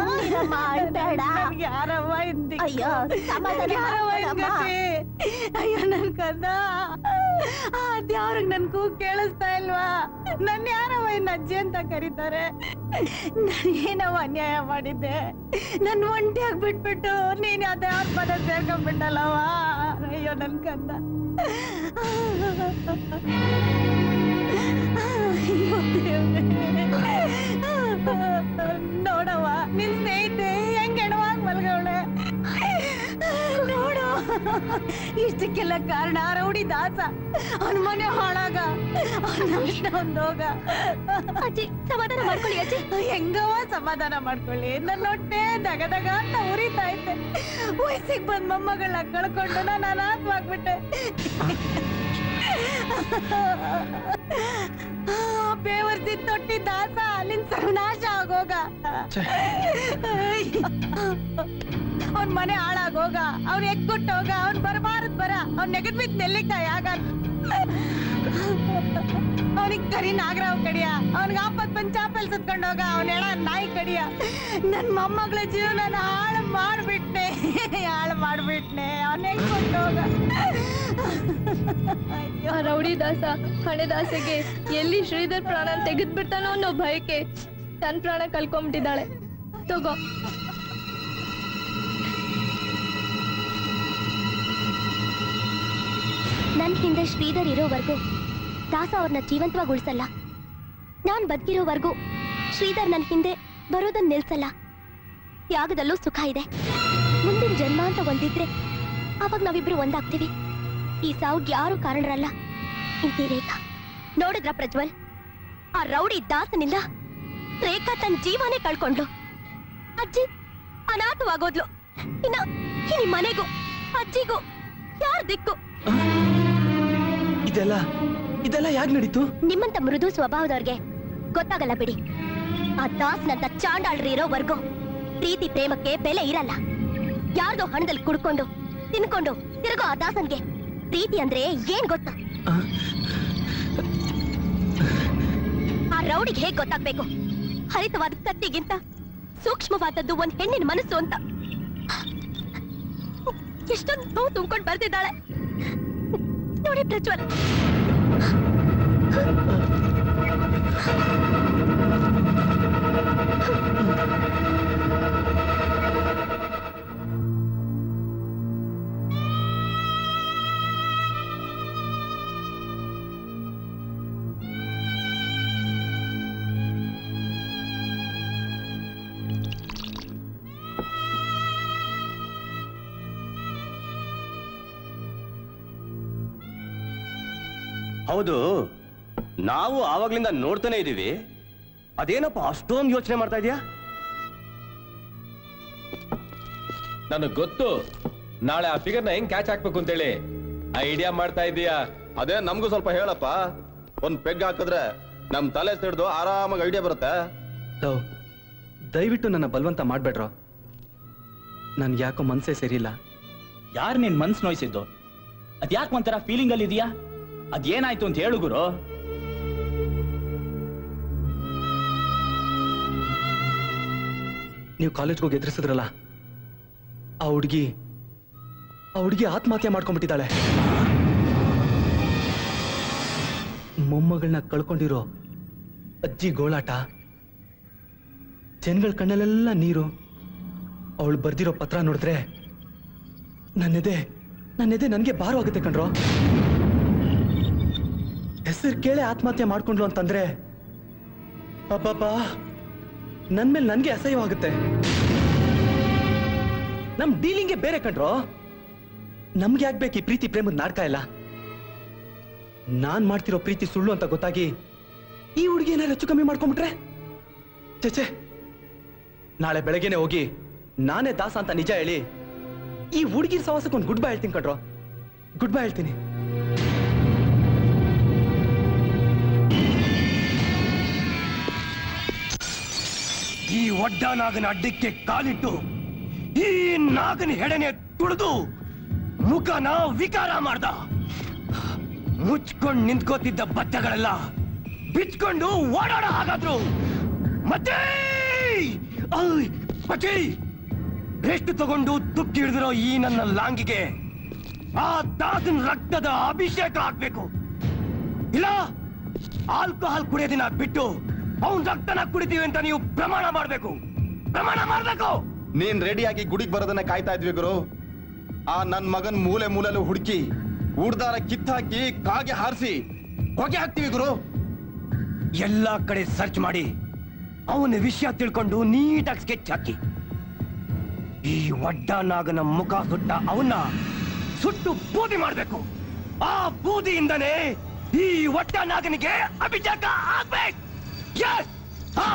ಯಾರವ್ವ ಹಿಂದಿ ಅಯ್ಯೋ ಯಾರವ್ವ ಹಿಂಗತಿ? ಅಯ್ಯೋ ನನ್ ಕಂದ ಅದ್ಯಾವ್ರಿಗೆ ನನ್ ಕೂಗ್ ಕೇಳಿಸ್ತಾ ಇಲ್ವಾ ನನ್ ಯಾರವ್ವ ಇನ್ನ ಅಜ್ಜಿ ಅಂತ ಕರೀತಾರೆ ನಾನ್ ಏನವ್ವ ಅನ್ಯಾಯ ಮಾಡಿದ್ದೆ ನನ್ ಒಂಟಿಯಾಗಿ ಬಿಟ್ಬಿಟ್ಟು ನೀನ್ ಅದ್ಯಾವ್ರ ಪದ ಸೇರ್ಕೊಂಡ್ಬಿಟ್ಟಲ್ಲವಾ ಅಯ್ಯೋ ನನ್ ಕಂದ ಅಯ್ಯೋ ದೇವ್ರೇ. ನೋಡವ್ವ ನಿನ್ ಸ್ನೇಹಿತೆ ಹೆಂಗ್ ಹೆಣವಾಗ್ ಮಲ್ಗವಳೆ ನೋಡು ಇಷ್ಟಕ್ಕೆಲ್ಲ ಕಾರಣ ರೌಡಿ ದಾಸ ಅವನ ಮನೆ ಹಾಳಾಗ ಅವನ ಒಂದೋಗ ಅಜ್ಜಿ ಸಮಾಧಾನ ಮಾಡ್ಕೊಳ್ಳಿ ಅಜ್ಜಿ ಹೆಂಗವ ಸಮಾಧಾನ ಮಾಡ್ಕೊಳ್ಳಿ ನನ್ನ ಹೊಟ್ಟೆ ದಗ ದಗ ಅಂತ ಉರಿತಾ ಇದ್ದೆ ವಯಸ್ಸಿಗೆ ಬಂದ್ ಮೊಮ್ಮಗಳನ್ನ ಕಳ್ಕೊಂಡು ನಾನು ಅನಾಥವಾಗ್ಬಿಟ್ಟೆ ಬೇವರ್ಸಿ ತೊಟ್ಟಿ ದಾಸ ನಿನ್ ಸರ್ವನಾಶ ಆಗೋಗ ಅವ್ನ್ ಮನೆ ಹಾಳಾಗೋಗ ಅವ್ನ್ ಎಕ್ಕುಟ್ಟೋಗ ಅವ್ನ್ ಬರಬಾರದ್ ಬರ ಅವ್ನ್ ನೆಗದ್ ಬಿದ್ದು ನೆಲ್ಲಿಕಾಯಿ ಆಗ ಅವನಿಗೆ ಕರಿ ನಾಗರಾವ್ ಕಡಿಯ ಅವನಿಗೆ ಆಪತ್ ಬಂದ್ ಚಾಪಲ್ ಸುತ್ಕೊಂಡೋಗ ಅವನ ಎಳ ನಾಯಿ ಕಡಿಯ ನನ್ ಮೊಮ್ಮಗಳ ಜೀವನ ಹಾಳು ಮಾಡ್ಬಿಟ್ನೆ ಹಾಳು ಮಾಡ್ಬಿಟ್ನೆ ಅವನ್ ಹೆಂಗ್ ಕೊಟ್ಟೋಗ ಆ ರೌಡಿ ದಾಸ ಹಣೆ ದಾಸೆಗೆ ಎಲ್ಲಿ ಶ್ರೀಧರ್ ಪ್ರಾಣ ತೆಗೆದ್ಬಿಡ್ತಾನೋ ಅನ್ನೋ ಭಯಕ್ಕೆ ತನ್ ಪ್ರಾಣ ಕಳ್ಕೊಂಬಿಟ್ಟಿದ್ದಾಳೆ ತಗೋ ನನ್ ಹಿಂದೆ ಶ್ರೀಧರ್ ಇರೋವರೆಗೂ ದಾಸ ಅವ್ರನ್ನ ಜೀವಂತವಾಗಿ ಉಳಿಸಲ್ಲ ನಾನ್ ಬದುಕಿರೋವರೆಗೂ ಶ್ರೀಧರ್ ನನ್ ಹಿಂದೆ ಬರೋದನ್ನ ನಿಲ್ಸಲ್ಲ ತ್ಯಾಗದಲ್ಲೂ ಸುಖ ಇದೆ ಮುಂದಿನ ಜನ್ಮ ಅಂತ ಒಂದಿದ್ರೆ ಅವಾಗ ನಾವಿಬ್ರು ಒಂದಾಗ್ತೀವಿ ಈ ಸಾವುಗ್ ಯಾರು ಕಾರಣರಲ್ಲ ಇಂತಿ ರೇಖಾ ನೋಡಿದ್ರ ಪ್ರಜ್ವಲ್ ಆ ರೌಡಿ ದಾಸನಿಂದ ರೇಖಾ ತನ್ನ ಜೀವನೇ ಕಳ್ಕೊಂಡ್ಲು ಅಜ್ಜಿ ಅನಾಥವಾಗೋದ್ಲು ಇನ್ನ ಈ ನಿಮ್ ಮನೆಗೂ ಅಜ್ಜಿಗೂ ಯಾರ್ ದಿಕ್ಕು ಇದೆಲ್ಲ ಇದೆಲ್ಲ ಯಾಕೆ ನಡೀತು ನಿಮ್ಮಂತ ಮೃದು ಸ್ವಭಾವದವ್ರಿಗೆ ಗೊತ್ತಾಗಲ್ಲ ಬಿಡಿ ಆ ದಾಸ್ನಂತ ಚಾಂಡಾಳ್ರಿ ಇರೋವರೆಗೂ ಪ್ರೀತಿ ಪ್ರೇಮಕ್ಕೆ ಬೆಲೆ ಇರಲ್ಲ ಯಾರ್ದೋ ಹಣದಲ್ಲಿ ಕುಡ್ಕೊಂಡು ತಿನ್ಕೊಂಡು ತಿರುಗೋ ಆ ದಾಸನ್ಗೆ ಪ್ರೀತಿ ಅಂದ್ರೆ ಏನ್ ಗೊತ್ತಾ ಆ ರೌಡಿಗೆ ಹೇಗ್ ಗೊತ್ತಾಗ್ಬೇಕು ಹರಿತವಾದ ಕತ್ತಿಗಿಂತ ಸೂಕ್ಷ್ಮವಾದದ್ದು ಒಂದ್ ಹೆಣ್ಣಿನ ಮನಸ್ಸು ಅಂತ ಎಷ್ಟೊಂದು ನೋವು ತುಂಬ್ಕೊಂಡು ಬರ್ತಿದ್ದಾಳೆ ನೋಡಿ ಪ್ರಜ್ವಲ್ ಹೌದು ನಾವು ಆವಾಗ್ಲಿಂದ ನೋಡ್ತಾನೆ ಇದೀವಿ ಅದೇನಪ್ಪ ಅಷ್ಟೊಂದು ಯೋಚನೆ ಮಾಡ್ತಾ ಇದೀಯಾ ನನಗ್ ಗೊತ್ತು ನಾಳೆ ಆ ಫಿಗರ್ನ ಹೆಂಗ್ ಕ್ಯಾಚ್ ಹಾಕ್ಬೇಕು ಅಂತೇಳಿ ಐಡಿಯಾ ಮಾಡ್ತಾ ಇದೀಯಾ ಅದೇ ನಮ್ಗೂ ಸ್ವಲ್ಪ ಹೇಳಪ್ಪ ಒಂದ್ ಪೆಗ್ ಹಾಕಿದ್ರೆ ನಮ್ ತಲೆ ಸಿಡ್ದು ಆರಾಮಾಗಿ ಐಡಿಯಾ ಬರುತ್ತೆ ಲವ್, ದಯವಿಟ್ಟು ನನ್ನ ಬಲವಂತ ಮಾಡ್ಬೇಡ್ರೋ ನನ್ಗೆ ಯಾಕೋ ಮನ್ಸೇ ಸರಿಯಿಲ್ಲ ಯಾರು ನಿನ್ ಮನ್ಸ್ ನೋಯ್ಸಿದ್ದು ಅದ್ಯಾಕ್ ಒಂಥರ ಫೀಲಿಂಗ್ ಅಲ್ಲಿ ಇದೆಯಾ ಅದೇನಾಯ್ತು ಅಂತ ಹೇಳು ಗುರು ನೀವು ಕಾಲೇಜ್ಗೆ ಹೋಗಿ ಎದುರಿಸಿದ್ರಲ್ಲ ಆ ಹುಡುಗಿ ಆ ಹುಡುಗಿ ಆತ್ಮಹತ್ಯೆ ಮಾಡ್ಕೊಂಡ್ಬಿಟ್ಟಿದ್ದಾಳೆ ಮೊಮ್ಮಗಳನ್ನ ಕಳ್ಕೊಂಡಿರೋ ಅಜ್ಜಿ ಗೋಳಾಟ ಜನಗಳ ಕಣ್ಣಲ್ಲೆಲ್ಲ ನೀರು ಅವಳು ಬರ್ದಿರೋ ಪತ್ರ ನೋಡಿದ್ರೆ ನನ್ನೆದೆ ನನ್ನೆದೆ ನನಗೆ ಭಾರವಾಗುತ್ತೆ ಕಣ್ರೋ ಹೆಸರು ಕೇಳಿ ಆತ್ಮಹತ್ಯೆ ಮಾಡ್ಕೊಂಡ್ಲು ಅಂತಂದ್ರೆ ಅಬ್ಬಬ್ಬಾ ನನ್ ಮೇಲೆ ನನ್ಗೆ ಅಸಹ್ಯವಾಗುತ್ತೆ ನಮ್ ಡೀಲಿಂಗೇ ಬೇರೆ ಕಣ್ರೋ ನಮ್ಗೆ ಯಾಕೆ ಬೇಕು ಈ ಪ್ರೀತಿ ಪ್ರೇಮದ ನಾಟಕ ಇಲ್ಲ ನಾನ್ ಮಾಡ್ತಿರೋ ಪ್ರೀತಿ ಸುಳ್ಳು ಅಂತ ಗೊತ್ತಾಗಿ ಈ ಹುಡುಗಿ ಏನಾರು ಹೆಚ್ಚು ಕಮ್ಮಿ ಮಾಡ್ಕೊಂಡ್ಬಿಟ್ರೆ ಚೇಚೆ ನಾಳೆ ಬೆಳಗ್ಗೆನೆ ಹೋಗಿ ನಾನೇ ದಾಸ ಅಂತ ನಿಜ ಹೇಳಿ ಈ ಹುಡುಗಿರ್ ಸವಾಸಕ್ಕೆ ಒಂದು ಗುಡ್ ಬೈ ಹೇಳ್ತೀನಿ ಕಣ್ರೋ ಗುಡ್ ಬೈ ಹೇಳ್ತೀನಿ ಈ ಒಡ್ಡ ನಾಗನ ಅಡ್ಡಕ್ಕೆ ಕಾಲಿಟ್ಟು ಈ ನಾಗನ ಹೆಡನೆ ತುಳಿದು ಮುಖನ ವಿಕಾರ ಮಾಡ್ದ ಮುಚ್ಕೊಂಡು ನಿಂತ್ಕೋತಿದ್ದ ಬಚ್ಚಗಳೆಲ್ಲ ಬಿಚ್ಕೊಂಡು ಓಡಾಡ ಹಾಗಾದ್ರು ಮತ್ತೆ ಐ, ಪಚಿ ಎಷ್ಟು ತಗೊಂಡು ತುಕ್ಕಿ ಹಿಡಿದಿರೋ ಈ ನನ್ನ ಲಾಂಗಿಗೆ ಆ ದಾಸನ ರಕ್ತದ ಅಭಿಷೇಕ ಆಗ್ಬೇಕು ಇಲ್ಲ ಆಲ್ಕೋಹಾಲ್ ಕುಡಿಯೋದಿನ ಬಿಟ್ಟು ಅವನ್ ರಕ್ತನ ಕುಡಿತೀವಿ ಅಂತ ನೀವು ಪ್ರಮಾಣ ಮಾಡ್ಬೇಕು ಪ್ರಮಾಣ ಮಾಡ್ಬೇಕು ನೀನ್ ರೆಡಿಯಾಗಿ ಗುಡಿಗೆ ಬರೋದನ್ನ ಕಾಯ್ತಾ ಇದ್ವಿ ಗುರು ಆ ನನ್ ಮಗನ್ ಮೂಲೆ ಮೂಲೆಲು ಹುಡುಕಿ ಉಡ್ದಾರ ಕಿತ್ತಾಕಿ ಕಾಗೆ ಹಾರಿಸಿ ಹೊಗೆ ಹಾಕ್ತೀವಿ ಗುರು ಎಲ್ಲಾ ಕಡೆ ಸರ್ಚ್ ಮಾಡಿ ಅವನ ವಿಷಯ ತಿಳ್ಕೊಂಡು ನೀಟಾಗಿ ಸ್ಕೆಚ್ ಹಾಕಿ ಈ ಒಡ್ಡ ನಾಗನ ಮುಖ ಸುಟ್ಟ ಅವನ್ನ ಸುಟ್ಟು ಬೂದಿ ಮಾಡ್ಬೇಕು ಆ ಬೂದಿಯಿಂದನೇ ಈ ಒಡ್ಡ ನಾಗನಿಗೆ ಅಭಿಷೇಕ ಆಗ್ಬೇಕು Yes! ಹಾ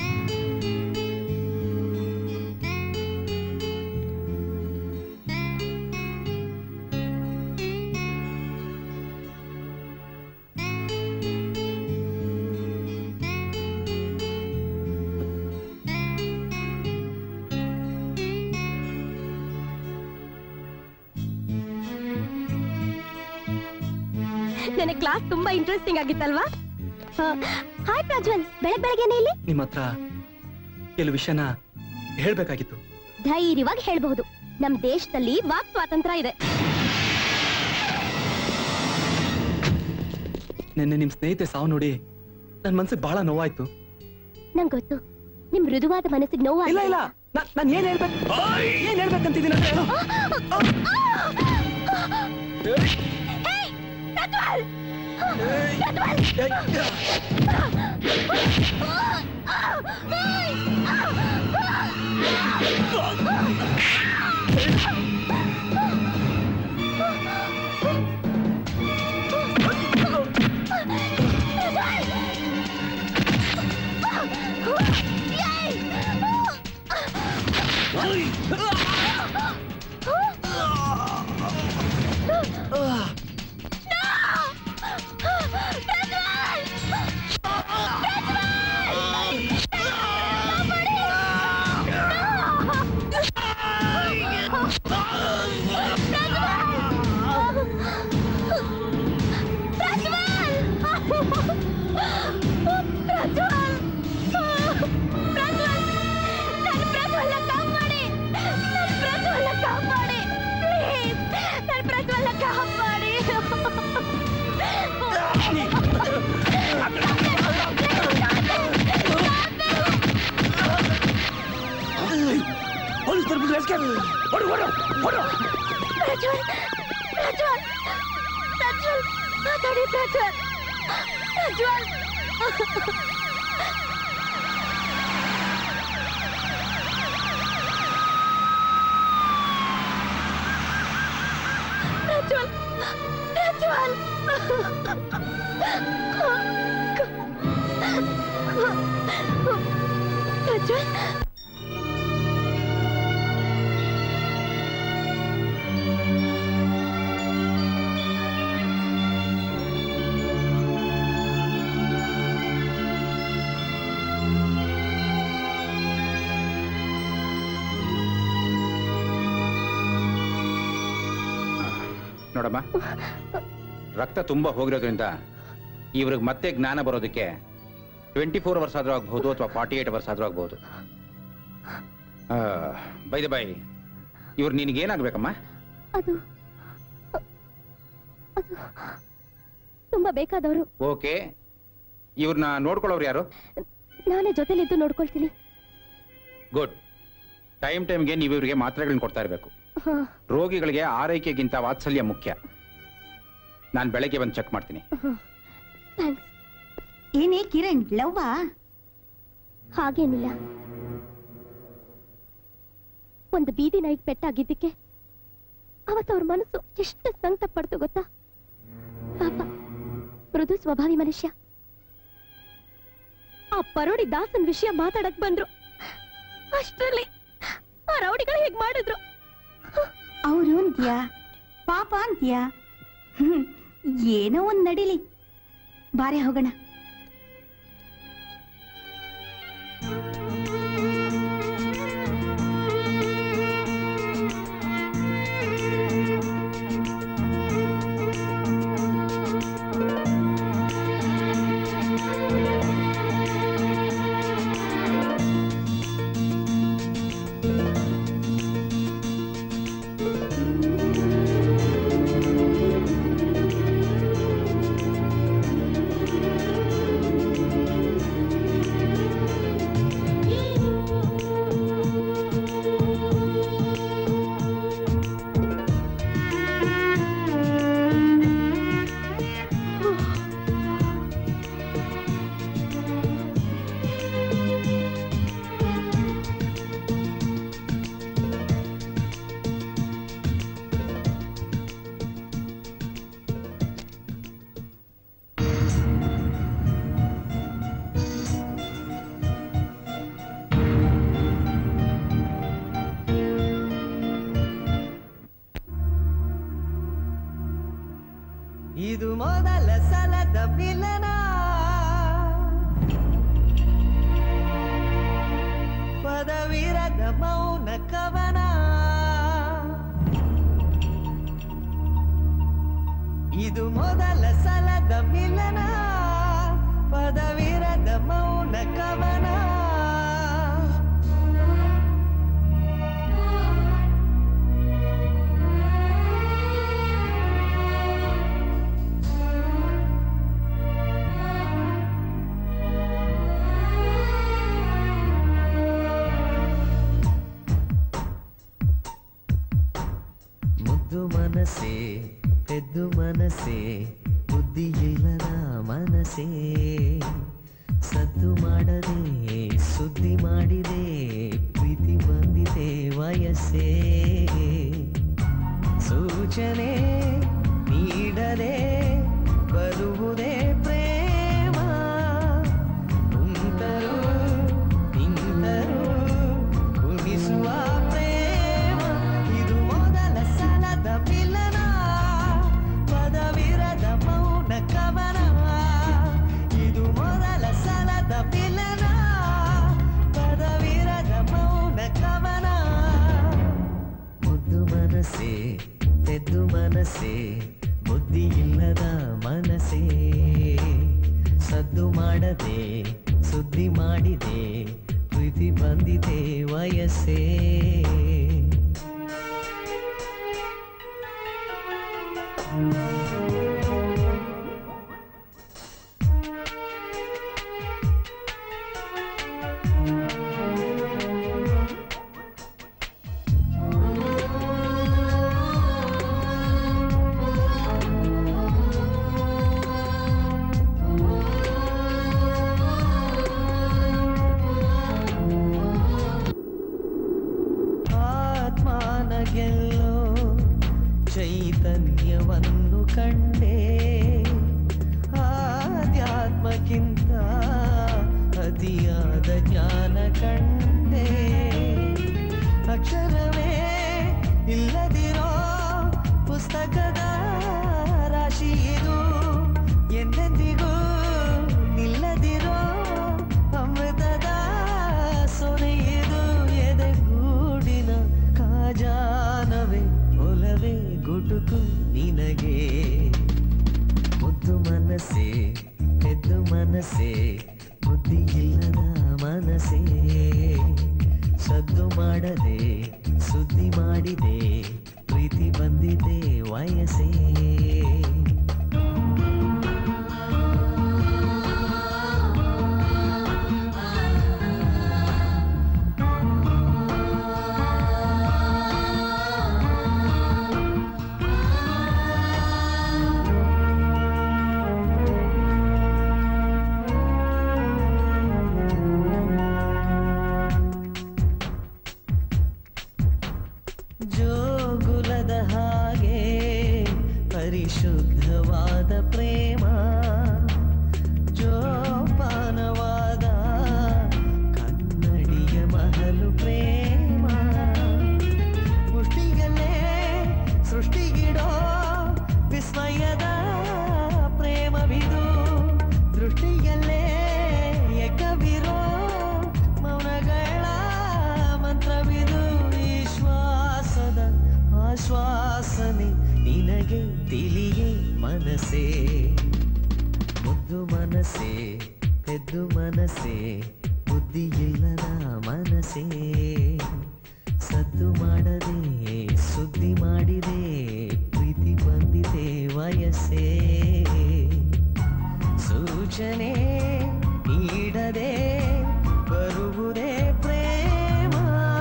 ನನಗೆ ಕ್ಲಾಸ್ ತುಂಬಾ ಇಂಟ್ರೆಸ್ಟಿಂಗ್ ಆಗಿತ್ತಲ್ವಾ ಹಾಯ್ ಪ್ರಜ್ವಲ್ ಬೆಳಗ್ ಬೆಳಗ್ಗೆನೆ ಇಲ್ಲಿ ನಿಮ್ಮ ಹತ್ರ ಕೆಲವು ವಿಷಯನ ಹೇಳ್ಬೇಕಾಗಿತ್ತು ಧೈರ್ಯವಾಗಿ ಹೇಳ್ಬಹುದು ನಮ್ ದೇಶದಲ್ಲಿ ವಾಕ್ ಸ್ವಾತಂತ್ರ್ಯ ಇದೆ ನಿನ್ನೆ ನಿಮ್ ಸ್ನೇಹಿತೆ ಸಾವು ನೋಡಿ ನನ್ ಮನ್ಸಿಗೆ ಬಹಳ ನೋವಾಯ್ತು ನಂಗ್ ಗೊತ್ತು ನಿಮ್ ಮೃದುವಾದ ಮನಸ್ಸಿಗೆ ನೋವು ಇಲ್ಲ ಇಲ್ಲ ನಾನು ಏನ್ ಹೇಳ್ಬೇಕು ಏನ್ ಹೇಳ್ಬೇಕಂತಿದ್ದೀನಿ ಅಂತ ಹೇಳು ಪ್ರಜ್ವಲ್ ಪ್ರಜ್ವಲ್ ಪ್ರಜ್ವಲ್ ಮಾತಾಡಿ ಪ್ರಜ್ವಲ್ ಪ್ರಜ್ವಲ್ ಪ್ರಜ್ವಲ್ ಪ್ರಜ್ವಲ್ ಪ್ರಜ್ವಲ್ ನೋಡಮ್ಮ ರಕ್ತ ತುಂಬಾ ಹೋಗಿರೋದ್ರಿಂದ ಇವ್ರಿಗೆ ಮತ್ತೆ ಜ್ಞಾನ ಬರೋದಕ್ಕೆ ಟ್ವೆಂಟಿ ಫೋರ್ ಅವರ್ಸ್ ಆದ್ರೂ ಆಗ್ಬಹುದು ಅಥವಾ ಫಾರ್ಟಿ ಏಟ್ ಅವರ್ಸ್ ಆದ್ರೂ ಆಗ್ಬಹುದು ಬೈದ ಬೈ ಇವ್ರು ನಿನಗೇನಾಗ್ಬೇಕಮ್ಮ ಅದು ಅದು ತುಂಬಾ ಬೇಕಾದವರು ಓಕೆ ಇವ್ರನ್ನ ನೋಡ್ಕೊಳ್ಳೋರು ಯಾರು ನಾನೇ ಜೊತೆಲಿದ್ದು ನೋಡ್ಕೊಳ್ತೀನಿ ಗುಡ್ ಟೈಮ್ ಟೈಮ್ಗೆ ನೀವು ಇವರಿಗೆ ಮಾತ್ರೆಗಳನ್ನ ಕೊಡ್ತಾ ಇರಬೇಕು ಹಾ ರೋಗಿಗಳಿಗೆ ಆರೈಕೆಗಿಂತ ವಾತ್ಸಲ್ಯ ಮುಖ್ಯ ನಾನು ಬೆಳಗ್ಗೆ ಬಂದು ಚೆಕ್ ಮಾಡ್ತೀನಿ ಥ್ಯಾಂಕ್ಸ್ ಏನೇ ಕಿರಣ್ ಲವ್ವಾ ಹಾಗೇನಿಲ್ಲ ಒಂದು ಬೀದಿ ನಾಯಿಗೆ ಪೆಟ್ಟಾಗಿದ್ದಕ್ಕೆ ಅವತ್ತು ಅವ್ರ ಮನಸ್ಸು ಎಷ್ಟು ಸಂಕಟ ಪಡ್ತು ಗೊತ್ತಾ ಪಾಪ ಮೃದು ಸ್ವಭಾವಿ ಮನುಷ್ಯ ಆ ಪರೋಡಿ ದಾಸನ್ ವಿಷಯ ಮಾತಾಡಕ್ ಬಂದ್ರು ಅಷ್ಟರಲ್ಲಿ ಆ ರೌಡಿಗಳು ಹೇಗ್ ಮಾಡಿದ್ರು ಅವರು ಅಂತ್ಯಾ ಪಾಪ ಅಂತ್ಯಾ ಹ್ಮ್, ಏನೋ ಒಂದ್ ನಡಿಲಿ ಬಾರೆ ಹೋಗೋಣ ಇದು ಮೊದಲ ಸಲದ ಮಿಲನ ಪದವಿರದ ಮೌನ ಕವನ ಇದು ಮೊದಲ ಸಲದ ಮಿಲನ ಪದವಿರದ ಮೌನ ಕವನ ಮುದ್ದು ಮನಸ್ಸೇ ಪೆದ್ದು ಮನಸ್ಸೇ ಬುದ್ಧಿ ಇಲ್ಲದ ಮನಸ್ಸೇ ಸದ್ದು ಮಾಡದೆ ಸುದ್ದಿ ಮಾಡಿದೆ ಪ್ರೀತಿ ಬಂದಿದೆ ವಯಸ್ಸೇ ಸೂಚನೆ ನೀಡದೆ ಬರುವುದೇ ಪ್ರೇಮ ಕುಂತರು ನಿಂತರು ಕುಣಿಸುವ ಪ್ರೇಮ ಇದು ಮೊದಲ ಸಲದ ಮಿಲನ ಪದವಿರದ ಮೌನ ಕವನ ಇದು ಮೊದಲ ಸಲದ ಮಿಲನ ಪದವಿರದ ಮೌನ ಕವನ ಮುದ್ದು ಮನಸ್ಸೇ ತೆದ್ದು ಮನಸ್ಸೇ ಬುದ್ಧಿ ಇಲ್ಲದ ಮನಸ್ಸೇ ಸದ್ದು ಮಾಡದೆ ಸುದ್ದಿ ಮಾಡಿದೆ ಪ್ರೀತಿ ಬಂದಿದೆ ವಯಸ್ಸೇ ಆತ್ಮಾನ ಗೆಲ್ಲೋ ಚೈತನ್ಯವನ್ನು ಕಂಡೆ ಆಧ್ಯಾತ್ಮಕ್ಕಿಂತ ಅತಿಯಾದ ಜ್ಞಾನ ಕಂಡೆ ಅಕ್ಷರವೇ ಇಲ್ಲದಿರೋ ಪುಸ್ತಕದ ರಾಶಿ ಇದು ಎಂದೆಂದಿಗೂ ನಿಲ್ಲದಿರೋ ಅಮೃತದ ಸೊನೆ ಇದು ಎದೆಗೂಡಿನ ಕಾಜಾನವೇ ಒಲವೇ ಗುಟುಕು ನಿನಗೆ ಮುದ್ದು ಮನಸ್ಸೇ ಎದ್ದು ಮನಸ್ಸೇ ಬುದ್ಧಿ ಇಲ್ಲದ ಮನಸ್ಸೇ ಸದ್ದು ಮಾಡದೆ ಸುದ್ದಿ ಮಾಡಿದೆ ಪ್ರೀತಿ ಬಂದಿದೆ ವಯಸ್ಸೇ ಜೋಗುಲದ ಹಾಗೆ ಪರಿಶುದ್ಧವಾದ ಪ್ರೇಮ ಜೋಪಾನವಾದ ಕನ್ನಡಿಯ ಮಹಲು ಪ್ರೇಮ ಮುಷ್ಟಿಗಲ್ಲೇ ಸೃಷ್ಟಿಗಿಡೋ ವಿಸ್ಮಯದ ಪ್ರೇಮವಿದು ದೃಷ್ಟಿಯಲ್ಲೇ ಎಕ್ಕವಿರೋ ಮೌನಗಳ ಮಂತ್ರವಿದು ಈ ಶ್ವಾಸದ ಆಶ್ವಾಸನೆ ನಿನಗೆ ತಿಳಿಯೇ ಮನಸ್ಸೇ ಮುದ್ದು ಮನಸ್ಸೇ ಎದ್ದು ಮನಸ್ಸೇ ಬುದ್ಧಿ ಇಲ್ಲದ ಮನಸ್ಸೇ ಸದ್ದು ಮಾಡದೆ ಸುದ್ದಿ ಮಾಡಿದೆ ಪ್ರೀತಿ ಬಂದಿದೆ ವಯಸ್ಸೇ ಸೂಚನೆ ನೀಡದೆ ಬರುವುದೇ ಪ್ರೇಮ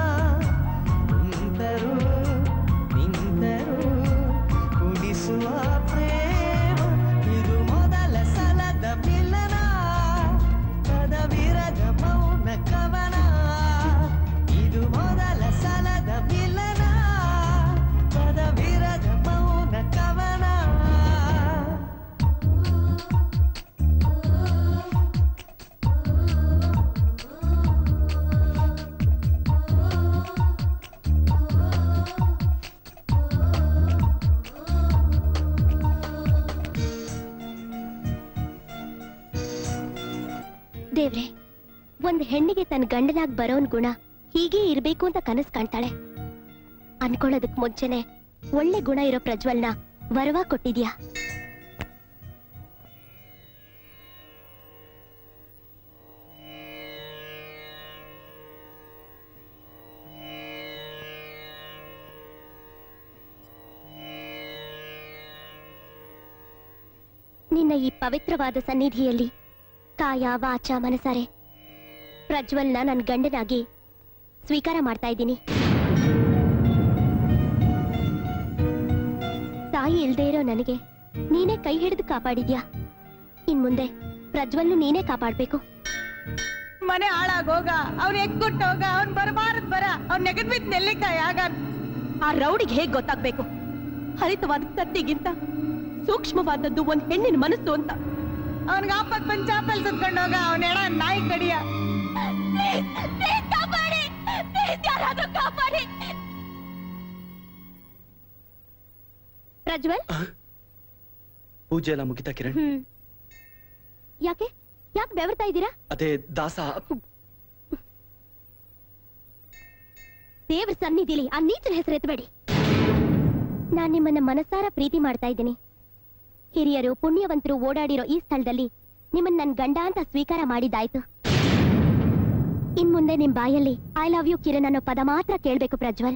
ನಿಂತರು ನಿಂತರು ಕುಡಿಸುವ ಪ್ರೇಮ ಇದು ಮೊದಲ ಸಲದ ಮಿಲನ ಪದವಿರದ ಮೌನ ಕವನ ಇದು ಮೊದಲ ಸಲದ ಮಿಲನ ಪದವಿರದ ಮೌನ ಕವನ ದೇವ್ರೆ ಒಂದ್ ಹೆಣ್ಣಿಗೆ ತನ್ನ ಗಂಡನಾಗ್ ಬರೋನ್ ಗುಣ ಹೀಗೆ ಇರ್ಬೇಕು ಅಂತ ಕನಸ್ ಕಾಣ್ತಾಳೆ ಅನ್ಕೊಳ್ಳೋದಕ್ ಮುಂಚೆನೆ ಒಳ್ಳೆ ಗುಣ ಇರೋ ಪ್ರಜ್ವಲ್ನ ವರವ ಕೊಟ್ಟಿದ್ಯಾ ನಿನ್ನ ಈ ಪವಿತ್ರವಾದ ಸನ್ನಿಧಿಯಲ್ಲಿ ಕಾಯ ವಾಚ ಮನಸಾರೆ ಪ್ರಜ್ವಲ್ನ ನನ್ನ ಗಂಡನಾಗಿ ಸ್ವೀಕಾರ ಮಾಡ್ತಾ ಇದ್ದೀನಿ ತಾಯಿ ಇಲ್ದೇ ಇರೋ ನನಗೆ ನೀನೇ ಕೈ ಹಿಡಿದು ಕಾಪಾಡಿದ್ಯಾ ಇನ್ ಮುಂದೆ ಪ್ರಜ್ವಲ್ನು ನೀನೇ ಕಾಪಾಡ್ಬೇಕು ಮನೆ ಹಾಳಾಗೋಗ ಅವ್ನ್ ಎಗ್ಗುಟ್ಟೋಗ ಅವ್ನ್ ಬರಬಾರದ್ ಬರ ಅವ್ನ್ ನೆಗದ್ ಬಿದ್ದು ನೆಲ್ಲಿಕಾಯಿ ಆಗ ಆ ರೌಡಿಗೆ ಹೇಗ್ ಗೊತ್ತಾಗ್ಬೇಕು ಹರಿತವಾದ ಕತ್ತಿಗಿಂತ ಸೂಕ್ಷ್ಮವಾದದ್ದು ಒಂದ್ ಹೆಣ್ಣಿನ ಮನಸ್ಸು ಅಂತ ಅವ್ನಿಗೆ ಆಪತ್ ಬಂದ್ ಚಾಪಲ್ ಸುತ್ಕೊಂಡೋಗ ಅವ್ನ ಎಡ ನಾಯಿ ಕಡಿಯ ಕಾಪಾಡಿ ಯಾರಾದ್ರೂ ಕಾಪಾಡಿ ಪ್ರಜ್ವಲ್ ಪೂಜೆ ಎಲ್ಲ ಮುಗಿತಾ ಕಿರಣ್ ಹ್ಮ್ ಯಾಕೆ ಯಾಕೆ ಬೆವರ್ತಾ ಇದ್ದೀರಾ ಅದೇ ದಾಸ ದೇವ್ರ ಸನ್ನಿಧಿಲಿ ಆ ನೀಚನ ಹೆಸರು ಎತ್ತಬೇಡಿ ನಾನ್ ನಿಮ್ಮನ್ನ ಮನಸಾರ ಪ್ರೀತಿ ಮಾಡ್ತಾ ಇದ್ದೀನಿ ಹಿರಿಯರು ಪುಣ್ಯವಂತರು ಓಡಾಡಿರೋ ಈ ಸ್ಥಳದಲ್ಲಿ ನಿಮ್ಮನ್ನ ನನ್ ಗಂಡ ಅಂತ ಸ್ವೀಕಾರ ಮಾಡಿದ್ದಾಯ್ತು ಇನ್ ಮುಂದೆ ನಿಮ್ ಬಾಯಲ್ಲಿ ಐ ಲವ್ ಯು ಕಿರಣ್ ಅನ್ನೋ ಪದ ಮಾತ್ರ ಕೇಳ್ಬೇಕು ಪ್ರಜ್ವಲ್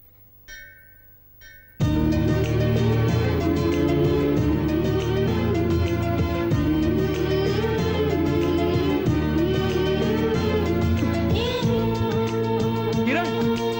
ಕಿರಣ್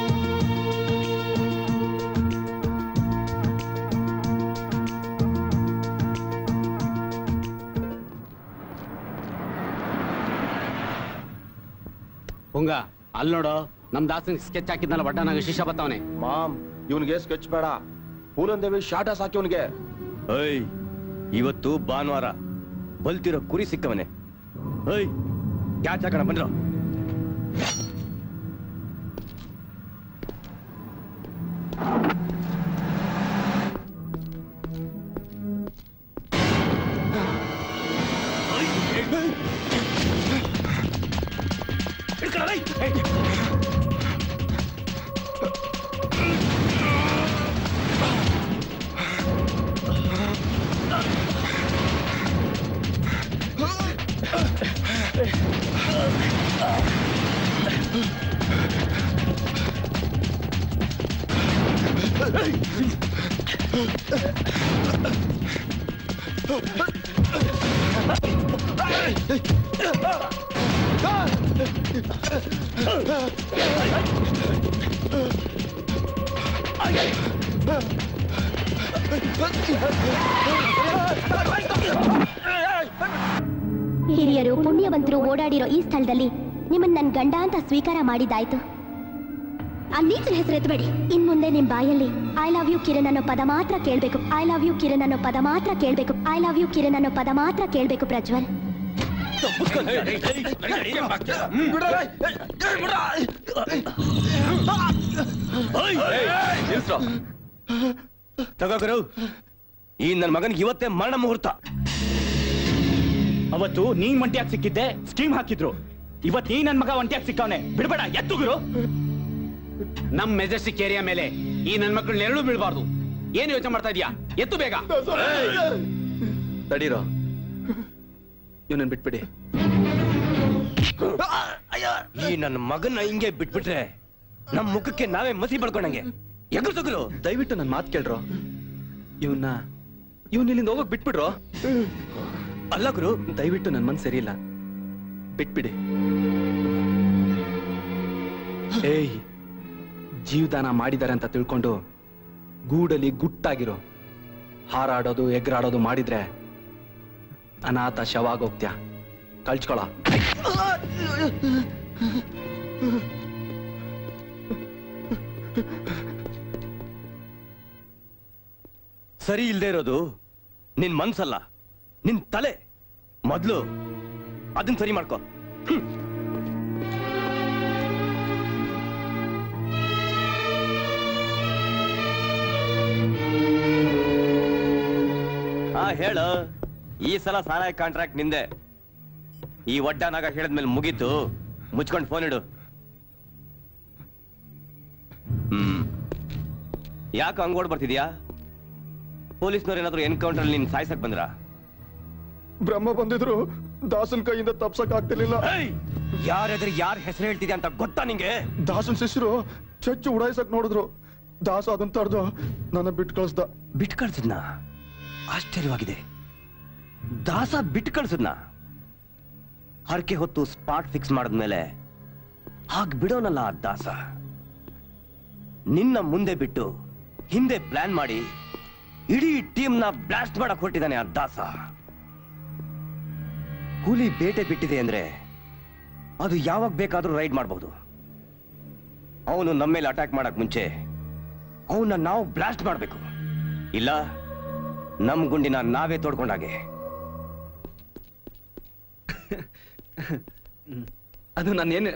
ಹುಂಗ ಅಲ್ಲಿ ನೋಡು ನಮ್ ದಾಸನ್ ಸ್ಕೆಚ್ ಹಾಕಿದ್ನಲ್ಲ ಬಟ್ಟನಾಗ ಶಿಷ್ಯ ಬತ್ತವನೆ ಮಾಮ್ ಇವನ್ಗೆ ಸ್ಕೆಚ್ ಬೇಡ ಪೂಲನ್ ದೇವಿ ಶಾಟ ಸಾಕಿ ಅವನಿಗೆ ಏಯ್ ಇವತ್ತು ಭಾನುವಾರ ಬಲ್ತಿರೋ ಕುರಿ ಸಿಕ್ಕವನೆ ಏಯ್ ಕ್ಯಾಚ್ ಹಾಕೋಣ ಬಂದ್ರು ಹಿರಿಯರು ಪುಣ್ಯವಂತರು ಓಡಾಡಿರೋ ಈ ಸ್ಥಳದಲ್ಲಿ ನಿಮ್ಮನ್ನ ನನ್ ಗಂಡ ಅಂತ ಸ್ವೀಕಾರ ಮಾಡಿದ್ದಾಯ್ತು ಆ ನೀಚನ ಹೆಸರು ಎತ್ತಬೇಡಿ ಇನ್ ಮುಂದೆ ನಿಮ್ ಬಾಯಲ್ಲಿ ಐ ಲವ್ ಯು ಕಿರಣ್ ಅನ್ನೋ ಪದ ಮಾತ್ರ ಕೇಳ್ಬೇಕು ಐ ಲವ್ ಯು ಕಿರಣ್ ಅನ್ನೋ ಪದ ಮಾತ್ರ ಕೇಳ್ಬೇಕು ಐ ಲವ್ ಯು ಕಿರಣ್ ಅನ್ನೋ ಪದ ಮಾತ್ರ ಕೇಳ್ಬೇಕು ಪ್ರಜ್ವಲ್ ತಗೋಗರು ಈ ನನ್ನ ಮಗನಿಗೆ ಇವತ್ತೇ ಮರಣ ಮುಹೂರ್ತ ಅವತ್ತು ನೀನ್ ಒಂಟಿಯಾಗಿ ಸಿಕ್ಕಿದ್ದೆ ಸ್ಕೀಮ್ ಹಾಕಿದ್ರು ಇವತ್ ನೀ ನನ್ ಮಗ ಒಂಟಿಯಾಗಿ ಸಿಕ್ಕವನೆ ಬಿಡ್ಬೇಡ ಎತ್ತು ಗುರು ನಮ್ ಮೆಜೆಸ್ಟಿಕ್ ಏರಿಯಾ ಮೇಲೆ ಈ ನನ್ ಮಕ್ಕಳನ್ನ ಎರಡೂ ಬೀಳ್ಬಾರ್ದು ಏನ್ ಯೋಚನೆ ಮಾಡ್ತಾ ಇದೀಯಾ ಎತ್ತು ಬೇಗ ತಡೀರೋ ಇವನನ್ನ ಬಿಟ್ಬಿಡಿ ಈ ನನ್ನ ಮಗನ ಹಿಂಗೆ ಬಿಟ್ಬಿಟ್ರೆ ನಮ್ ಮುಖಕ್ಕೆ ನಾವೇ ಮಸಿ ಬಡ್ಕೊಂಡಂಗೆ ಎಗರ್ಸೋಗ್ರು ದಯವಿಟ್ಟು ನನ್ನ ಮಾತು ಕೇಳ್ರೋ ಇವನ್ನ ಇವನ್ ಇಲ್ಲಿಂದ ಹೋಗೋಕ್ ಬಿಟ್ಬಿಡ್ರೋ ಅಲ್ಲ ಗುರು ದಯವಿಟ್ಟು ನನ್ನ ಮನ್ಸು ಸರಿ ಇಲ್ಲ ಬಿಟ್ಬಿಡಿ ಏಯ್ ಜೀವದಾನ ಮಾಡಿದ್ದಾರೆ ಅಂತ ತಿಳ್ಕೊಂಡು ಗೂಡಲ್ಲಿ ಗುಟ್ಟಾಗಿರೋ ಹಾರಾಡೋದು ಎಗ್ರಾಡೋದು ಮಾಡಿದ್ರೆ ಅನಾಥ ಶವ ಆಗೋಗ್ತ್ಯಾ ಕಳ್ಚ್ಕೊಳ ಸರಿ ಇಲ್ದೇ ಇರೋದು ನಿನ್ ಮನ್ಸಲ್ಲ ನಿನ್ ತಲೆ ಮೊದ್ಲು ಅದನ್ನ ಸರಿ ಮಾಡ್ಕೋ ಹ್ಮ್. ಆ ಹೇಳು ಈ ಸಲ ಸಾರಾಯಿ ಕಾಂಟ್ರಾಕ್ಟ್ ನಿಂದೆ ಈ ಒಡ್ಡನಾಗ ಹೇಳಿದ್ಮೇಲೆ ಮುಗೀತು ಮುಚ್ಕೊಂಡು ಫೋನ್ ಇಡು ಹ್ಮ್ ಯಾಕೆ ಹಂಗೋಡ್ ಬರ್ತಿದ್ಯಾ ಪೊಲೀಸ್ನವ್ರು ಏನಾದ್ರು ಎನ್ಕೌಂಟರ್ ನೀನ್ ಸಾಯ್ಸಕ್ ಬಂದ್ರ ಬ್ರಹ್ಮ ಬಂದಿದ್ರು ದಾಸನ್ ಕೈಯಿಂದ ತಪ್ಸಕ್ ಆಗ್ತಿರ್ಲಿಲ್ಲ ಯಾರಾದ್ರೆ ಯಾರ ಹೆಸರು ಹೇಳ್ತಿದ್ಯಾ ಅಂತ ಗೊತ್ತಾ ನಿಂಗೆ ದಾಸನ್ ಶಿಷ್ಯರು ಚಚ್ಚು ಉಡಾಯಿಸಕ್ ನೋಡಿದ್ರು ದಾಸ ಅದನ್ನ ತಡೆದು ನನ್ನ ಬಿಟ್ಟು ಕಳಿಸ್ದ ಬಿಟ್ಟು ಕಳ್ಸಿದ್ನ ಆಶ್ಚರ್ಯವಾಗಿದೆ ದಾಸ ಬಿಟ್ಟು ಕಳ್ಸಿದ್ನ ಹರಕೆ ಹೊತ್ತು ಸ್ಪಾಟ್ ಫಿಕ್ಸ್ ಮಾಡಿದ್ಮೇಲೆ ಹಾಗ್ ಬಿಡೋನಲ್ಲ ಆ ದಾಸ ನಿನ್ನ ಮುಂದೆ ಬಿಟ್ಟು ಹಿಂದೆ ಪ್ಲಾನ್ ಮಾಡಿ ಇಡೀ ಟೀಮ್ನ ಬ್ಲಾಸ್ಟ್ ಮಾಡಕ್ ಹೊರಟಿದ್ದಾನೆ ಆ ದಾಸ ಹುಲಿ ಬೇಟೆ ಬಿಟ್ಟಿದೆ ಅಂದ್ರೆ ಅದು ಯಾವಾಗ ಬೇಕಾದ್ರೂ ರೈಡ್ ಮಾಡಬಹುದು ಅವನು ನಮ್ಮ ಮೇಲೆ ಅಟ್ಯಾಕ್ ಮಾಡಕ್ ಮುಂಚೆ ಅವನ್ನ ನಾವು ಬ್ಲಾಸ್ಟ್ ಮಾಡಬೇಕು ಇಲ್ಲ ನಮ್ ಗುಂಡಿನ ನಾವೇ ತೋಡ್ಕೊಂಡಾಗೆ ಅದು ನಾನೇನು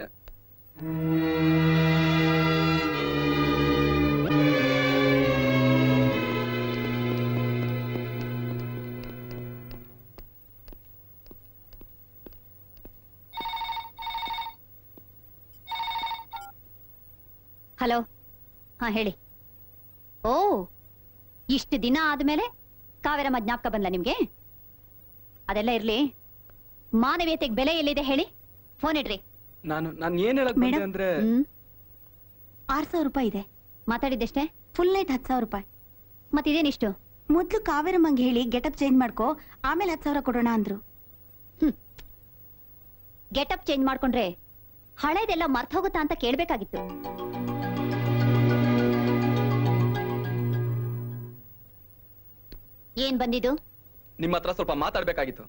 ಹಲೋ ಹಾ ಹೇಳಿ ಓ ಇಷ್ಟು ದಿನ ಆದ್ಮೇಲೆ ಕಾವೇರಮ್ಮ ಜ್ಞಾಪಕ ಬಂದ್ಲ ನಿಮ್ಗೆ ಅದೆಲ್ಲ ಇರ್ಲಿ ಮಾನವೀಯತೆಗೆ ಬೆಲೆ ಎಲ್ಲಿದೆ ಹೇಳಿ ಫೋನ್ ಇಡ್ರಿ ನಾನು ನಾನು ಏನ್ ಹೇಳಕ್ ಬಂದೆ ಅಂದ್ರೆ ಆರ್ ಸಾವಿರ ರೂಪಾಯಿ ಇದೆ ಮಾತಾಡಿದ್ದೆಷ್ಟೇ ಫುಲ್ ನೈಟ್ ಹತ್ತು ಸಾವಿರ ರೂಪಾಯಿ ಮತ್ತಿದೇನಿಷ್ಟು ಮೊದ್ಲು ಕಾವೇರಮ್ಮಂಗೆ ಹೇಳಿ ಗೆಟಪ್ ಚೇಂಜ್ ಮಾಡ್ಕೋ ಆಮೇಲೆ ಹತ್ತು ಸಾವಿರ ಕೊಡೋಣ ಅಂದ್ರು ಗೆಟಪ್ ಚೇಂಜ್ ಮಾಡ್ಕೊಂಡ್ರೆ ಹಳೇದೆಲ್ಲ ಮರ್ತ ಹೋಗುತ್ತಾ ಅಂತ ಕೇಳ್ಬೇಕಾಗಿತ್ತು ಏನ್ ಬಂದಿದ್ದು ನಿಮ್ಮ ಹತ್ರ ಸ್ವಲ್ಪ ಮಾತಾಡ್ಬೇಕಾಗಿತ್ತು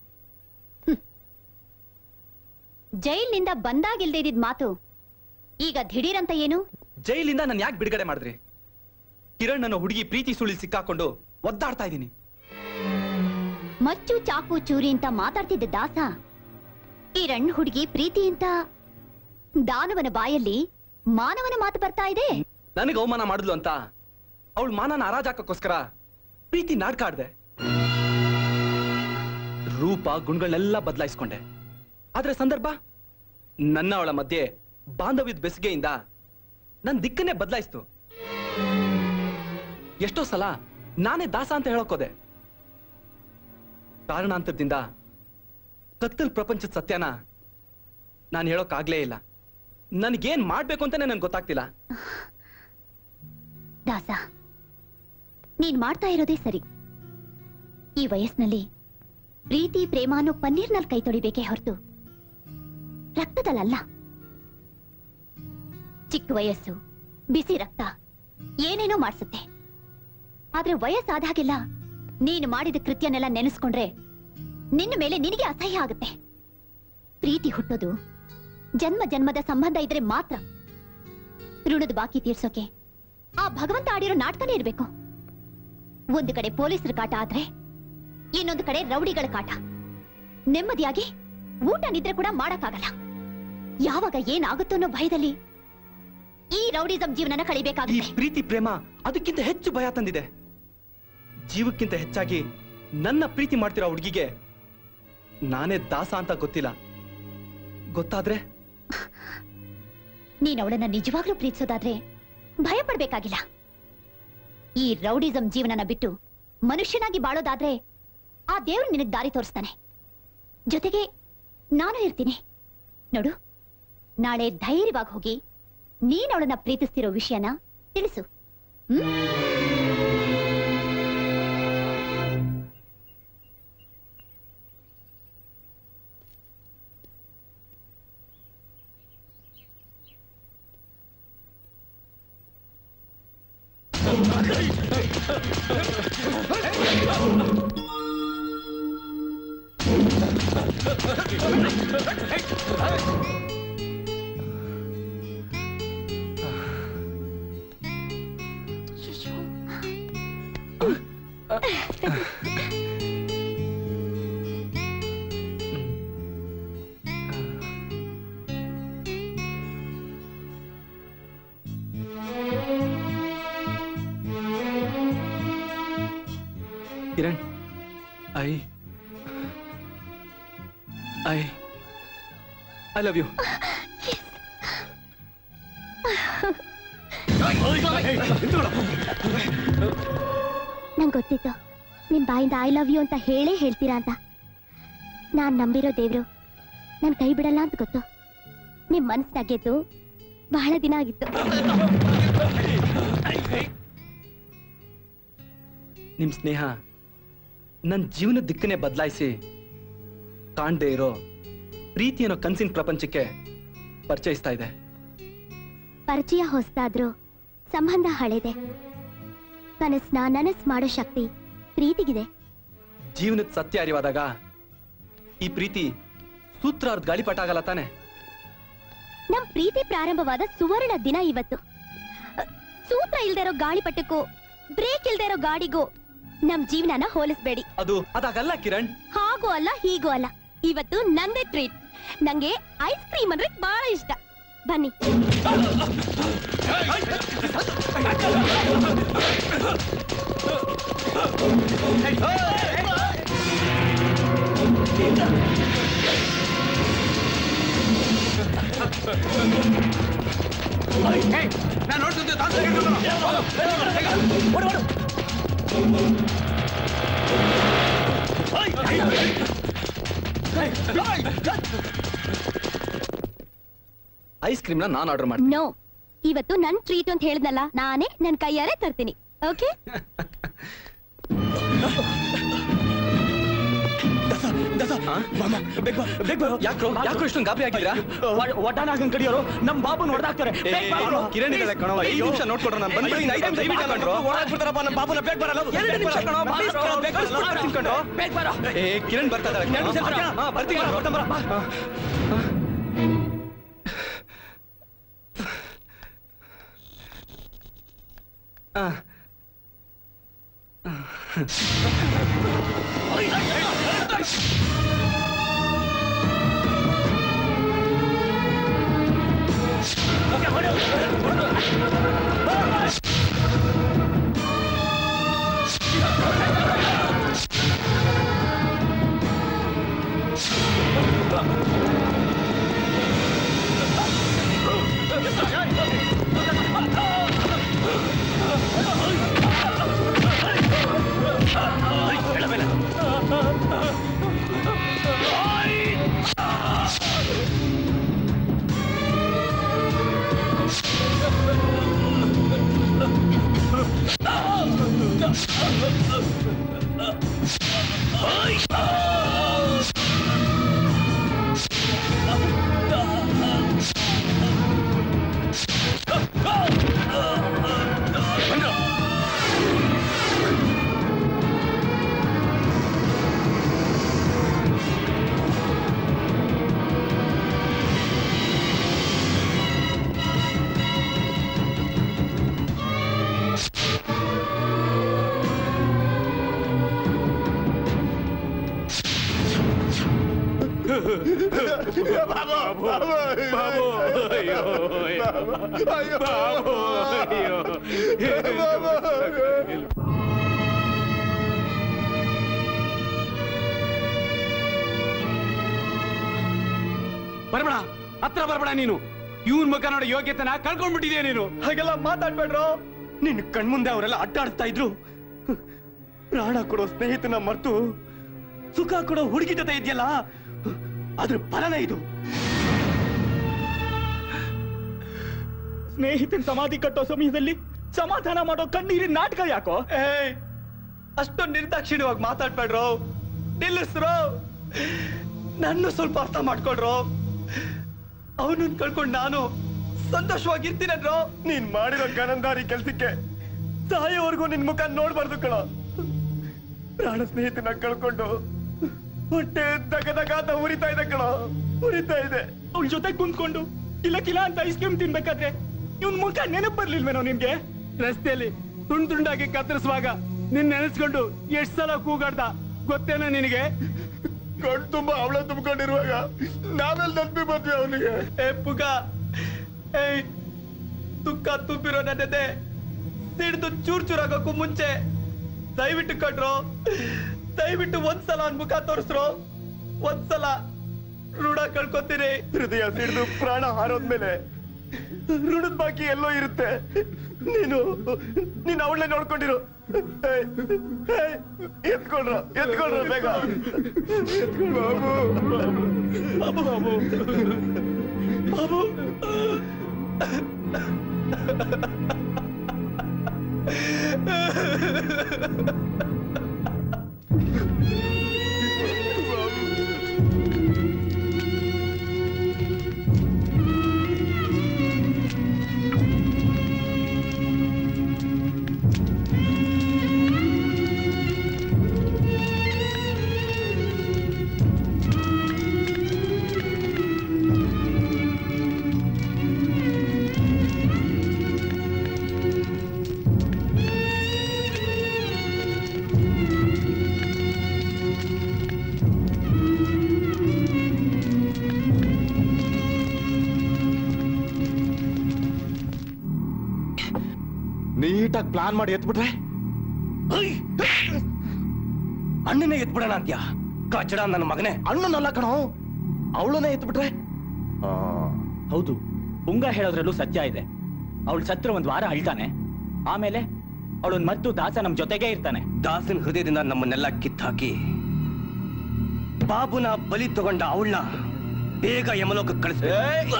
ಜೈಲ್ನಿಂದ ಬಂದಾಗಿಲ್ದೇ ಇದ್ದಿದ್ ಮಾತು ಈಗ ದಿಢೀರಂತ ಏನು ಜೈಲಿಂದ ನಾನು ಯಾಕೆ ಬಿಡುಗಡೆ ಮಾಡಿದ್ರಿ ಕಿರಣ್ ನನ್ನ ಹುಡುಗಿ ಪ್ರೀತಿ ಸುಳಿ ಸಿಕ್ಕಾಕೊಂಡು ಒದ್ದಾಡ್ತಾ ಇದ್ದೀನಿ ಮಚ್ಚು ಚಾಕು ಚೂರಿ ಅಂತ ಮಾತಾಡ್ತಿದ್ದ ದಾಸ ಕಿರಣ್ ಹುಡುಗಿ ಪ್ರೀತಿ ಅಂತ ದಾನವನ ಬಾಯಲ್ಲಿ ಮಾನವನ ಮಾತು ಬರ್ತಾ ಇದೆ ನನಗೆ ಅವಮಾನ ಮಾಡಿದ್ಲು ಅಂತ ಅವಳ ಮಾನನ ಹರಾಜಾಕಕ್ಕೋಸ್ಕರ ಪ್ರೀತಿ ನಾಟಕ ಆಡ್ದೆ ರೂಪ ಗುಣಗಳನ್ನೆಲ್ಲ ಬದಲಾಯಿಸ್ಕೊಂಡೆ ಆದ್ರೆ ಸಂದರ್ಭ ನನ್ನ ಅವಳ ಮಧ್ಯೆ ಬಾಂಧವ್ಯದ ಬೆಸುಗೆಯಿಂದ ನನ್ನ ದಿಕ್ಕನ್ನೇ ಬದಲಾಯಿಸ್ತು ಎಷ್ಟೋ ಸಲ ನಾನೇ ದಾಸ ಅಂತ ಹೇಳೋಕೋದೆ ಕಾರಣಾಂತರದಿಂದ ಕತ್ತಲ್ ಪ್ರಪಂಚದ ಸತ್ಯನ ನಾನು ಹೇಳೋಕ್ಕಾಗ್ಲೇ ಇಲ್ಲ ನನಗೇನ್ ಮಾಡ್ಬೇಕು ಅಂತಾನೆ ನನ್ಗೆ ಗೊತ್ತಾಗ್ತಿಲ್ಲ ದಾಸ ನೀನ್ ಮಾಡ್ತಾ ಇರೋದೇ ಸರಿ ಈ ವಯಸ್ಸಿನಲ್ಲಿ ಪ್ರೀತಿ ಪ್ರೇಮ ಅನ್ನೋ ಪನ್ನೀರ್ನಲ್ಲಿ ಕೈ ತೊಳಿಬೇಕೇ ಹೊರತು ರಕ್ತದಲ್ಲ ಚಿಕ್ಕ ವಯಸ್ಸು ಬಿಸಿ ರಕ್ತ ಏನೇನೋ ಮಾಡ್ಸುತ್ತೆ ಆದ್ರೆ ವಯಸ್ಸಾದ ಹಾಗೆಲ್ಲ ನೀನು ಮಾಡಿದ ಕೃತ್ಯನೆಲ್ಲ ನೆನೆಸ್ಕೊಂಡ್ರೆ ನಿನ್ನ ಮೇಲೆ ನಿನಗೆ ಅಸಹ್ಯ ಆಗುತ್ತೆ ಪ್ರೀತಿ ಹುಟ್ಟೋದು ಜನ್ಮ ಜನ್ಮದ ಸಂಬಂಧ ಇದ್ರೆ ಮಾತ್ರ ಋಣದ ಬಾಕಿ ತೀರ್ಸೋಕೆ ಆ ಭಗವಂತ ಆಡಿರೋ ನಾಟಕನೇ ಇರ್ಬೇಕು ಒಂದು ಕಡೆ ಪೊಲೀಸರ ಕಾಟ ಆದ್ರೆ ಇನ್ನೊಂದು ಕಡೆ ರೌಡಿಗಳ ಕಾಟ ನೆಮ್ಮದಿಯಾಗಿ ಊಟ ನಿದ್ರೆ ಕೂಡ ಮಾಡಕ್ಕಾಗಲ್ಲ ಯಾವಾಗ ಏನಾಗುತ್ತೋ ಅನ್ನೋ ಭಯದಲ್ಲಿ ಈ ರೌಡಿಸಂ ಜೀವನನ ಈ ಕಳಿಬೇಕಾಗುತ್ತೆ ಪ್ರೀತಿ ಪ್ರೇಮ ಅದಕ್ಕಿಂತ ಹೆಚ್ಚು ಭಯ ತಂದಿದೆ ಜೀವಕ್ಕಿಂತ ಹೆಚ್ಚಾಗಿ ನನ್ನ ಪ್ರೀತಿ ಮಾಡ್ತಿರೋ ಹುಡುಗಿಗೆ ನಾನೇ ದಾಸ ಅಂತ ಗೊತ್ತಿಲ್ಲ ಗೊತ್ತಾದ್ರೆ ನೀನ್ ಅವಳನ್ನ ನಿಜವಾಗ್ಲೂ ಪ್ರೀತಿಸೋದಾದ್ರೆ ಭಯ ಪಡ್ಬೇಕಾಗಿಲ್ಲ ಈ ರೌಡಿಸಂ ಜೀವನನ ಬಿಟ್ಟು ಮನುಷ್ಯನಾಗಿ ಬಾಳೋದಾದ್ರೆ ಆ ದೇವ್ರು ನಿನಗ್ ದಾರಿ ತೋರಿಸ್ತಾನೆ ಜೊತೆಗೆ ನಾನು ಇರ್ತೀನಿ ನೋಡು ನಾಳೆ ಧೈರ್ಯವಾಗಿ ಹೋಗಿ ನೀನ್ ಅವಳನ್ನ ಪ್ರೀತಿಸ್ತಿರೋ ವಿಷಯನ ತಿಳಿಸು ಹ್ಮ್ Kiran I I I love you ನಂಗೆ ಗೊತ್ತಿತ್ತು ನಿಮ್ ಬಾಯಿಂದ ಐ ಲವ್ ಯು ಅಂತ ಹೇಳೇ ಹೇಳ್ತೀರಾ ಅಂತ ನಾನ್ ನಂಬಿರೋ ದೇವ್ರು ನನ್ ಕೈ ಬಿಡಲ್ಲ ಅಂತ ಗೊತ್ತು ನಿಮ್ ಮನ್ಸ್ನ ಗೆದ್ದು ಬಹಳ ದಿನ ಆಗಿತ್ತು ನಿಮ್ ಸ್ನೇಹ ನನ್ನ ಜೀವನದ ದಿಕ್ಕನ್ನೇ ಬದಲಾಯಿಸಿ ಕಾಣ್ದೇ ಇರೋ ಪ್ರೀತಿ ಅನ್ನೋ ಕನ್ಸಿನ ಪ್ರಪಂಚಕ್ಕೆ ಪರಿಚಯಿಸ್ತಾ ಇದೆ ಪರಿಚಯ ಹೊಸ್ತಾದ್ರೂ ಸಂಬಂಧ ಹಳೇದೆ ಕನಸ್ನ ನನಸ್ ಮಾಡೋ ಶಕ್ತಿ ಪ್ರೀತಿಗಿದೆ ಜೀವನದ ಸತ್ಯ ಅರಿವಾದಾಗ ಈ ಪ್ರೀತಿ ಸೂತ್ರಾರ್ಧ ಗಾಳಿಪಟ ಆಗಲ್ಲ ತಾನೆ ನಮ್ ಪ್ರೀತಿ ಪ್ರಾರಂಭವಾದ ಸುವರ್ಣ ದಿನ ಇವತ್ತು ಅ, ಸೂತ್ರ ಇಲ್ದೇ ಇರೋ ಗಾಳಿಪಟಕ್ಕೂ ಬ್ರೇಕ್ ಇಲ್ದೇ ಇರೋ ಗಾಡಿಗೂ ನಮ್ ಜೀವನನ ಹೋಲಿಸ್ಬೇಡಿ ಅದು ಅದಾಗಲ್ಲ ಕಿರಣ್ ಹಾಗೂ ಅಲ್ಲ ಹೀಗೂ ಅಲ್ಲ ಇವತ್ತು ನಂದೇ ಟ್ರೀಟ್ ನಂಗೆ ಐಸ್ ಕ್ರೀಮ್ ಅಂದ್ರೆ ಬಹಳ ಇಷ್ಟ ಬನ್ನಿ ನಾನು ನೋಡ್ತಿದ್ದೆ ಐಸ್ ಕ್ರೀಮ್ ನ ನಾನು ಆರ್ಡರ್ ಮಾಡ್ತೀನಿ ನೋ ಇವತ್ತು ನನ್ ಟ್ರೀಟ್ ಅಂತ ಹೇಳ್ದಲ್ಲ ನಾನೇ ನನ್ ಕೈಯಾರೆ ತರ್ತೀನಿ ಓಕೆ ಯಾಕ್ರೋ ಯಾಕೋ ಇಷ್ಟೊಂದು ಗಾಬರಿ ಆಗಿದ್ರಾ ಒಡ್ಡಾನ ಹಾಕಂಗ್ ಕಡಿಯೋರು ನಮ್ ಬಾಬು ನೋಡ್ದಾಕ್ತಾರೆ ಕಿರಣ್ ಇದ್ದಾಳೆ ಕಣೋ ಐದು ನಿಮಿಷ ನೋಡ್ಕೊಡ್ರ ನಾನು ಬಂದು ಇನ್ನು ಐದು ನಿಮಿಷ ದಯವಿಟ್ಟು ಕಣ್ರೋ ಓಡಾಕ್ಬಿಡ್ತಾರಪ್ಪ ನಮ್ಮ ಬಾಬುನ ಬೇಗ ಬರಲ್ಲ ಎರಡು ನಿಮಿಷ ಕಣೋ please ಕಣೋ, ಬೇಗ ಕಳ್ಸ್ಬಿಡ್ತೀನಿ ಕಣ್ರೋ. ಏ ಕಿರಣ್ ಬರ್ತಾ ಇದ್ದಾಳೆ ಕಣೋ. ಎರಡು ನಿಮಿಷ ಬರ್ತೀಯಾ? ಹಾ, ಬರ್ತೀನಿ ಕಣೋ, ಬರ್ತಾ ಬರ. ಆ. ಬಾಬು ಬಾಬು ಅಯ್ಯೋ ಅಯ್ಯೋ ಬಾಬು ಅಯ್ಯೋ ಬರ್ಬೇಡ ಹತ್ರ ಬರ್ಬೇಡ ನೀನು ಇವನ್ ಮುಖ ನೋಡೋ ಯೋಗ್ಯತೆನ ಕಳ್ಕೊಂಡ್ಬಿಟ್ಟಿದ್ಯಾ ನೀನು ಹಾಗೆಲ್ಲ ಮಾತಾಡ್ಬೇಡ್ರೋ ನಿನ್ ಕಣ್ಮುಂದೆ ಅವರೆಲ್ಲ ಅಡ್ಡಾಡ್ತಾ ಇದ್ರು ಪ್ರಾಣ ಕೊಡೋ ಸ್ನೇಹಿತನ ಮರ್ತು ಸುಖ ಕೊಡೋ ಹುಡುಗಿ ಜೊತೆ ಇದೆಯಲ್ಲ ಅದ್ರ ಫಲನೇ ಇದು ಸ್ನೇಹಿತನ ಸಮಾಧಿ ಕಟ್ಟೋ ಸಮಯದಲ್ಲಿ ಸಮಾಧಾನ ಮಾಡೋ ಕಣ್ಣೀರಿನ ನಾಟಕ ಯಾಕೋ ಏಯ್ ಅಷ್ಟೊಂದು ನಿರ್ದಾಕ್ಷಿಣ್ಯವಾಗಿ ಮಾತಾಡ್ಬೇಡ್ರೋ ನಿಲ್ಲಿಸ್ರೋ ನನ್ನ ಸ್ವಲ್ಪ ಅರ್ಥ ಮಾಡ್ಕೊಡ್ರೋ ಅವನನ್ನ ಕಳ್ಕೊಂಡು ನಾನು ಸಂತೋಷವಾಗಿರ್ತೀನನ್ರೋ ನೀನ್ ಮಾಡಿರೋ ಗನಂದಾರಿ ಕೆಲ್ಸಕ್ಕೆ ಸಾಯೋವರೆಗೂ ನಿನ್ ಮುಖ ನೋಡ್ಬಾರ್ದು ಕಣ ಪ್ರಾಣ ಸ್ನೇಹಿತನ ಕಳ್ಕೊಂಡು ಹೊಟ್ಟೆ ದಗ ದಗ ಅಂತ ಉರಿತಾ ಇದೆ ಕಣ ಉರಿತಾ ಇದೆ ಅವಳ ಜೊತೆ ಕುಂತ್ಕೊಂಡು ಇಲ್ಲ ಕಿಲ ಅಂತ ಐಸ್ ಕ್ರೀಮ್ ತಿನ್ಬೇಕಾದ್ರೆ ಇವನ್ ಮುಖ ನೆನಪು ಬರ್ಲಿಲ್ವೇನೋ ನಿನ್ಗೆ ರಸ್ತೆಯಲ್ಲಿ ತುಂಡ್ ತುಂಡಾಗಿ ಕತ್ತರಿಸುವಾಗ ನಿನ್ ನೆನೆಸ್ಕೊಂಡು ಎಷ್ಟ್ ಸಲ ಕೂಗಾಡ್ದ ಗೊತ್ತೇನೋ ನಿನಗೆ ಕಣ್ ತುಂಬಾ ಅವಳ ತುಂಬಿಕೊಂಡಿರುವಾಗ ನಾವೆಲ್ಲ ನೆನಪಿ ಬಂದ್ವಿ ಅವನಿಗೆ ಏ ಪುಗ ಏಯ್ ತುಕ್ಕ ತುಂಬಿರೋ ನನ್ನದೆ ಸಿಡ್ದು ಚೂರ್ ಚೂರಾಗಕ್ಕೂ ಮುಂಚೆ ದಯವಿಟ್ಟು ಕಟ್ರೋ ದಯವಿಟ್ಟು ಒಂದ್ಸಲ ಅವ್ನ್ ಮುಖ ತೋರಿಸ್ರೋ ಒಂದ್ಸಲ ಋಣ ಕಳ್ಕೊತೀನಿ ಹೃದಯ ಸಿಡ್ದು ಪ್ರಾಣ ಹಾರೋದ್ಮೇಲೆ ಋಣದ ಬಾಕಿ ಎಲ್ಲೋ ಇರುತ್ತೆ ನೀನು ನೀನು ಅವಳನ್ನೇ ನೋಡ್ಕೊಂಡಿರು ಏಯ್, ಏಯ್, ಎತ್ಕೊಳ್ರ ಎತ್ಕೊಳ್ರ ಬೇಗ ಎತ್ಕೊಳ್ರ ಬಾಬು ಬಾಬು ಬಾಬು ಕರೆಕ್ಟಾಗಿ ಪ್ಲಾನ್ ಮಾಡಿ ಎತ್ಬಿಟ್ರೆ ಅಣ್ಣನೇ ಎತ್ಬಿಡೋಣ ಅಂತ್ಯ ಕಚಡ ನನ್ನ ಮಗನೇ ಅಣ್ಣನಲ್ಲ ಕಣೋ ಅವಳನ್ನೇ ಎತ್ಬಿಟ್ರೆ ಹೌದು ಪುಂಗ ಹೇಳೋದ್ರಲ್ಲೂ ಸತ್ಯ ಇದೆ ಅವಳು ಸತ್ರ ಒಂದ್ ವಾರ ಅಳ್ತಾನೆ ಆಮೇಲೆ ಅವಳನ್ ಮತ್ತು ದಾಸ ನಮ್ ಜೊತೆಗೆ ಇರ್ತಾನೆ ದಾಸನ ಹೃದಯದಿಂದ ನಮ್ಮನ್ನೆಲ್ಲ ಕಿತ್ತಾಕಿ ಬಾಬುನ ಬಲಿ ತಗೊಂಡ ಅವಳನ್ನ ಬೇಗ ಯಮಲೋಕ ಕಳಿಸ್ಬೇಕು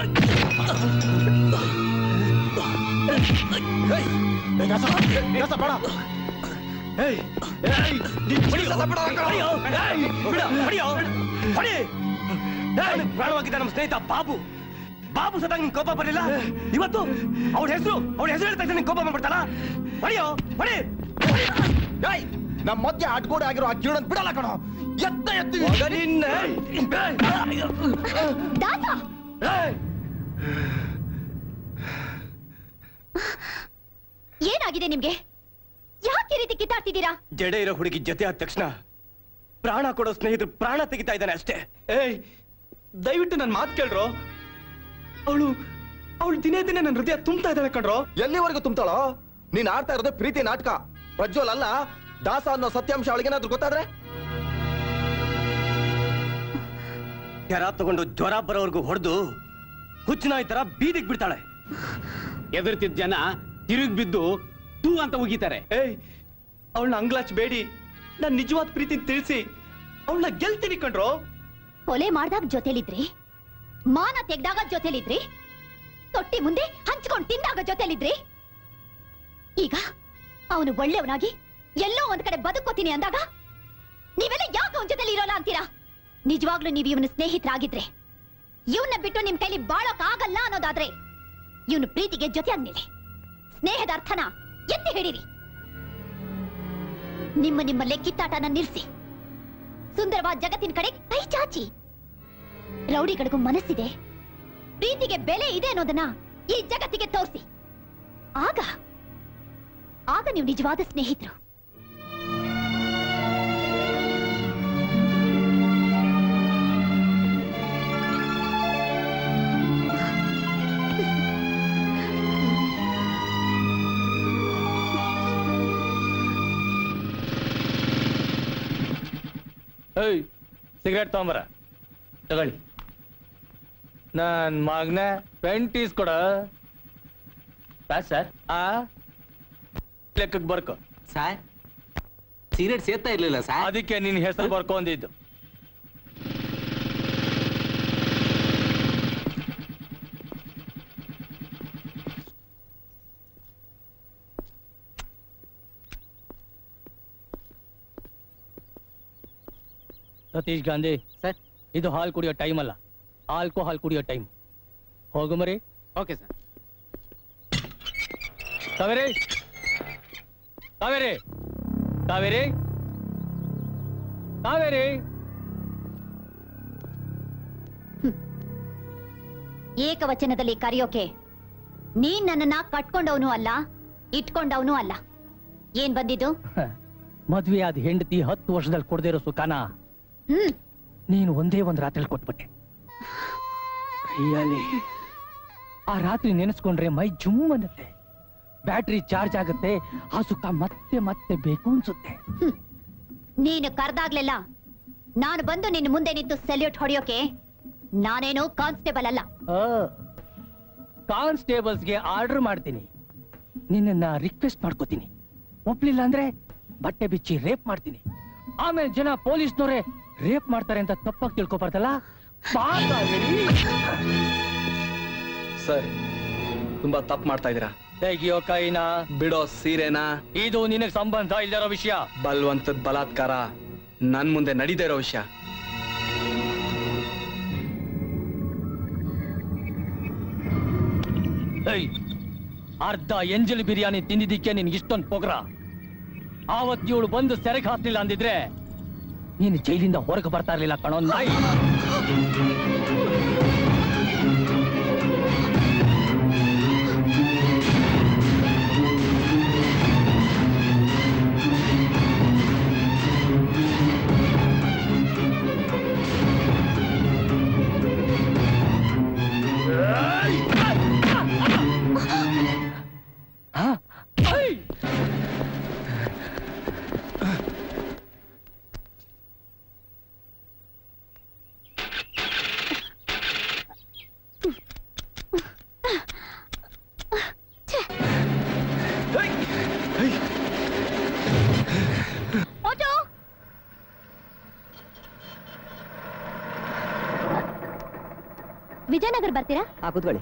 ಪ್ರಾಣವಾಗಿದ್ದ ನಮ್ಮ ಸ್ನೇಹಿತ ಬಾಬು ಬಾಬು ಸದಾಗ ನಿನ್ ಕೋಪ ಬರಲಿಲ್ಲ ಇವತ್ತು ಅವಳ ಹೆಸರು ಅವಳ ಹೆಸರು ಹೇಳ್ತಾ ಇದ್ದ ನಿನ್ ಕೋಪ ಬಂದ್ಬಿಡ್ತಾಳ ಹೊಡಿಯೋ ಹೊಡಿ ನಮ್ಮ ಮಧ್ಯೆ ಅಡ್ಗೋಡೆ ಆಗಿರೋ ಆ ಕಿರಣ್ ಬಿಡಲ್ಲ ಕಣೋ ಎತ್ತ ಎತ್ತೀವಿ ಏನಾಗಿದೆ ನಿಮ್ಗೆ ಯಾಕೆ ಈ ರೀತಿ ಕಿತ್ತಾಡ್ತಿದ್ದೀರಾ ಜಡೆ ಇರೋ ಹುಡುಗಿ ಜೊತೆ ಆದ ತಕ್ಷಣ ಪ್ರಾಣ ಕೊಡೋ ಸ್ನೇಹಿತರು ಪ್ರಾಣ ತೆಗಿತಾ ಇದ್ದಾನೆ ಅಷ್ಟೇ ಏಯ್ ದಯವಿಟ್ಟು ನನ್ನ ಮಾತು ಕೇಳ್ರೋ ಅವಳು ಅವಳು ದಿನೇ ದಿನೇ ನನ್ನ ಹೃದಯ ತುಂಬ್ತಾ ಇದ್ದಾಳೆ ಕಣ್ರೋ ಎಲ್ಲಿವರೆಗೂ ತುಂಬ್ತಾಳೋ ನೀನ್ ಆಡ್ತಾ ಇರೋದೇ ಪ್ರೀತಿ ನಾಟಕ ಪ್ರಜ್ವಲ್ ಅಲ್ಲ ದಾಸ ಅನ್ನೋ ಸತ್ಯಾಂಶ ಅವಳಿಗೇನಾದ್ರೂ ಗೊತ್ತಾದ್ರೆ ಕೆರ ತಗೊಂಡು ಜ್ವರ ಬರೋವರೆಗೂ ಹೊಡೆದು ಹುಚ್ಚನಾಯಿ ತರ ಬೀದಿಗೆ ಬಿಡ್ತಾಳೆ ಎದುರ್ತಿದ್ದ ಜನ ತಿರುಗಿ ಬಿದ್ದು ತೂ ಅಂತ ಉಗಿತಾರೆ ಏಯ್ ಅವಳನ್ನ ಅಂಗ್ಲಾಚ್ ಬೇಡಿ ನನ್ ನಿಜವಾದ ಪ್ರೀತಿ ತಿಳಿಸಿ ಅವಳನ್ನ ಗೆಲ್ತೀನಿ ಕಣ್ರೋ ಕೊಲೆ ಮಾಡ್ದಾಗ ಜೊತೆಲಿದ್ರಿ ಮಾನ ತೆಗ್ದಾಗ ಜೊತೆಲಿದ್ರಿ ತೊಟ್ಟಿ ಮುಂದೆ ಹಂಚ್ಕೊಂಡ್ ತಿಂದಾಗ ಜೊತೆಲಿದ್ರಿ ಈಗ ಅವನು ಒಳ್ಳೆಯವನಾಗಿ ಎಲ್ಲೋ ಒಂದ್ ಕಡೆ ಬದುಕೋತೀನಿ ಅಂದಾಗ ನೀವೆಲ್ಲ ಯಾಕೆ ಅವನ ಜೊತೆಲಿ ಇರೋಲ್ಲ ಅಂತೀರಾ ನಿಜವಾಗ್ಲೂ ನೀವು ಇವನ ಸ್ನೇಹಿತರಾಗಿದ್ರೆ ಇವನ್ನ ಬಿಟ್ಟು ನಿಮ್ ಕೈಲಿ ಬಾಳಕ್ ಆಗಲ್ಲ ಅನ್ನೋದಾದ್ರೆ ಇವನು ಪ್ರೀತಿಗೆ ಜೊತೆ ಆದ್ಮೇಲೆ ಸ್ನೇಹದ ಅರ್ಥನ ಎತ್ತಿ ಹಿಡೀರಿ ನಿಮ್ಮ ನಿಮ್ಮ ಲೆಕ್ಕಿತ್ತಾಟನ ನಿಲ್ಸಿ ಸುಂದರವಾದ ಜಗತ್ತಿನ ಕಡೆ ಕೈ ಚಾಚಿ ರೌಡಿಗಳಿಗೂ ಮನಸ್ಸಿದೆ ಪ್ರೀತಿಗೆ ಬೆಲೆ ಇದೆ ಅನ್ನೋದನ್ನ ಈ ಜಗತ್ತಿಗೆ ತೋರಿಸಿ ಆಗ ಆಗ ನೀವು ನಿಜವಾದ ಸ್ನೇಹಿತರು ಏಯ್ ಸಿಗರೇಟ್ ತಗೊಂಬರ ತಗೊಳ್ಳಿ ನನ್ ಮಗ್ನ ಟ್ವೆಂಟೀಸ್ ಕೊಡ ಸರ್ ಆ ಲೆಕ್ಕಕ್ಕೆ ಬರ್ಕೊ ಸರ್ ಸಿಗರೇಟ್ ಸೇರ್ತಾ ಇರ್ಲಿಲ್ಲ ಸರ್ ಅದಕ್ಕೆ ನಿನ್ ಹೆಸರು ಬರ್ಕೊಂಡಿದ್ದು ಸತೀಶ್ ಗಾಂಧಿ ಸರ್ ಇದು ಹಾಲು ಕುಡಿಯೋ ಟೈಮ್ ಅಲ್ಲ ಆಲ್ಕೋಹಾಲ್ ಕುಡಿಯೋ ಟೈಮ್ ಹೋಗು ಮರಿ ಓಕೆ ಸರ್ ಕಾವೇರಿ ಕಾವೇರಿ ಕಾವೇರಿ ಕಾವೇರಿ ಏಕವಚನದಲ್ಲಿ ಕರೆಯೋಕೆ ನೀನ್ ನನ್ನನ್ನ ಕಟ್ಕೊಂಡವನು ಅಲ್ಲ ಇಟ್ಕೊಂಡವನು ಅಲ್ಲ ಏನ್ ಬಂದಿದ್ದು ಮದ್ವೆ ಆದ ಹೆಂಡತಿ ಹತ್ತು ವರ್ಷದಲ್ಲಿ ಕೊಡದೇ ಇರೋ ಸುಖಾನ ಹ್ಮ್ ನೀನು ಒಂದೇ ಒಂದ್ ರಾತ್ರಿ ಕೊಟ್ಬಿಟ್ಟೆ ರಿಯಲಿ ಆ ರಾತ್ರಿ ನೆನೆಸ್ಕೊಂಡ್ರೆ ಮೈ ಜುಮ್ ಅನ್ನತ್ತೆ ಬ್ಯಾಟ್ರಿ ಚಾರ್ಜ್ ಆಗುತ್ತೆ ಆ ಸುಖ ಮತ್ತೆ ಮತ್ತೆ ಬೇಕು ಅನ್ಸುತ್ತೆ ನೀನು ಕರ್ದಾಗ್ಲೆಲ್ಲ ನಾನು ಬಂದು ನಿನ್ನ ಮುಂದೆ ನಿಂತು ಸೆಲ್ಯೂಟ್ ಹೊಡೆಯೋಕೆ ನಾನೇನು ಕಾನ್ಸ್ಟೇಬಲ್ ಅಲ್ಲ ಕಾನ್ಸ್ಟೇಬಲ್ಸ್ಗೆ ಆರ್ಡರ್ ಮಾಡ್ತೀನಿ ನಿನ್ನ ರಿಕ್ವೆಸ್ಟ್ ಮಾಡ್ಕೋತೀನಿ ಒಪ್ಲಿಲ್ಲ ಅಂದ್ರೆ ಬಟ್ಟೆ ಬಿಚ್ಚಿ ರೇಪ್ ಮಾಡ್ತೀನಿ ಆಮೇಲೆ ಜನ ಪೊಲೀಸ್ನವರೇ ರೇಪ್ ಮಾಡ್ತಾರೆ ಅಂತ ತಪ್ಪಾಗಿ ತಿಳ್ಕೊಬಾರ್ದಲ್ಲ ಬಾ ಕಾವೇರಿ. ಸರ್ ತುಂಬಾ ತಪ್ಪು ಮಾಡ್ತಾ ಇದೀರಾ ತೆಗಿಯೋ ಕೈನ ಬಿಡೋ ಸೀರೆನಾ ಇದು ನಿನಗೆ ಸಂಬಂಧ ಇಲ್ದಿರೋ ವಿಷಯ ಬಲ್ವಂತದ ಬಲಾತ್ಕಾರ ನನ್ ಮುಂದೆ ನಡೀದೇ ಇರೋ ವಿಷಯ ಏಯ್, ಅರ್ಧ ಎಂಜಲ್ ಬಿರಿಯಾನಿ ತಿಂದಿದ್ದಕ್ಕೆ ನಿನ್ಗೆ ಇಷ್ಟೊಂದು ಪೊಗರ ಆವತ್ತು ಇವಳು ಬಂದು ಸೆರೆಗೆ ಹಾಕ್ಲಿಲ್ಲ ಅಂದಿದ್ರೆ ನೀನು ಜೈಲಿಂದ ಹೊರಗೆ ಬರ್ತಾ ಇರ್ಲಿಲ್ಲ ಕಣೋ ನಾಯಿ ವಿಜಯನಗರ ಬರ್ತೀರಾ ಹಾ ಕೂತ್ಕೊಳ್ಳಿ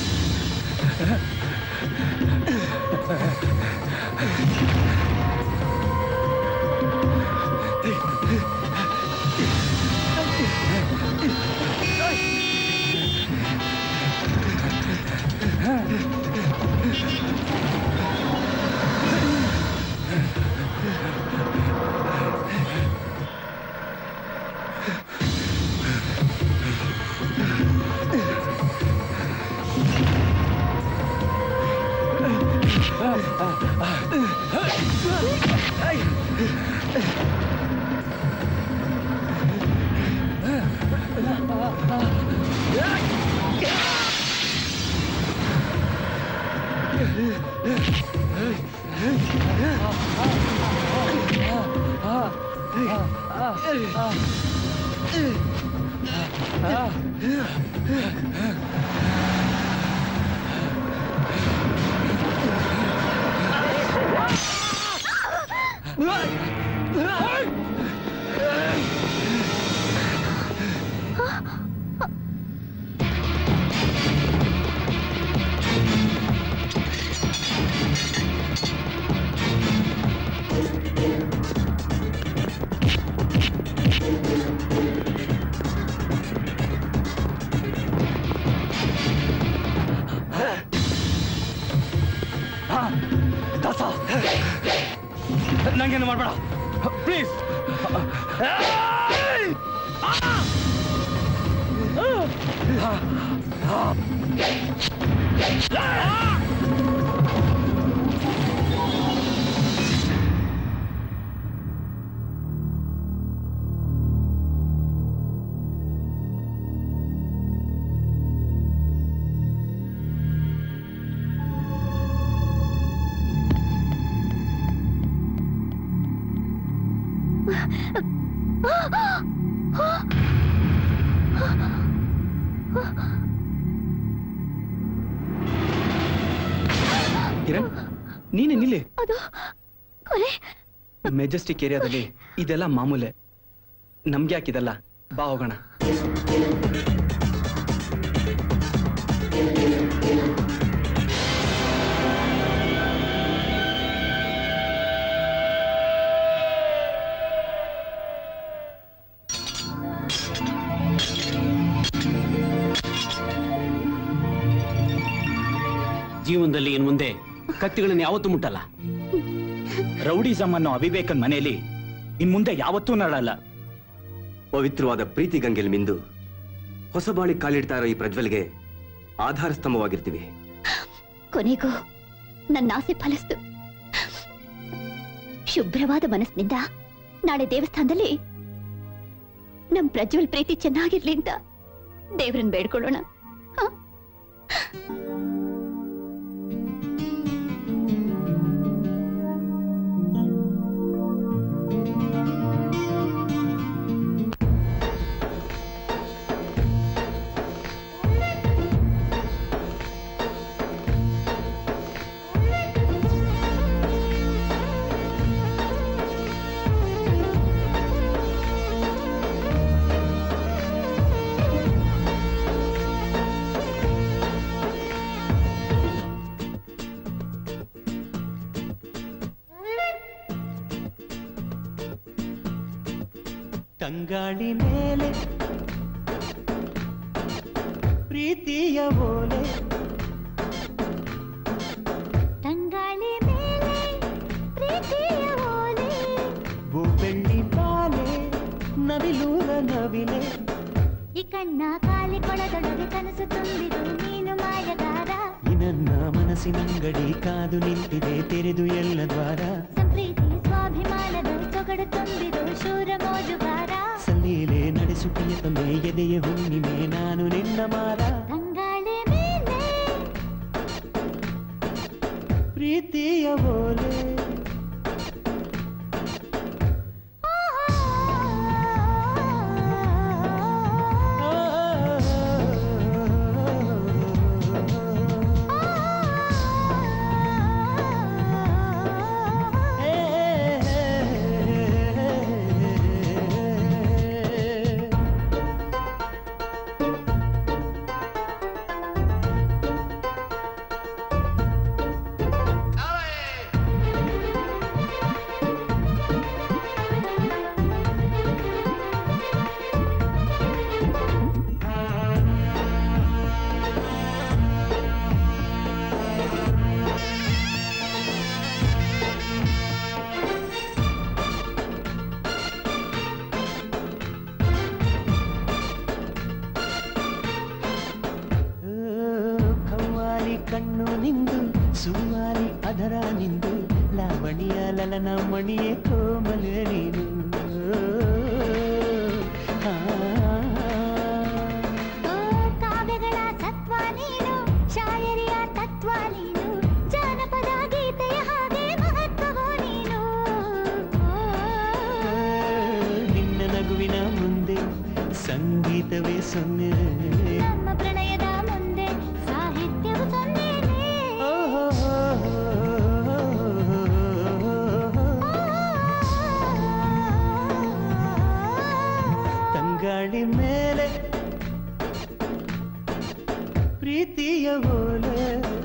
ದಾಸ ನಂಗೇನು ಮಾಡ್ಬೇಡ ಪ್ಲೀಸ್ ಕಿರಣ್ ನೀನೆ ನಿಲ್ಲಿ ಅದು ಕೊಲೆ ಮೆಜೆಸ್ಟಿಕ್ ಏರಿಯಾದಲ್ಲಿ ಇದೆಲ್ಲ ಮಾಮೂಲೆ ನಮ್ಗೆ ಯಾಕಿದೆಲ್ಲ ಬಾ ಹೋಗೋಣ ಜೀವನದಲ್ಲಿ ಇನ್ ಮುಂದೆ ಕತ್ತಿಗಳನ್ನ ಯಾವತ್ತೂ ಮುಟ್ಟಲ್ಲ ರೌಡಿಸಮ್ ಅನ್ನೋ ಅವಿವೇಕನ್ ಮನೆಯಲ್ಲಿ ಇನ್ ಮುಂದೆ ಯಾವತ್ತೂ ನಡಲ್ಲ ಪವಿತ್ರವಾದ ಪ್ರೀತಿ ಗಂಗೆಲ್ ಮಿಂದು ಹೊಸ ಬಾಳಿ ಕಾಲಿಡ್ತಾ ಇರೋ ಈ ಪ್ರಜ್ವಲ್ಗೆ ಆಧಾರ ಸ್ತಂಭವಾಗಿರ್ತೀವಿ ಕೊನೆಗೂ ನನ್ನ ಆಸೆ ಫಲಿಸ್ತು ಶುಭ್ರವಾದ ಮನಸ್ಸಿನಿಂದ ನಾಳೆ ದೇವಸ್ಥಾನದಲ್ಲಿ ನಮ್ ಪ್ರಜ್ವಲ್ ಪ್ರೀತಿ ಚೆನ್ನಾಗಿರ್ಲಿ ಅಂತ ದೇವ್ರನ್ ಬೇಡ್ಕೊಳ್ಳೋಣ ಹ? ತಂಗಾಳಿ ಮೇಲೆ ಪ್ರೀತಿಯ ಓಲೆ ತಂಗಾಳಿ ಮೇಲೆ ಪ್ರೀತಿಯ ಓಲೆ ಭೂಬೆಳ್ಳಿ ಬಾಲೆ ನವಿಲೂರ ನವಿಲೆ ಈ ಕಣ್ಣ ಕಾಲಿ ಕೊಳದೊಳಗೆ ಕನಸು ತುಂಬಿದು ನೀನು ಮಾಯಗಾರ ಈ ನನ್ನ ಮನಸ್ಸಿನಂಗಡಿ ಕಾದು ನಿಂತಿದೆ ತೆರೆದು ಎಲ್ಲ ದ್ವಾರ ಸಂಪ್ರೀತಿ ಸ್ವಾಭಿಮಾನದ ಸೊಗಡು ತುಂಬಿದು ಶೂರ ಮೋಜುಗಾರ ಸಲೀಲೆ ನಡೆಸುತ್ತಿಯ ತಮ್ಮೆ ಎದೆಯ ಹುಣ್ಣಿಮೆ ನಾನು ನಿನ್ನ ಮಾರ ತಂಗಾಳಿ ಮೇಲೆ ಪ್ರೀತಿಯ ಓಲೆ ನಿಂದು ಸುವಾಲಿ ಅದರ ನಿಂದು ಲಾವಣಿಯ ಲಲನ ಮಣಿಯೇ ಕೋಮಲ ನೀನು ಆ, ಕಾವ್ಯಗಳ ಸತ್ವ ನೀನು ಶಾಯರಿಯ ತತ್ವ ನೀನು ಜಾನಪದ ಗೀತೆಯ ಹಾಗೆ ಮಹತ್ವವೋ ನೀನು ನಿನ್ನ ನಗುವಿನ ಮುಂದೆ ಸಂಗೀತವೇ ಸೊನ್ನೆ ನಮ್ಮ ಪ್ರಣಯದ ಮುಂದೆ ಸಾಹಿತ್ಯವು ಸೊನ್ನೆನೇ. ತಂಗಾಳಿ ಮೇಲೆ ಪ್ರೀತಿಯ ಓಲೆ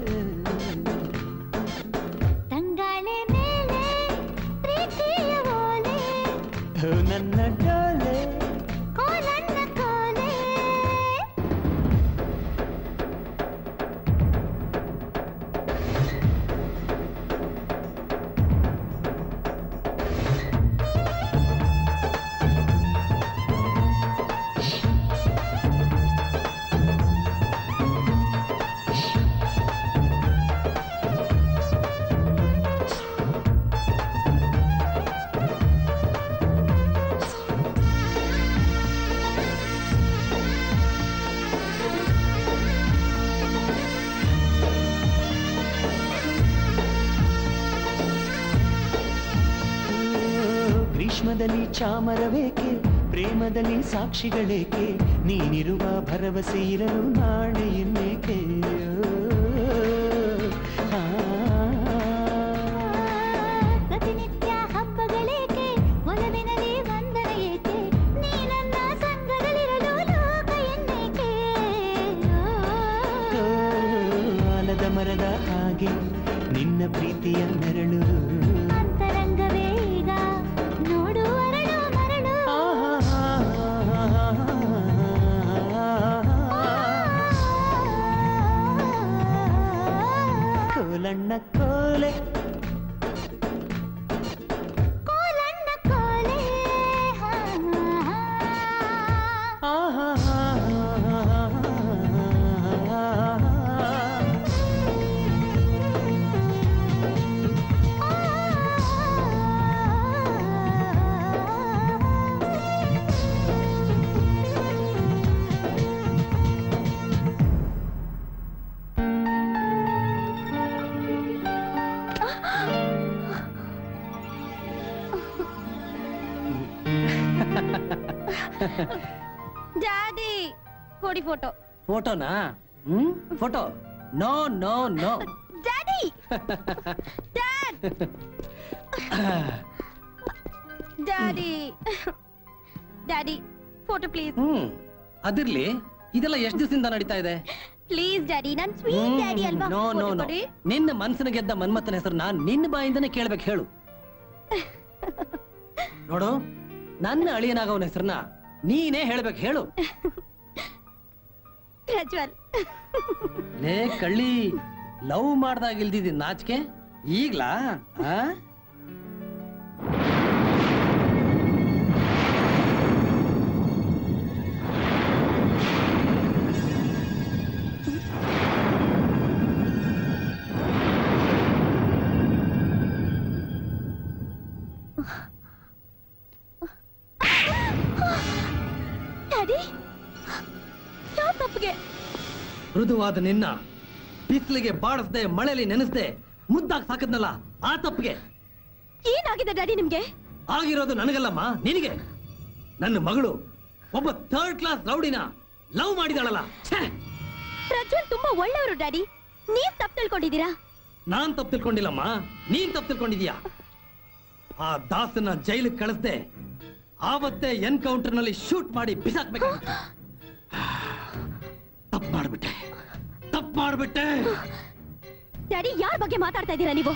ತಂಗಾಳಿ ಮೇಲೆ ಪ್ರೀತಿಯ ಓಲೆ ಓ ನನ್ನ ಡೋಲೆ ಕೋಲನ್ನ ಕೋಲೆ ಗ್ರೀಷ್ಮದಲ್ಲಿ ಚಾಮರವೇಕೆ ಪ್ರೇಮದಲ್ಲಿ ಸಾಕ್ಷಿಗಳೇಕೆ ನೀನಿರುವ ಭರವಸೆ ಇರಲು ನಾಳೆ ಇನ್ನೇಕೆ ಆ, ಪ್ರತಿನಿತ್ಯ ಹಬ್ಬಗಳೇಕೆ ಒಲವಿನಲ್ಲಿ ವಂದನ ಏಕೆ ನೀ ನನ್ನ ಸಂಗದಲ್ಲಿರಲು ಲೋಕ ಎನ್ನೇಕೆ ಓ, ಆಲದ ಮರದ ಹಾಗೆ ನಿನ್ನ ಪ್ರೀತಿಯ ನೆರಳು ಅಂತರಂಗವೇ ಈಗ ನೋಡು ಅರಳು ಮರಳು ಕೋಲಣ್ಣ ಕೋಲೆ ಕೋಲಣ್ಣ ಕೋಲೆ ಡ್ಯಾಡಿ ಕೊಡಿ ಫೋಟೋ ಫೋಟೋನಾ ಹ್ಮ್ photo no no no daddy dad daddy daddy photo please ಹ್ಮ್ ಅದಿರ್ಲಿ ಇದೆಲ್ಲ ಎಷ್ಟು ದಿವಸದಿಂದ ನಡೀತಾ ಇದೆ ಪ್ಲೀಸ್ ಡ್ಯಾಡಿ ನನ್ ಸ್ವೀಟ್ ಡ್ಯಾಡಿ ಅಲ್ವಾ ನೋ ನೋ Photo ನೋ ಕೊಡಿ ನಿನ್ನ ಮನ್ಸಿನ ಗೆದ್ದ ಮನ್ಮಥನ ಹೆಸರನ್ನ ನಿನ್ನ ಬಾಯಿಂದನೇ ಕೇಳ್ಬೇಕು ಹೇಳು ನೋಡು ನನ್ನ ಅಳಿಯನಾಗವನ ಹೆಸರನ್ನ ನೀನೇ ಹೇಳ್ಬೇಕು ಹೇಳು ಪ್ರಜ್ವಲ್ ಲೇ ಕಳ್ಳಿ ಲವ್ ಮಾಡ್ದಾಗ ಇಲ್ದಿದ್ದೀನಿ ನಾಚಿಕೆ ಈಗ್ಲಾ ಆ? ಡ್ಯಾಡಿ ಯಾವ ತಪ್ಪಿಗೆ ಮೃದುವಾದ ನಿನ್ನ ಬಿಸಿಲಿಗೆ ಬಾಡಿಸ್ದೆ ಮಳೆಲಿ ನೆನೆಸ್ದೆ ಮುದ್ದಾಗ್ ಸಾಕದ್ನಲ್ಲ ಆ ತಪ್ಪಿಗೆ ಏನಾಗಿದೆ ಡ್ಯಾಡಿ ನಿಮ್ಗೆ ಆಗಿರೋದು ನನಗಲ್ಲಮ್ಮ ನಿನಗೆ ನನ್ನ ಮಗಳು ಒಬ್ಬ ಥರ್ಡ್ ಕ್ಲಾಸ್ ರೌಡಿನ ಲವ್ ಮಾಡಿದಾಳಲ್ಲ ಛೇ! ಪ್ರಜ್ವಲ್ ತುಂಬಾ ಒಳ್ಳೆಯವರು ಡ್ಯಾಡಿ ನೀವ್ ತಪ್ಪು ತಿಳ್ಕೊಂಡಿದ್ದೀರಾ ನಾನ್ ತಪ್ಪು ತಿಳ್ಕೊಂಡಿಲ್ಲಮ್ಮ ನೀನ್ ತಪ್ಪು ತಿಳ್ಕೊಂಡಿದ್ಯಾ ಆ ದಾಸನ ಜೈಲಿಗೆ ಕಳಿಸ್ದೆ ಆವತ್ತೇ ಎನ್ಕೌಂಟರ್ ನಲ್ಲಿ ಶೂಟ್ ಮಾಡಿ ಬಿಸಾಕ್ಬೇಕಾಗಿತ್ತು ತಪ್ಪು ಮಾಡ್ಬಿಟ್ಟೆ ತಪ್ಪು ಮಾಡ್ಬಿಟ್ಟೆ ಡ್ಯಾಡಿ ಯಾರ ಬಗ್ಗೆ ಮಾತಾಡ್ತಾ ಇದ್ದೀರಾ ನೀವು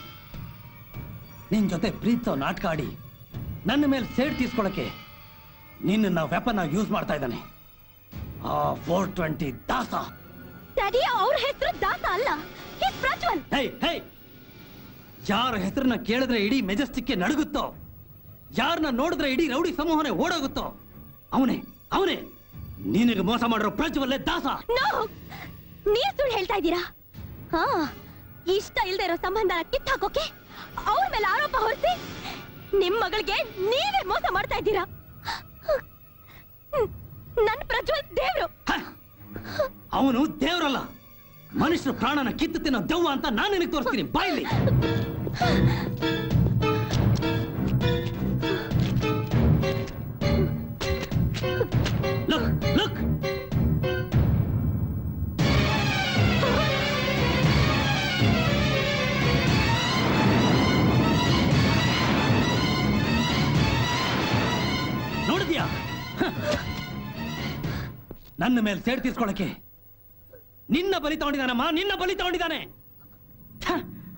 ನಿನ್ ಜೊತೆ ಪ್ರೀತಿಸೋ ನಾಟಕ ಆಡಿ ನನ್ನ ಮೇಲೆ ಸೇಡ್ ತೀರ್ಸ್ಕೊಳಕ್ಕೆ ನಿನ್ನ ವೆಪನ್ ಆಗಿ ಯೂಸ್ ಮಾಡ್ತಾ ಇದ್ದಾನೆ ಆ ಫೋರ್ ಟ್ವೆಂಟಿ ದಾಸ ಡ್ಯಾಡಿ ಅವ್ರ ಹೆಸರು ದಾಸ ಅಲ್ಲ He's ಪ್ರಜ್ವಲ್ ಹೇ ಹೇ ಯಾರ ಹೆಸರನ್ನ ಕೇಳಿದ್ರೆ ಇಡೀ ಮೆಜೆಸ್ಟಿಕ್ಗೆ ನಡುಗುತ್ತೋ ಯಾರನ್ನ ನೋಡಿದ್ರೆ ಇಡೀ ರೌಡಿ ಸಮೂಹನೇ ಓಡೋಗುತ್ತೋ ಅವನೇ ಅವನೇ ನಿನಗೆ ಮೋಸ ಮಾಡಿರೋ ಪ್ರಜ್ವಲ್ಲೇ ದಾಸ ನೋ ನೀವ್ ಸುಳ್ಳು ಹೇಳ್ತಾ ಇದ್ದೀರಾ ಹಾ ಇಷ್ಟ ಇಲ್ದೇ ಇರೋ ಸಂಬಂಧನ ಕಿತ್ತಾಕೋಕೆ ಅವ್ರ ಮೇಲೆ ಆರೋಪ ಹೊರಿಸಿ ನಿಮ್ ಮಗಳಿಗೆ ನೀವೇ ಮೋಸ ಮಾಡ್ತಾ ಇದ್ದೀರಾ ನನ್ ಪ್ರಜ್ವಲ್ ದೇವ್ರು ಅವನು ದೇವರಲ್ಲ ಮನುಷ್ಯರ ಪ್ರಾಣನ ಕಿತ್ತು ತಿನ್ನೋ ದೆವ್ವ ಅಂತ ನಾನು ನಿನಗೆ ತೋರಿಸ್ತೀನಿ ಬಾಯಲ್ಲಿ ಲುಕ್ ಲುಕ್ ನೋಡಿದ್ಯಾ ಹ. ನನ್ನ ಮೇಲೆ ಸೇಡ್ ತೀರ್ಸ್ಕೊಳಕ್ಕೆ ನಿನ್ನ ಬಲಿ ತಗೊಂಡಿದ್ದಾನಮ್ಮ ನಿನ್ನ ಬಲಿ ತಗೊಂಡಿದ್ದಾನೆ ಛ!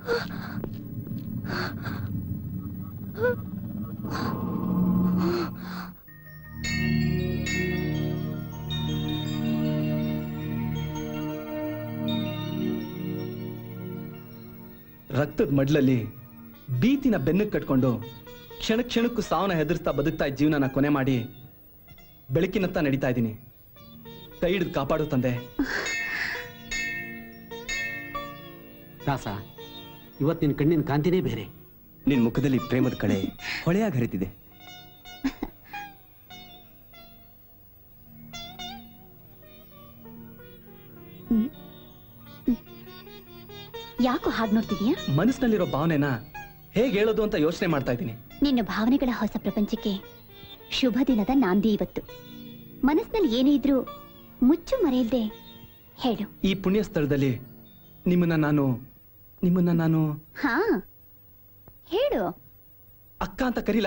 ರಕ್ತದ ಮಡ್ಲಲ್ಲಿ ಬೀತಿನ ಬೆನ್ನಕ್ಕೆ ಕಟ್ಕೊಂಡು ಕ್ಷಣ ಕ್ಷಣಕ್ಕೂ ಸಾವನ್ನ ಹೆದರ್ಸ್ತಾ ಬದುಕ್ತಾ ಇದ್ದ ಜೀವನನ ಕೊನೆ ಮಾಡಿ ಬೆಳಕಿನತ್ತ ನಡೀತಾ ಇದ್ದೀನಿ ಕೈ ಹಿಡಿದು ಕಾಪಾಡು ತಂದೆ ದಾಸ ಇವತ್ತು ನಿನ್ನ ಕಣ್ಣಿನ ಕಾಂತಿನೇ ಬೇರೆ ನಿನ್ ಮುಖದಲ್ಲಿ ಪ್ರೇಮದ ಕಳೆ ಹೊಳೆಯಾಗಿ ಹರಿತಿದೆ ಯಾಕೋ ಹಾಗೆ ನೋಡ್ತಿದ್ಯಾ ಮನಸ್ಸಿನಲ್ಲಿರೋ ಭಾವನೆನ ಹೇಗೆ ಹೇಳೋದು ಅಂತ ಯೋಚನೆ ಮಾಡ್ತಾ ಇದ್ದೀನಿ ನಿನ್ನ ಭಾವನೆಗಳ ಹೊಸ ಪ್ರಪಂಚಕ್ಕೆ ಶುಭ ದಿನದ ನಾಂದಿ ಇವತ್ತು ಮನಸ್ಸಿನಲ್ಲಿ ಏನೇ ಇದ್ರೂ ಮುಚ್ಚು ಮರೆಯಲ್ದೆ ಹೇಳು ಈ ಪುಣ್ಯ ಸ್ಥಳದಲ್ಲಿ ನಿಮ್ಮನ್ನ ನಾನು ನಿಮ್ಮನ್ನ ನಾನು ಹಾ ಹೇಳು ಅಕ್ಕ ಅಂತ ಕರೀಲಾ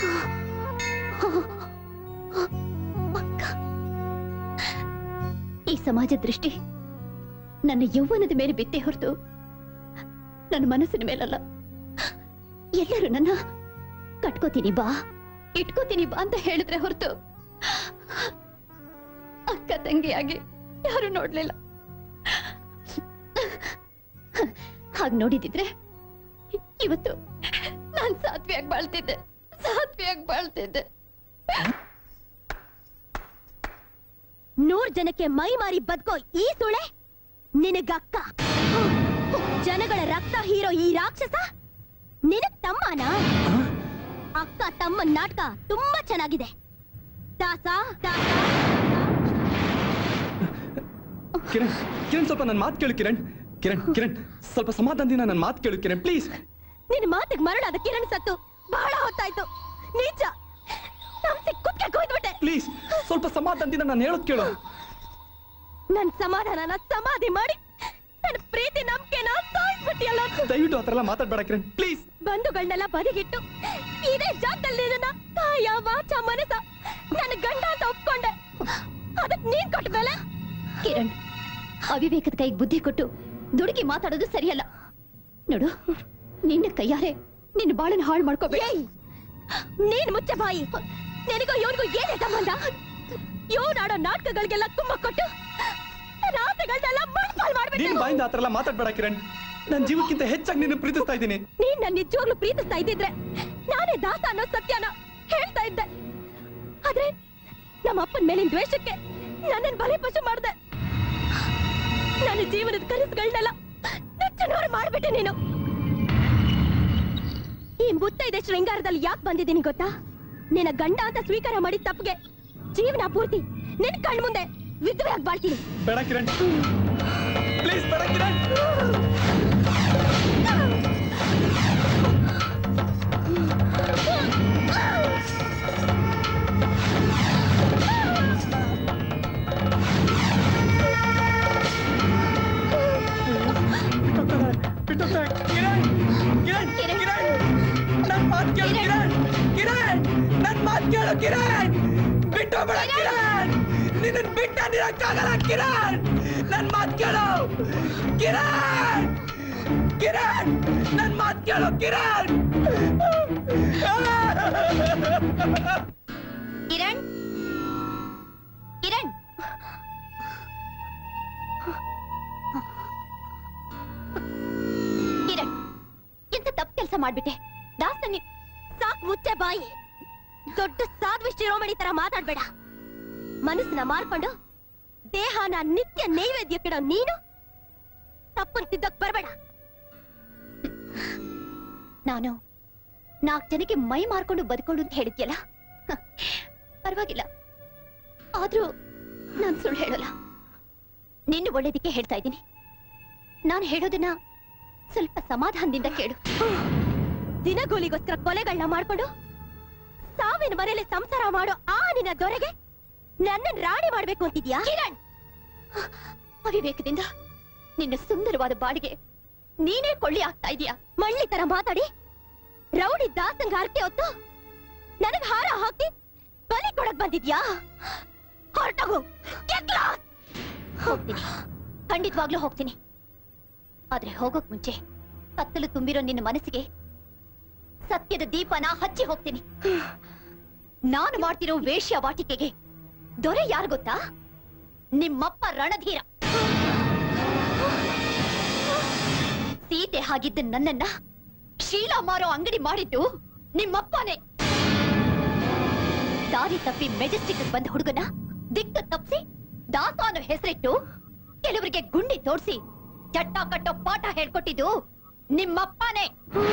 ಈ ಸಮಾಜ ದೃಷ್ಟಿ ನನ್ನ ಯೌವನದ ಮೇಲೆ ಬಿತ್ತೆ ಹೊರತು ನನ್ನ ಮನಸ್ಸಿನ ಮೇಲಲ್ಲ ಎಲ್ಲರೂ ನನ್ನ ಕಟ್ಕೋತೀನಿ ಬಾ ಇಟ್ಕೋತೀನಿ ಬಾ ಅಂತ ಹೇಳಿದ್ರೆ ಹೊರತು ಅಕ್ಕ ತಂಗಿಯಾಗಿ ಯಾರು ನೋಡ್ಲಿಲ್ಲ ಹಾಗೆ ನೋಡಿದಿದ್ರೆ ಇವತ್ತು ನಾನ್ ಸಾತ್ವಿಯಾಗಿ ಬಾಳ್ತಿದ್ದೆ ಸಾತ್ವಿಯಾಗಿ ಬಾಳ್ತಿದ್ದೆ ನೂರ್ ಜನಕ್ಕೆ ಮೈ ಮಾರಿ ಬದುಕೋ ಈ ಸುಳೆ ನಿನಗಕ್ಕ ಜನಗಳ ರಕ್ತ ಹೀರೋ ಈ ರಾಕ್ಷಸ ನಿನಗ್ ತಮ್ಮನ ಅಕ್ಕ ತಮ್ಮನ್ ನಾಟಕ ತುಂಬಾ ಚೆನ್ನಾಗಿದೆ ದಾಸ ದಾಸ ಕಿರಣ್ ಕಿರಣ್ ಸ್ವಲ್ಪ ನನ್ನ ಮಾತು ಕೇಳು ಕಿರಣ್ ಕಿರಣ್ ಕಿರಣ್ ಸ್ವಲ್ಪ ಸಮಾಧಾನದಿಂದ ನನ್ನ ಮಾತು ಕೇಳು ಕಿರಣ್ ಪ್ಲೀಸ್ ನಿನ್ ಮಾತಿಗೆ ಮರಳಾದ ಕಿರಣ್ ಸತ್ತು ಬಹಳ ಹೊತ್ತಾಯ್ತು ನಿಜ ತಮ್ಸಿ ಕುಕ್ಕೆ ಕೊಯ್ದ್ಬಿಟ್ಟೆ ಪ್ಲೀಸ್ ಸ್ವಲ್ಪ ಸಮಾಧಾನದಿಂದ ನಾನು ಹೇಳೋದು ಕೇಳು ನನ್ ಸಮಾಧಾನನ ಸಮಾಧಿ ಮಾಡಿ ನನ್ನ ಪ್ರೀತಿ ನಂಬಿಕೆನ ಸಾಯಿಸ್ಬಿಟ್ಟಿಯಲ್ಲ ದಯವಿಟ್ಟು ಆ ಥರ ಎಲ್ಲ ಮಾತಾಡ್ಬೇಡ ಕಿರಣ್ ಪ್ಲೀಸ್ ಬಂಧುಗಳನ್ನೆಲ್ಲ ಬದಿಗಿಟ್ಟು ಇದೇ ಜಾಗದಲ್ಲಿ ನನ್ನ ಕಾಯ ವಾಚ ಮನಸ ನನ್ನ ಗಂಡ ಅಂತ ಒಪ್ಕೊಂಡೆ ಅದಕ್ ನೀನ್ ಕೊಟ್ಟ ಮೇಲೆ ಕಿರಣ್ ಅವಿವೇಕದ ಕೈಗೆ ಬುದ್ಧಿ ಕೊಟ್ಟು ದುಡುಕಿ ಮಾತಾಡೋದು ಸರಿಯಲ್ಲ ನೋಡು ನಿನ್ನ ಕೈಯಾರೆ ನಿನ್ನ ಬಾಳನ್ನ ಹಾಳು ಮಾಡ್ಕೋಬೇಡ ನೀನ್ ಮುಚ್ಚೆ ಬಾಯಿ ನಿನಗೂ ಇವನಿಗೂ ಏನೇ ಸಂಬಂಧ ಇವನಾಡೋ ನಾಟಕಗಳಿಗೆಲ್ಲ ತುಂಬ ಕೊಟ್ಟು ನನ್ನ ಆಸೆಗಳನ್ನೆಲ್ಲ ಮಣ್ಪಾಲ್ ಮಾಡ್ಬಿಟ್ಟು ನೀನ್ ಬಾಯಿಂದ ಆ ಥರ ಎಲ್ಲ ಮಾತಾಡ್ಬೇಡ ಕಿರಣ್ ನನ್ನ ಜೀವಕ್ಕಿಂತ ಹೆಚ್ಚಾಗಿ ನಿನ್ನ ಪ್ರೀತಿಸ್ತಾ ಇದ್ದೀನಿ ನೀನ್ ನನ್ನ ನಿಜವಾಗ್ಲೂ ಪ್ರೀತಿಸ್ತಾ ಇದ್ದಿದ್ರೆ ನಾನೇ ದಾಸ ಅನ್ನೋ ಸತ್ಯನ ಹೇಳ್ತಾ ಇದ್ದೆ ಆದ್ರೆ ನಮ್ಮ ಅಪ್ಪನ ಮೇಲಿನ ದ್ವೇಷಕ್ಕೆ ನನ್ನನ್ನು ಬಲಿ ಪಶು ಮಾಡ್ದೆ ನನ್ನ ಜೀವನದ ಕನಸುಗಳನ್ನೆಲ್ಲ ನುಚ್ಚುನೂರು ಮಾಡ್ಬಿಟ್ಟೆ ನೀನು ಈ ಮುತ್ತೈದೆ ಶೃಂಗಾರದಲ್ಲಿ ಯಾಕೆ ಬಂದಿದ್ದೀನಿ ಗೊತ್ತಾ ನಿನ್ನ ಗಂಡ ಅಂತ ಸ್ವೀಕಾರ ಮಾಡಿದ ತಪ್ಪಿಗೆ ಜೀವನ ಪೂರ್ತಿ ನಿನ್ ಕಣ್ ಮುಂದೆ ವಿಧವೆಯಾಗಿ ಬಾಳ್ತೀನಿ ಬೇಡ ಕಿರಣ್ ಪ್ಲೀಸ್ ಬೇಡ ಕಿರಣ್ ಕಿರಣ್ ಕಿರಣ್ ಕಿರಣ್ ನನ್ ಮಾತ್ ಕೇಳು ಕಿರಣ್ ಕಿರಣ್ ನನ್ ಮಾತ್ ಕೇಳು ಕಿರಣ್ ಬಿಟ್ಟು ಬೇಡ ಕಿರಣ್ ನಿನ್ನ ಬಿಟ್ಟ ನಿರಕ್ಕಾಗಲ್ಲ ಕಿರಣ್ ನನ್ ಮಾತ್ ಕೇಳು ಕಿರಣ್ ಕಿರಣ್ ನನ್ ಮಾತ್ ಕೇಳು ಕಿರಣ್ ಕಿರಣ್ ಕಿರಣ್ ಕಿರಣ್ ಎಂತ ತಪ್ಪು ಕೆಲಸ ಮಾಡ್ಬಿಟ್ಟೆ ದಾಸನಿ ಸಾಕ್ ಮುಚ್ಚೆ ಬಾಯಿ ದೊಡ್ಡ ಸಾಧ್ವಿ ಶಿರೋಮಣಿ ತರ ಮಾತಾಡ್ಬೇಡ ಮನಸ್ಸನ್ನ ಮಾರ್ಕೊಂಡು ದೇಹನ ನಿತ್ಯ ನೈವೇದ್ಯ ಕೆಡೋ ನೀನು ತಪ್ಪನ್ ತಿದ್ದಕ್ ಬರ್ಬೇಡ ನಾನು ನಾಲ್ಕು ಜನಕ್ಕೆ ಮೈ ಮಾರ್ಕೊಂಡು ಬದುಕೊಂಡು ಅಂತ ಹೇಳಿದ್ಯಲ್ಲ ಹ, ಪರವಾಗಿಲ್ಲ ಆದ್ರೂ ನಾನ್ ಸುಳ್ಳು ಹೇಳೋಲ್ಲ ನಿನ್ನ ಒಳ್ಳೇದಕ್ಕೆ ಹೇಳ್ತಾ ಇದ್ದೀನಿ ನಾನು ಹೇಳೋದನ್ನ ಸ್ವಲ್ಪ ಸಮಾಧಾನದಿಂದ ಕೇಳು ದಿನಗೂಲಿಗೋಸ್ಕರ ಕೊಲೆಗಳನ್ನ ಮಾಡ್ಕೊಂಡು ಸಾವಿನ ಮನೇಲಿ ಸಂಸಾರ ಮಾಡೋ ಆ ನಿನ್ನ ದೊರೆಗೆ ನನ್ನ ರಾಣಿ ಮಾಡ್ಬೇಕು ಅಂತಿದ್ಯಾ ಕಿರಣ್ ಅವಿವೇಕದಿಂದ ನಿನ್ನ ಸುಂದರವಾದ ಬಾಡಿಗೆ ನೀನೇ ಕೊಳ್ಳಿ ಆಗ್ತಾ ಇದೀಯಾ ಮಳ್ಳಿ ತರ ಮಾತಾಡಿ ರೌಡಿ ದಾಸಂಗ ಹರಕೆ ಹೊತ್ತು ನನಗ್ ಹಾರ ಹಾಕಿ ಬಲಿ ಕೊಡಕ್ ಬಂದಿದ್ಯಾ ಹೊರಟೋಗು get lost. ಹೋಗ್ತೀನಿ ಖಂಡಿತವಾಗ್ಲೂ ಹೋಗ್ತೀನಿ ಆದ್ರೆ ಹೋಗೋಕ್ ಮುಂಚೆ ಕತ್ತಲು ತುಂಬಿರೋ ನಿನ್ನ ಮನಸ್ಸಿಗೆ ಸತ್ಯದ ದೀಪನ ಹಚ್ಚಿ ಹೋಗ್ತೀನಿ ನಾನು ಮಾಡ್ತಿರೋ ವೇಶ್ಯ ವಾಟಿಕೆಗೆ ದೊರೆ ಯಾರು ಗೊತ್ತಾ ನಿಮ್ಮಪ್ಪ ರಣಧೀರ ಸೀತೆ ಹಾಗಿದ್ದ ನನ್ನನ್ನ ಶೀಲಾ ಮಾರೋ ಅಂಗಡಿ ಮಾಡಿದ್ದು ನಿಮ್ಮಪ್ಪನೇ ದಾರಿ ತಪ್ಪಿ ಮೆಜೆಸ್ಟಿಕ್ ಬಂದ ಹುಡುಗನ ದಿಕ್ಕು ತಪ್ಪಿಸಿ ದಾಸ ಅನ್ನೋ ಹೆಸರಿಟ್ಟು ಕೆಲವರಿಗೆ ಗುಂಡಿ ತೋಡ್ಸಿ ಚಟ್ಟ ಕಟ್ಟೋ ಪಾಠ ಹೇಳ್ಕೊಟ್ಟಿದ್ದು ನಿಮ್ಮಪ್ಪನೇ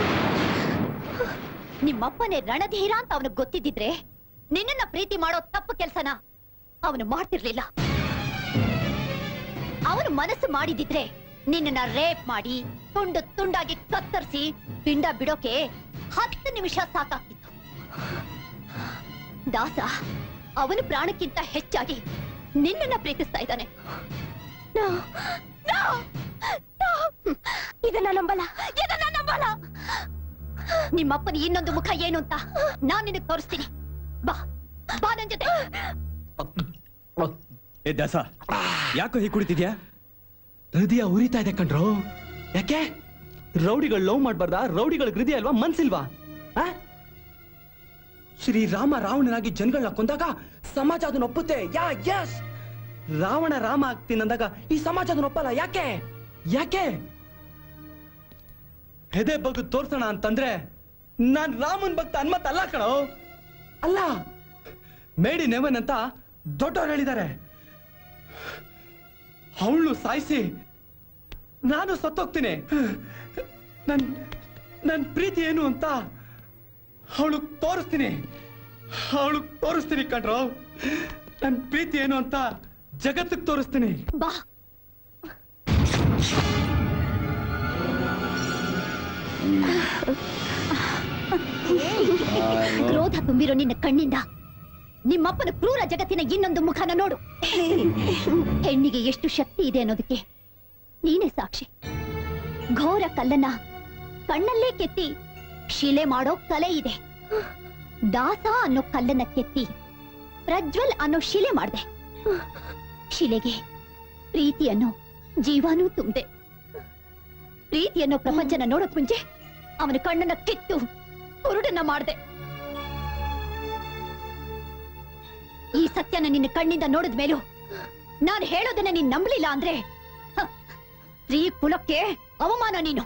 ನಿಮ್ಮಪ್ಪನೇ ರಣಧೀರ ಅಂತ ಅವನು ಗೊತ್ತಿದ್ದಿದ್ರೆ ನಿನ್ನನ್ನ ಪ್ರೀತಿ ಮಾಡೋ ತಪ್ಪು ಕೆಲ್ಸನ ಅವನು ಮಾಡ್ತಿರ್ಲಿಲ್ಲ ಅವನು ಮನಸ್ಸು ಮಾಡಿದಿದ್ರೆ ನಿನ್ನನ್ನ ರೇಪ್ ಮಾಡಿ ತುಂಡು ತುಂಡಾಗಿ ಕತ್ತರಿಸಿ ಪಿಂಡ ಬಿಡೋಕೆ ಹತ್ತು ನಿಮಿಷ ಸಾಕಾಗ್ತಿತ್ತು ದಾಸ ಅವನು ಪ್ರಾಣಕ್ಕಿಂತ ಹೆಚ್ಚಾಗಿ ನಿನ್ನನ್ನ ಪ್ರೀತಿಸ್ತಾ ಇದ್ದಾನೆ No, no, no. ಇದನ್ನ ನಂಬಲ್ಲ ಇದನ್ನ ನಂಬಲ್ಲ ನಿಮ್ಮಪ್ಪನ ಇನ್ನೊಂದು ಮುಖ ಏನು ಅಂತ ನಾನ್ ನಿನಗೆ ತೋರಿಸ್ತೀನಿ ಬಾ ಬಾ ನನ್ ಜೊತೆ ಏ ದಾಸ ಯಾಕೋ ಹೀಗೆ ಕುಡಿತಿದ್ಯಾ ಹೃದಯ ಉರಿತಾ ಇದೆ ಕಣ್ರೋ ಯಾಕೆ ರೌಡಿಗಳು ಲವ್ ಮಾಡ್ಬಾರ್ದ ರೌಡಿಗಳ ಹೃದಯ ಅಲ್ವಾ ಮನ್ಸಿಲ್ವಾ ಆ? ಶ್ರೀರಾಮ ರಾವಣನಾಗಿ ಜನಗಳನ್ನ ಕೊಂದಾಗ ಸಮಾಜ ಅದನ್ನ ಒಪ್ಪುತ್ತೆ ಯಾ ಯಸ್ ರಾವಣ ರಾಮ ಆಗ್ತೀನಂದಾಗ ಈ ಸಮಾಜ ಅದನ್ನ ಒಪ್ಪಲ್ಲ ಯಾಕೆ ಯಾಕೆ ಹೆದೆ ಬಗ್ಗೆ ತೋರ್ಸೋಣ ಅಂತಂದ್ರೆ ನಾನ್ ರಾಮನ್ ಭಕ್ತ ಹನುಮತ್ ಅಲ್ಲ ಕಣೋ ಅಲ್ಲ ಮೇಡಿ ನೆವನ್ ಅಂತ ದೊಡ್ಡವ್ರು ಹೇಳಿದ್ದಾರೆ ಅವಳು ಸಾಯಿಸಿ ನಾನು ಸತ್ತೋಗ್ತೀನಿ ನನ್ ನನ್ ಪ್ರೀತಿ ಏನು ಅಂತ ಅವಳು ತೋರಿಸ್ತೀನಿ ಅವಳು ತೋರಿಸ್ತೀನಿ ಕಣ್ರೋ ನನ್ ಪ್ರೀತಿ ಏನು ಅಂತ ಜಗತ್ತಿಗೆ ತೋರಿಸ್ತೀನಿ ಬಾ ಕ್ರೋಧ ತುಂಬಿರೋ ನಿನ್ನ ಕಣ್ಣಿಂದ ನಿಮ್ಮಪ್ಪನ ಕ್ರೂರ ಜಗತ್ತಿನ ಇನ್ನೊಂದು ಮುಖನ ನೋಡು ಹೆಣ್ಣಿಗೆ ಎಷ್ಟು ಶಕ್ತಿ ಇದೆ ಅನ್ನೋದಕ್ಕೆ ನೀನೇ ಸಾಕ್ಷಿ ಘೋರ ಕಲ್ಲನ್ನ ಕಣ್ಣಲ್ಲೇ ಕೆತ್ತಿ ಶಿಲೆ ಮಾಡೋ ಕಲೆ ಇದೆ ದಾಸ ಅನ್ನೋ ಕಲ್ಲನ್ನ ಕೆತ್ತಿ ಪ್ರಜ್ವಲ್ ಅನ್ನೋ ಶಿಲೆ ಮಾಡ್ದೆ ಶಿಲೆಗೆ ಪ್ರೀತಿ ಅನ್ನೋ ಜೀವಾನೂ ತುಂಬ್ದೆ ಪ್ರೀತಿ ಅನ್ನೋ ಪ್ರಪಂಚನ ನೋಡೋಕ್ ಮುಂಚೆ ಅವನ ಕಣ್ಣನ್ನ ಕಿತ್ತು ಕುರುಡನ್ನ ಮಾಡ್ದೆ ಈ ಸತ್ಯನ ನಿನ್ನ ಕಣ್ಣಿಂದ ನೋಡಿದ ಮೇಲೂ ನಾನು ಹೇಳೋದನ್ನ ನೀನ್ ನಂಬಲಿಲ್ಲ ಅಂದ್ರೆ ಹ, ಸ್ತ್ರೀ ಕುಲಕ್ಕೆ ಅವಮಾನ ನೀನು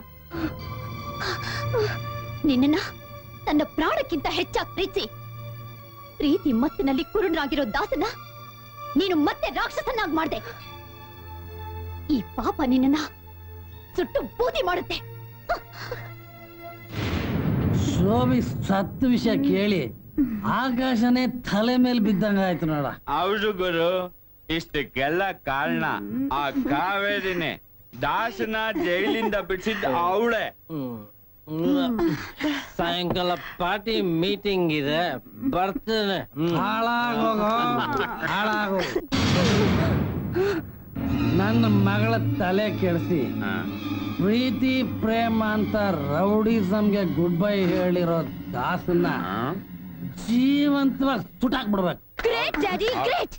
ನಿನ್ನನ್ನ ತನ್ನ ಪ್ರಾಣಕ್ಕಿಂತ ಹೆಚ್ಚಾಗಿ ಪ್ರೀತಿಸಿ ಪ್ರೀತಿ ಮತ್ತಿನಲ್ಲಿ ಕುರುಡನಾಗಿರೋ ದಾಸನ ನೀನು ಮತ್ತೆ ರಾಕ್ಷಸನಾಗಿ ಮಾಡ್ದೆ ಈ ಪಾಪ ನಿನ್ನನ್ನ ಸುಟ್ಟು ಬೂದಿ ಮಾಡುತ್ತೆ ಶೋಭಿ ಸತ್ತು ವಿಷಯ ಕೇಳಿ ಆಕಾಶನೇ ತಲೆ ಮೇಲೆ ಬಿದ್ದಂಗ ಆಯ್ತು ನೋಡ ಹೌದು ಗುರು ಇಷ್ಟಕ್ಕೆಲ್ಲ ಕಾರಣ ಆ ಕಾವೇರಿನೇ ದಾಸನ ಜೈಲಿಂದ ಬಿಡಿಸಿದ್ದ ಅವಳೆ ಸಾಯಂಕಾಲ ಪಾರ್ಟಿ ಮೀಟಿಂಗ್ ಇದೆ ಬರ್ತೇನೆ ಹಾಳಾಗೋಗೋ ಹಾಳಾಗೋ ನನ್ನ ಮಗಳ ತಲೆ ಕೆಡಿಸಿ ಪ್ರೀತಿ ಪ್ರೇಮ ಅಂತ ರೌಡಿಸಮ್ಗೆ ಗುಡ್ ಬೈ ಹೇಳಿರೋ ದಾಸನ್ನ ಜೀವಂತವಾಗಿ ಸುಟ್ಟಾಕ್ಬಿಡ್ಬೇಕು ಗ್ರೇಟ್ ಡ್ಯಾಡಿ ಗ್ರೇಟ್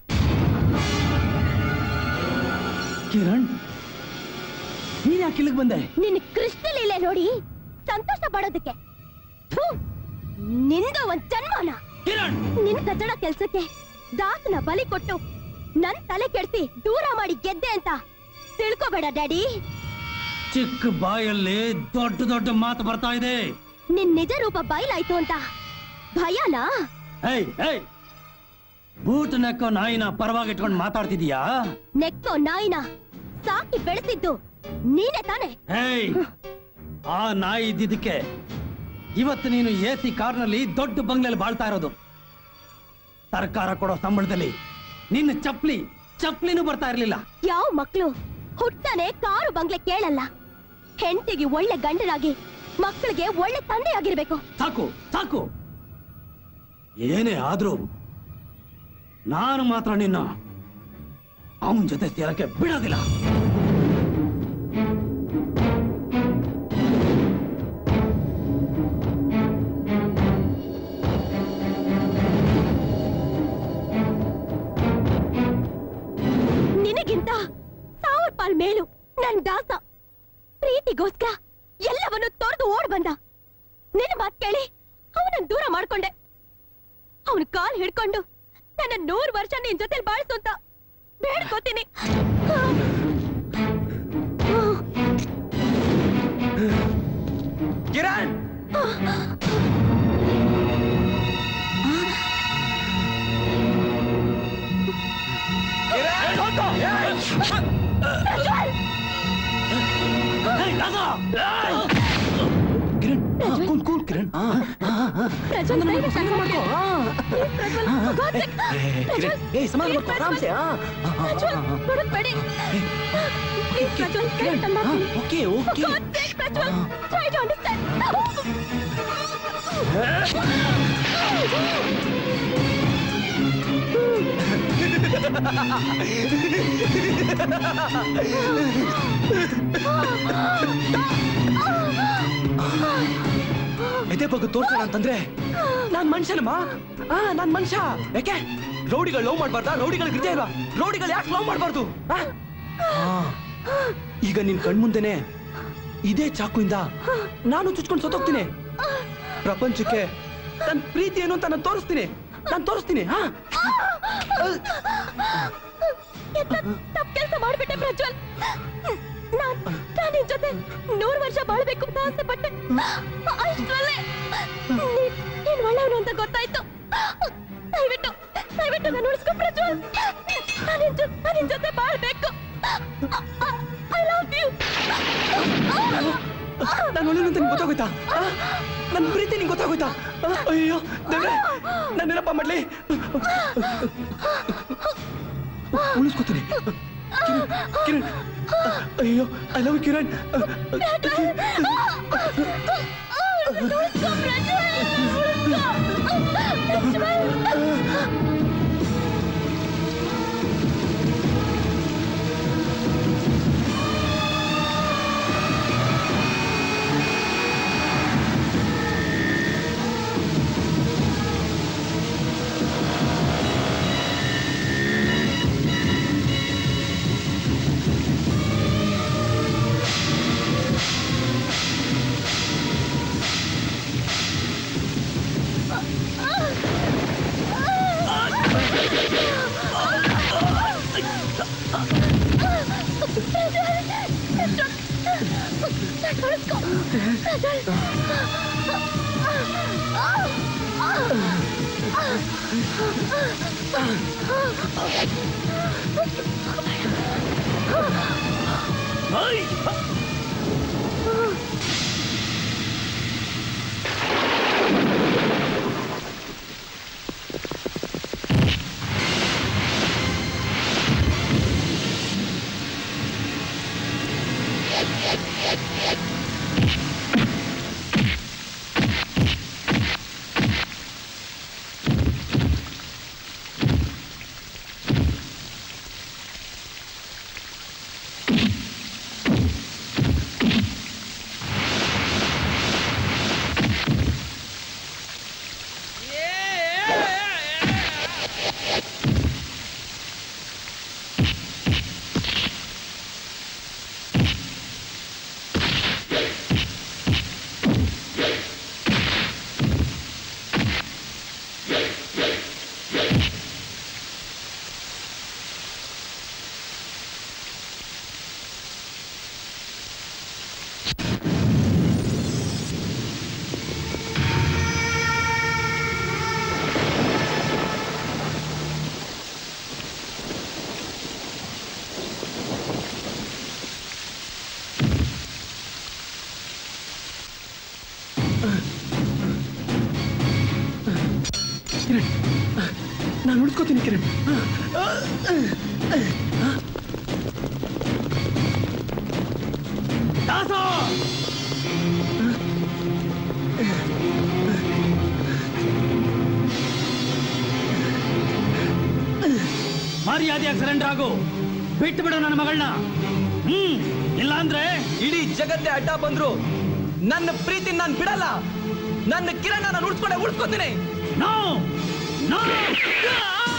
ಕಿರಣ್ ನೀನ್ ಯಾಕೆ ಇಲ್ಲಿಗೆ ಬಂದೆ ನಿನ್ನ ಕೃಷ್ಣ ಲೀಲೆ ನೋಡಿ ಸಂತೋಷ ಪಡೋದಕ್ಕೆ ಥು, ನಿಂದ ಒಂದ್ ಜನ್ಮನ ನಿನ್ ಕಚಡ ಕೆಲ್ಸಕ್ಕೆ ದಾಸನ ಬಲಿ ಕೊಟ್ಟು ನನ್ ತಲೆ ಕೆಡ್ಸಿ ದೂರ ಮಾಡಿ ಗೆದ್ದೆ ಅಂತ ತಿಳ್ಕೊಬೇಡ ಡ್ಯಾಡಿ ಚಿಕ್ಕ ಬಾಯಲ್ಲಿ ದೊಡ್ಡ ದೊಡ್ಡ ಮಾತು ಬರ್ತಾ ಇದೆ ನಿನ್ ನಿಜ ರೂಪ ಬಯಲಾಯ್ತು ಅಂತ ಭಯನಾ ಏಯ್ ಏಯ್ ಬೂಟ್ ನೆಕ್ಕೋ ನಾಯಿನ ಪರವಾಗಿ ಇಟ್ಕೊಂಡು ಮಾತಾಡ್ತಿದೀಯಾ ನೆಕ್ಕೋ ನಾಯಿನ ಸಾಕಿ ಬೆಳೆಸಿದ್ದು ನೀನೇ ತಾನೆ ಹೇಯ್ ಆ ನಾಯಿ ಇದ್ದಿದ್ದಕ್ಕೆ ಇವತ್ತು ನೀನು ಎ ಸಿ ಕಾರ್ನಲ್ಲಿ ದೊಡ್ಡ ಬಂಗ್ಲೆಯಲ್ಲಿ ಬಾಳ್ತಾ ಇರೋದು ಸರ್ಕಾರ ಕೊಡೋ ಸಂಬಳದಲ್ಲಿ ನಿನ್ನ ಚಪ್ಲಿ ಚಪ್ಲಿನೂ ಬರ್ತಾ ಇರ್ಲಿಲ್ಲ ಯಾವ ಮಕ್ಳು ಹುಟ್ಟಾನೆ ಕಾರು ಬಂಗ್ಲೆ ಕೇಳಲ್ಲ ಹೆಂಡತಿಗೆ ಒಳ್ಳೆ ಗಂಡನಾಗಿ ಮಕ್ಕಳಿಗೆ ಒಳ್ಳೆ ತಂದೆ ಆಗಿರ್ಬೇಕು ಸಾಕು ಸಾಕು ಏನೇ ಆದ್ರೂ ನಾನು ಮಾತ್ರ ನಿನ್ನ ಅವನ ಜೊತೆ ಸೇರಕ್ಕೆ ಬಿಡೋದಿಲ್ಲ ನಿನಗಿಂತ ಸಾವಿರ ಪಾಲ್ ಮೇಲು ನನ್ ದಾಸ ಪ್ರೀತಿಗೋಸ್ಕರ ಎಲ್ಲವನ್ನು ತೊರೆದು ಓಡ್ ಬಂದ ನಿನ್ನ ಮಾತ್ ಕೇಳಿ ಅವನನ್ನ ದೂರ ಮಾಡ್ಕೊಂಡೆ ಅವನ ಕಾಲ್ ಹಿಡ್ಕೊಂಡು ನನ್ನ ನೂರು ವರ್ಷ ನಿನ್ ಜೊತೆ ಬಾಳ್ಸು ಅಂತ ಬೇಡ್ಕೋತೀನಿ ಕಿರಣ್ ಕೂಲ್ ಕೂಲ್ ಕಿರಣ್ ಪ್ರಜ್ವಲ್, ದಯವಿಟ್ಟು ಶಾಂತ ಮಾಡ್ಕೊ. Please, Prajwal, for God's sake. Prajwal, ಏಯ್, ಸಮಾಧಾನ please, ಮಾಡ್ಕೊ, ಆರಾಮ್ಸೆ, ಆ. ಪ್ರಜ್ವಲ್, ಬಿಡೋದ್ಬೇಡಿ. Please, ಪ್ರಜ್ವಲ್, ದಯವಿಟ್ಟು ಅಲ್ಲ್ ಮಾಡ್ತೀನಿ. Okay For okay God's sake, Prajwal, try to understand. ಎದೆ ಬಗ್ಗೆ ತೋರ್ಸೋಣ ಅಂತಂದ್ರೆ ನಾನ್ ಮನುಷ್ಯನಮ್ಮ ಆ ನಾನ್ ಮನುಷ್ಯ ಯಾಕೆ ರೌಡಿಗಳು ಲವ್ ಮಾಡ್ಬಾರ್ದಾ ರೌಡಿಗಳು ಹೃದಯ ಇಲ್ವಾ ರೌಡಿಗಳು ಯಾಕೆ ಲವ್ ಮಾಡ್ಬಾರ್ದು ಆ? ಆ, ಈಗ ನಿನ್ ಕಣ್ಮುಂದೆನೆ ಇದೇ ಚಾಕುಯಿಂದ ನಾನು ಚುಚ್ಕೊಂಡು ಸತ್ತೋಗ್ತೀನಿ ಪ್ರಪಂಚಕ್ಕೆ ನನ್ ಪ್ರೀತಿ ಏನು ಅಂತ ನಾನು ತೋರಿಸ್ತೀನಿ ನಾನು ತೋರಿಸ್ತೀನಿ ಹಾ ಎಂತ ತಪ್ಪು ಕೆಲಸ ಮಾಡ್ಬಿಟ್ಟೆ ಪ್ರಜ್ವಲ್ ನಾನ್ ನಾನ್ ನಿನ್ ಜೊತೆ ನೂರು ವರ್ಷ ಬಾಳ್ಬೇಕು ಅಂತ ಆಸೆ ಪಟ್ಟೆ ಅಷ್ಟ್ರಲ್ಲೇ ನೀನ್- ನೀನ್ ಒಳ್ಳೆಯವನು ಅಂತ ಗೊತ್ತಾಯ್ತು ದಯವಿಟ್ಟು ದಯವಿಟ್ಟು ನಾನು ಉಳಿಸ್ಕೊ ಪ್ರಜ್ವಲ್ ನಾನ್ ನಿನ್ ಜೊ- ನಾನ್ ನಿನ್ ಜೊತೆ ಬಾಳ್ಬೇಕು ಐ ಲವ್ ಯು ನಾನು ಒಳ್ಳೆ ಅಂತ ನಿಂಗೆ ಗೊತ್ತಾಗೋಯ್ತಾ ಆ? ನನ್ ಪ್ರೀತಿ ನಿಂಗೆ ಗೊತ್ತಾಗೋಯ್ತಾ ಆ, ಅಯ್ಯೋ ದೇವ್ರೆ ನಾನು ಏನಪ್ಪ ಮಾಡ್ಲಿ ಉಳಿಸ್ಕೊತೀನಿ ಕಿರಣ್ ಕಿರಣ್ ಅಯ್ಯೋ ಐ ಲವ್ ಕಿರಣ್ ಉಳಿಸ್ಕೋತೀನಿ ಕಿರಣ್ ದಾಸು ಮರ್ಯಾದೆಯಾಗಿ ಸರೆಂಡರ್ ಆಗು ಬಿಟ್ಟು ಬಿಡು ನನ್ನ ಮಗಳನ್ನ ಹ್ಮ್ ಇಲ್ಲ ಅಂದ್ರೆ ಇಡೀ ಜಗತ್ತೇ ಅಡ್ಡ ಬಂದ್ರು ನನ್ನ ಪ್ರೀತಿ ನಾನು ಬಿಡಲ್ಲ ನನ್ನ ಕಿರಣ ನಾನು ಉಳಿಸ್ಕೊಂಡೆ ಉಳಿಸ್ಕೊತೀನಿ ನೋ ನೋ ಆ!